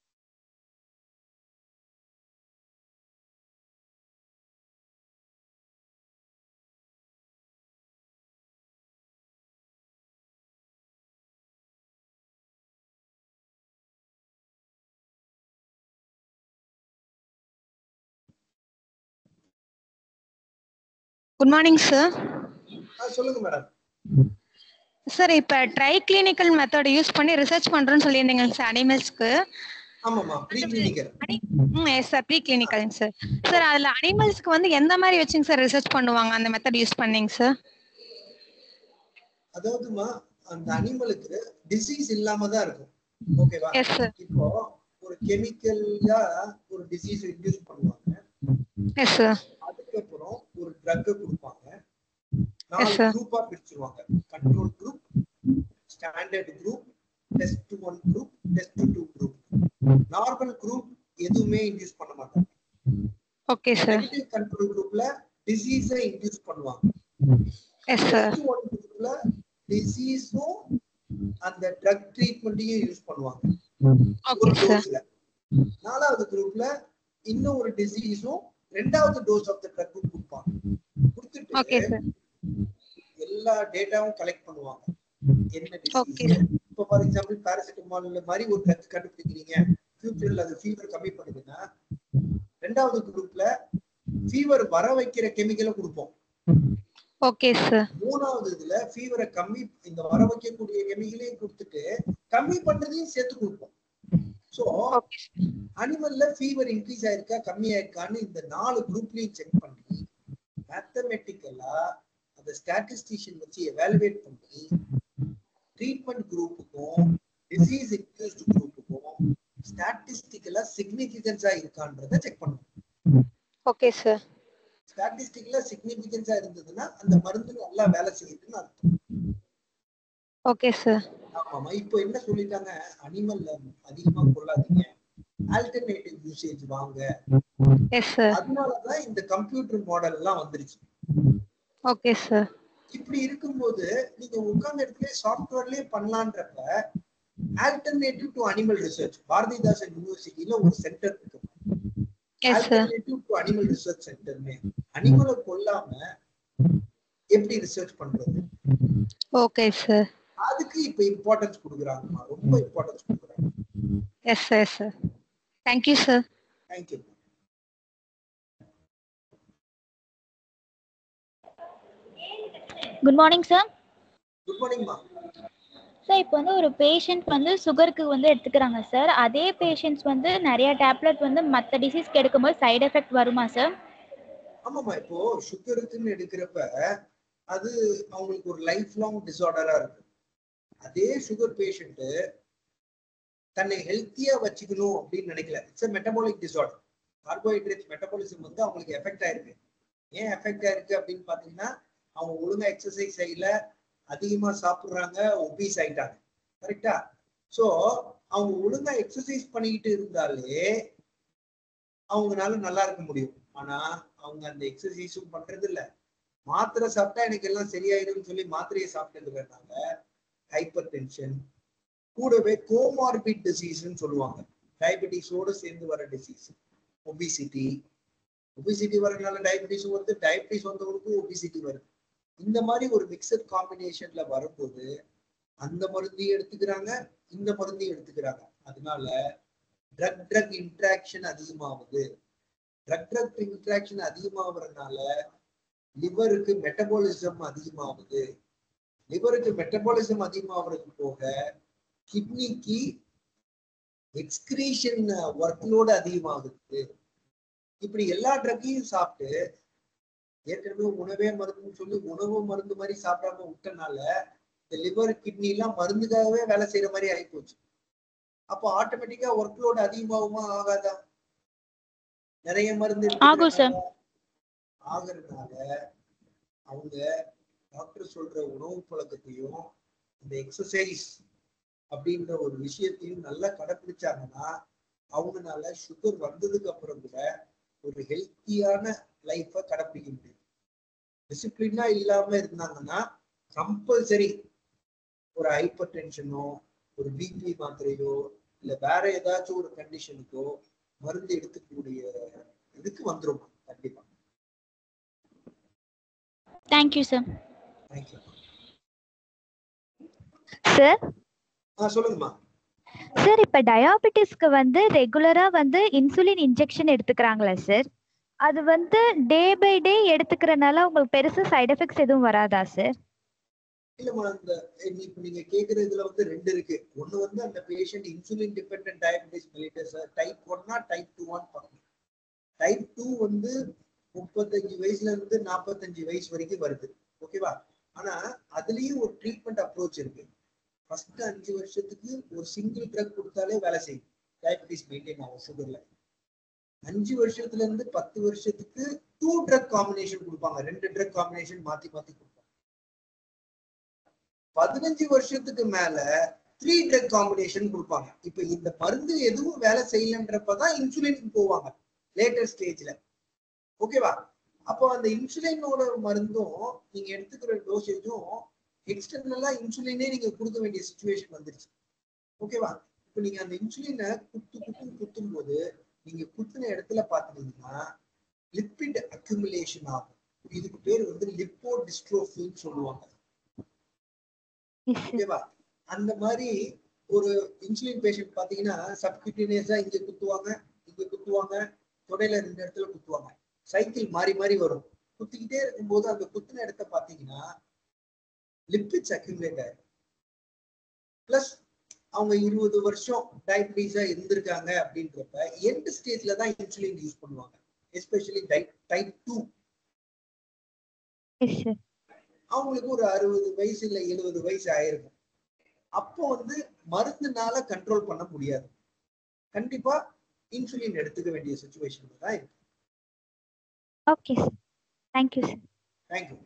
Good morning sir ஆ, சொல்லுங்க madam sir இப்போ dry clinical method use பண்ணி research பண்றேன்னு சொல்லியிருந்தீங்க sir அனிமல்ஸ்க்கு ஆமாம்மா pre clinical ம் yes sir pre clinical sir sir அதில் அனிமல்ஸ்க்கு வந்து எந்த மாதிரி வச்சுங்க சார் ரிசர்ச் பண்ணுவாங்க அந்த மெத்தட் யூஸ் பண்ணீங்க சார் அதாவதுமா அந்த அனிமலுக்கு டிசீஸ் இல்லாம தான் இருக்கும் ஓகேவா எஸ் சார் இப்போ ஒரு கெமிக்கல்லா ஒரு டிசீஸ் இன்டியூஸ் பண்ணுவாங்க எஸ் சார் அதுக்கப்புறம் ஒரு ட்ரக் கொடுப்பாங்க Yes, நாலு sir. குரூப்பா பிரிச்சிருவாங்க control group standard group test one group test two group normal group எதுவுமே இன்டியூஸ் பண்ண மாட்டாங்க ஓகே சார் நெகட்டிவ் கண்ட்ரோல் குரூப்ல டிசீஸை இன்டியூஸ் பண்ணுவாங்க எஸ் சார் டெஸ்ட் ஒன் குரூப்ல டிசீஸும் அந்த ட்ரக் ட்ரீட்மெண்ட்டையும் யூஸ் பண்ணுவாங்க ஓகே ஒரு சார் டோஸ்ல நாலாவது குரூப்ல இன்னும் ஒரு டிசீஸும் ரெண்டாவது டோஸ் ஆஃப் த ட்ரக் கொடுப்பாங்க கொடுத்துட்டு ஓகே சார் எல்லா டேட்டாவும் கலெக்ட் பண்ணுவாங்க என்ன Okay. டிசீஸ் இப்போ ஃபார் எக்ஸாம்பிள் பாராசிட்டமால் மாதிரி ஒரு ட்ரக் கண்டுபிடிக்கிறீங்க ஃபியூச்சர்ல அது ஃபீவர் கம்மி பண்ணுதுன்னா ரெண்டாவது குரூப்ல ஃபீவர் வர வைக்கிற கெமிக்கலை கொடுப்போம் ஓகே சார் மூணாவது இதுல ஃபீவரை கம்மி இந்த வர வைக்கக்கூடிய கெமிக்கலையும் கொடுத்துட்டு கம்மி பண்றதையும் சேர்த்து கொடுப்போம் சோ ஓகே அனிமல்ல ஃபீவர் இன்க்ரீஸ் ஆயிருக்கா கம்மி ஆயிருக்கான்னு இந்த நாலு குரூப்லயும் செக் பண்ணி மேத்தமெட்டிக்கலா அந்த ஸ்டாட்டிஸ்டிஷியன் வச்சு எவாலுவேட் பண்ணி ட்ரீட்மெண்ட் குரூப்புக்கும் டிசீஸ் இன்க்யூஸ்ட் குரூப்புக்கும் ஸ்டாட்டிஸ்டிக்கலா சிக்னிபிகன்ஸா இருக்கான்றத செக் பண்ணுவோம் ஓகே சார் ஸ்டாட்டிஸ்டிக்கலா சிக்னிபிகன்ஸா இருந்ததுன்னா அந்த மருந்து நல்லா வேலை செய்யுதுன்னு அர்த்தம் ஓகே சார் ஆமாமா இப்போ என்ன சொல்லிட்டாங்க அனிமல்ல அதிகமா கொள்ளாதீங்க ஆல்டர்னேட்டிவ் யூசேஜ் வாங்க எஸ் சார் அதனாலதான் இந்த கம்ப்யூட்டர் மாடல் எல்லாம் வந்துருச்சு ஓகே சார் இப்படி இருக்கும்போது நீங்க உட்கார்ந்த இடத்துல சாஃப்ட்வேர்லயே பண்ணலான்றப்ப alternative to animal research Bharathidasan யூனிவர்சிட்டியில ஒரு சென்டர் இருக்கு yes sir alternative to animal research சென்டர்னு அனிமலை கொல்லாம எப்படி ரிசர்ச் பண்றது ஓகே சார் அதுக்கு இப்ப இம்பார்ட்டன்ஸ் கொடுக்குறாங்கம்மா ரொம்ப இம்பார்ட்டன்ஸ் கொடுக்குறாங்க yes sir sir thank you sir thank you good morning sir good மார்னிங்மா சார் இப்போ வந்து ஒரு பேஷண்ட் வந்து சுகருக்கு வந்து எடுத்துக்கிறாங்க சார் அதே பேஷண்ட்ஸ் வந்து நிறைய டேப்லெட் வந்து மற்ற டிசீஸ்க்கு எடுக்கும்போது சைடு எஃபெக்ட் வருமா சார் ஆமாமா இப்போ சுகருக்குன்னு எடுக்கிறப்ப அது அவங்களுக்கு ஒரு லைஃப் லாங் டிசார்டரா இருக்கு அதே சுகர் பேஷண்ட் தன்னை ஹெல்த்தியா வச்சுக்கணும் அப்படின்னு நினைக்கல it's metabolic disorder carbohydrate metabolism வந்து அவங்களுக்கு எஃபெக்ட் ஆயிருக்கு ஏன் எஃபெக்ட் ஆயிருக்கு அப்படின்னு பாத்தீங்கன்னா அவங்க ஒழுங்கா எக்ஸசைஸ் செய்யல அதிகமா சாப்பிடுறாங்க ஒபீஸ் ஆயிட்டாங்க கரெக்டா சோ அவங்க ஒழுங்கா எக்ஸசைஸ் பண்ணிக்கிட்டு இருந்தாலே அவங்கனால நல்லா இருக்க முடியும் ஆனா அவங்க அந்த எக்ஸசைஸும் பண்றது இல்ல மாத்திரை சாப்பிட்டா எனக்கு எல்லாம் சரியாயிடும்னு சொல்லி மாத்திரையை சாப்பிட்டதுனால ஹைப்பர் டென்ஷன் கூடவே கோமார்பிட் டிசீஸ்ன்னு சொல்லுவாங்க டயபெட்டிஸோட சேர்ந்து வர டிசீஸ் ஒபிசிட்டி ஒபிசிட்டி வரதுனால டயபெட்டிஸ் வருது டயபெட்டிஸ் வந்தவங்களுக்கும் ஒபிசிட்டி வருது இந்த மாதிரி ஒரு மிக்சட் காம்பினேஷன்ல வரும்போது அந்த மருந்தையும் எடுத்துக்கிறாங்க இந்த மருந்தையும் எடுத்துக்கிறாங்க அதனால ட்ரக் ட்ரக் இன்ட்ராக்ஷன் அதிகமாகுது ட்ரக் ட்ரக் இன்ட்ராக்ஷன் அதிகமாகறதுனால லிவருக்கு மெட்டபாலிசம் அதிகமாகுது லிவருக்கு மெட்டபாலிசம் அதிகமாகிறது போக கிட்னிக்கு எக்ஸ்கிரீஷன் ஒர்க்லோடு அதிகமாகுது இப்படி எல்லா ட்ரக்கையும் சாப்பிட்டு ஏற்கனவே உணவே மருந்துன்னு சொல்லி உணவு மருந்து மாதிரி சாப்பிடாம விட்டனால இந்த லிவர் கிட்னி எல்லாம் மருந்துக்காகவே வேலை செய்யற மாதிரி ஆயிப்போச்சு அப்போ ஆட்டோமேட்டிக்கா ஒர்க் லோடு அதிகமாகுமா ஆகாதா நிறைய மருந்து ஆகும் sir. எடுத்துக்கறதுனால ஆகுறதுனால அவங்க டாக்டர் சொல்ற உணவு பழக்கத்தையும் இந்த எக்ஸசைஸ் அப்படின்ற ஒரு விஷயத்தையும் நல்லா கடைபிடிச்சாங்கன்னா அவங்கனால சுகர் வந்ததுக்கு அப்புறம் கூட ஒரு ஹெல்த்தியான லைஃபை கடைபிடிக்க முடியும் டிசிப்ளினா இல்லாம இருந்தாங்கன்னா கம்பல்சரி ஒரு ஹைப்பர் டென்ஷனோ ஒரு பிபி மாத்திரையோ இல்ல வேற ஏதாச்சும் ஒரு கண்டிஷனுக்கோ மருந்து எடுத்துக்கூடிய இதுக்கு வந்துரும் கண்டிப்பா தேங்க்யூ சார் தேங்க்யூ சார் ஆ சொல்லுங்கம்மா சார் இப்ப டயாபெட்டிஸ்க்கு வந்து ரெகுலரா வந்து இன்சுலின் இன்ஜெக்ஷன் எடுத்துக்கிறாங்களா சார் அது வந்து டே பை டே எடுத்துக்கிறனால உங்களுக்கு பெருசா சைடு எஃபெக்ட்ஸ் எதுவும் வராதா சார் இல்லம்மா இந்த இப்ப நீங்க கேக்குற இதுல வந்து ரெண்டு இருக்கு ஒண்ணு வந்து அந்த patient insulin dependent diabetes mellitus type ஒன்னா டைப் டூ ஒன் பார்க்கணும் டைப் டூ வந்து முப்பத்தஞ்சு வயசுல இருந்து நாற்பத்தஞ்சு வயசு வரைக்கும் வருது ஓகேவா ஆனா அதுலயும் ஒரு ட்ரீட்மெண்ட் அப்ரோச் இருக்கு ஃபர்ஸ்ட் அஞ்சு வருஷத்துக்கு ஒரு சிங்கிள் ட்ரக் கொடுத்தாலே வேலை செய்யும் டயபெட்டிஸ் மெயின்டைன் ஆகும் சுகர்ல அஞ்சு வருஷத்துல இருந்து பத்து வருஷத்துக்கு டூ ட்ரக் காம்பினேஷன் கொடுப்பாங்க ரெண்டு ட்ரக் காம்பினேஷன் மாத்தி மாத்தி கொடுப்பாங்க பதினஞ்சு வருஷத்துக்கு மேல த்ரீ ட்ரக் காம்பினேஷன் கொடுப்பாங்க இப்ப இந்த மருந்து எதுவும் வேலை செய்யலன்றப்பதான் இன்சுலினுக்கு போவாங்க லேட்டர் ஸ்டேஜ்ல ஓகேவா அப்போ அந்த இன்சுலினோட மருந்தும் நீங்க எடுத்துக்கிற டோசேஜும் எக்ஸ்டர்னலா இன்சுலினே நீங்க கொடுக்க வேண்டிய சுச்சுவேஷன் வந்துருச்சு ஓகேவா இப்போ நீங்க அந்த இன்சுலினை குத்து குத்து குத்தும் போது நீங்க குத்துன இடத்துல பாத்தீங்கன்னா லிப்பிட் அக்யூமுலேஷன் ஆகும் இதுக்கு பேர் வந்து லிப்போ டிஸ்ட்ரோஃபின்னு சொல்லுவாங்க ஓகேவா அந்த மாதிரி ஒரு இன்சுலின் பேஷண்ட் பாத்தீங்கன்னா சப்கியூட்டேனியஸா இங்க குத்துவாங்க இங்க குத்துவாங்க தொடையில ரெண்டு இடத்துல குத்துவாங்க சைக்கிள் மாறி மாறி வரும் குத்திக்கிட்டே இருக்கும்போது அந்த குத்துன இடத்த பாத்தீங்கன்னா லிப்பிட்ஸ் அக்யூமுலேட் ஆயிரும் பிளஸ் அவங்க இருபது வருஷம் டயபிட்டிஸா இருந்திருக்காங்க அப்படின்றப்ப எண்ட் ஸ்டேஜ்ல தான் இன்சுலின் யூஸ் பண்ணுவாங்க especially type two yes sir அவங்களுக்கு ஒரு அறுபது வயசு இல்ல எழுபது வயசு ஆயிருக்கும் அப்போ வந்து மருந்துனால கண்ட்ரோல் பண்ண முடியாது கண்டிப்பா இன்சுலின் எடுத்துக்க வேண்டிய சுச்சுவேஷன் தான் இருக்கு okay sir thank you sir thank you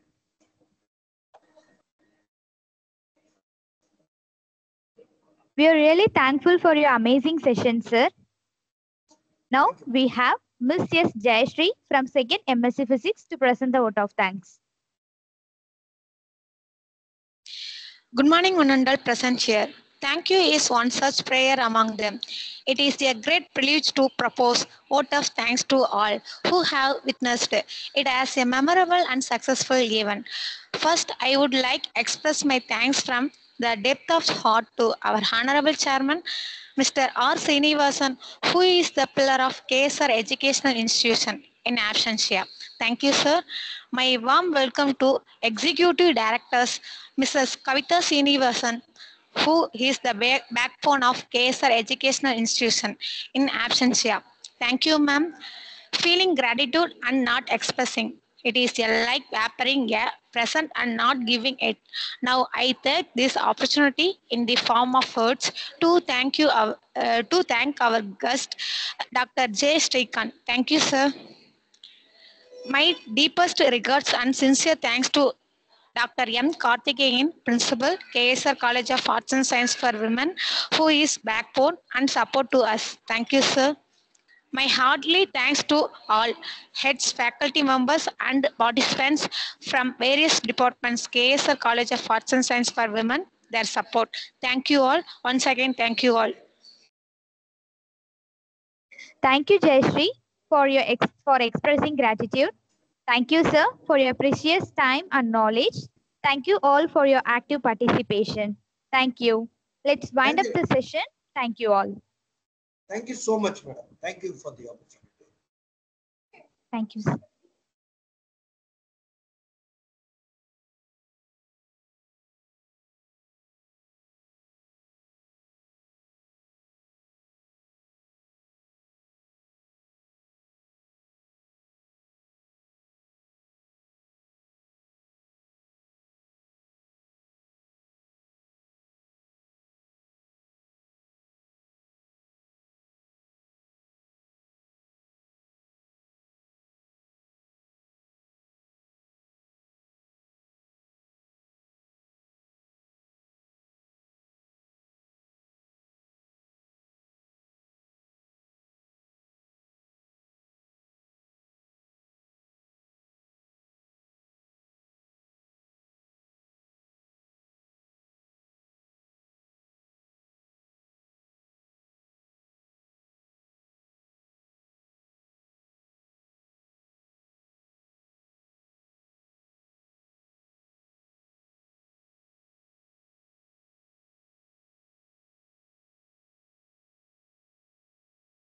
We are really thankful for your amazing session, sir. Now we have Miss S. Jayashree from second MSc Physics to present the vote of thanks. Good morning, one and all present here. Thank you is one such prayer among them. It is a great privilege to propose vote of thanks to all who have witnessed it as a memorable and successful event. First, I would like express my thanks from the depth of heart to our honorable chairman, Mr. R. Srinivasan, who is the pillar of KSR Educational Institution in absentia. Thank you, sir. My warm welcome to executive directors, Mrs. Kavita Srinivasan, who is the back- backbone of KSR Educational Institution in absentia. Thank you, ma'am. Feeling gratitude and not expressing. It is a like vaporing a present and not giving it. Now I take this opportunity in the form of words to thank you, our- uh, to thank our guest, Dr. J. Srikanth. Thank you, sir. My deepest regards and sincere thanks to Dr. M. Karthikeyan, Principal, KSR College of Arts and Science for Women, who is backbone and support to us. Thank you, sir. My heartily thanks to all heads, faculty members, and participants from various departments, KSR College of Arts and Science for Women, their support. Thank you all. Once again, thank you all. Thank you, Jayashree, for your ex- for expressing gratitude. Thank you, sir, for your precious time and knowledge. Thank you all for your active participation. Thank you. Let's wind Thank up the session. Thank you all. Thank you so much, madam. Thank you for the opportunity. Thank you, sir.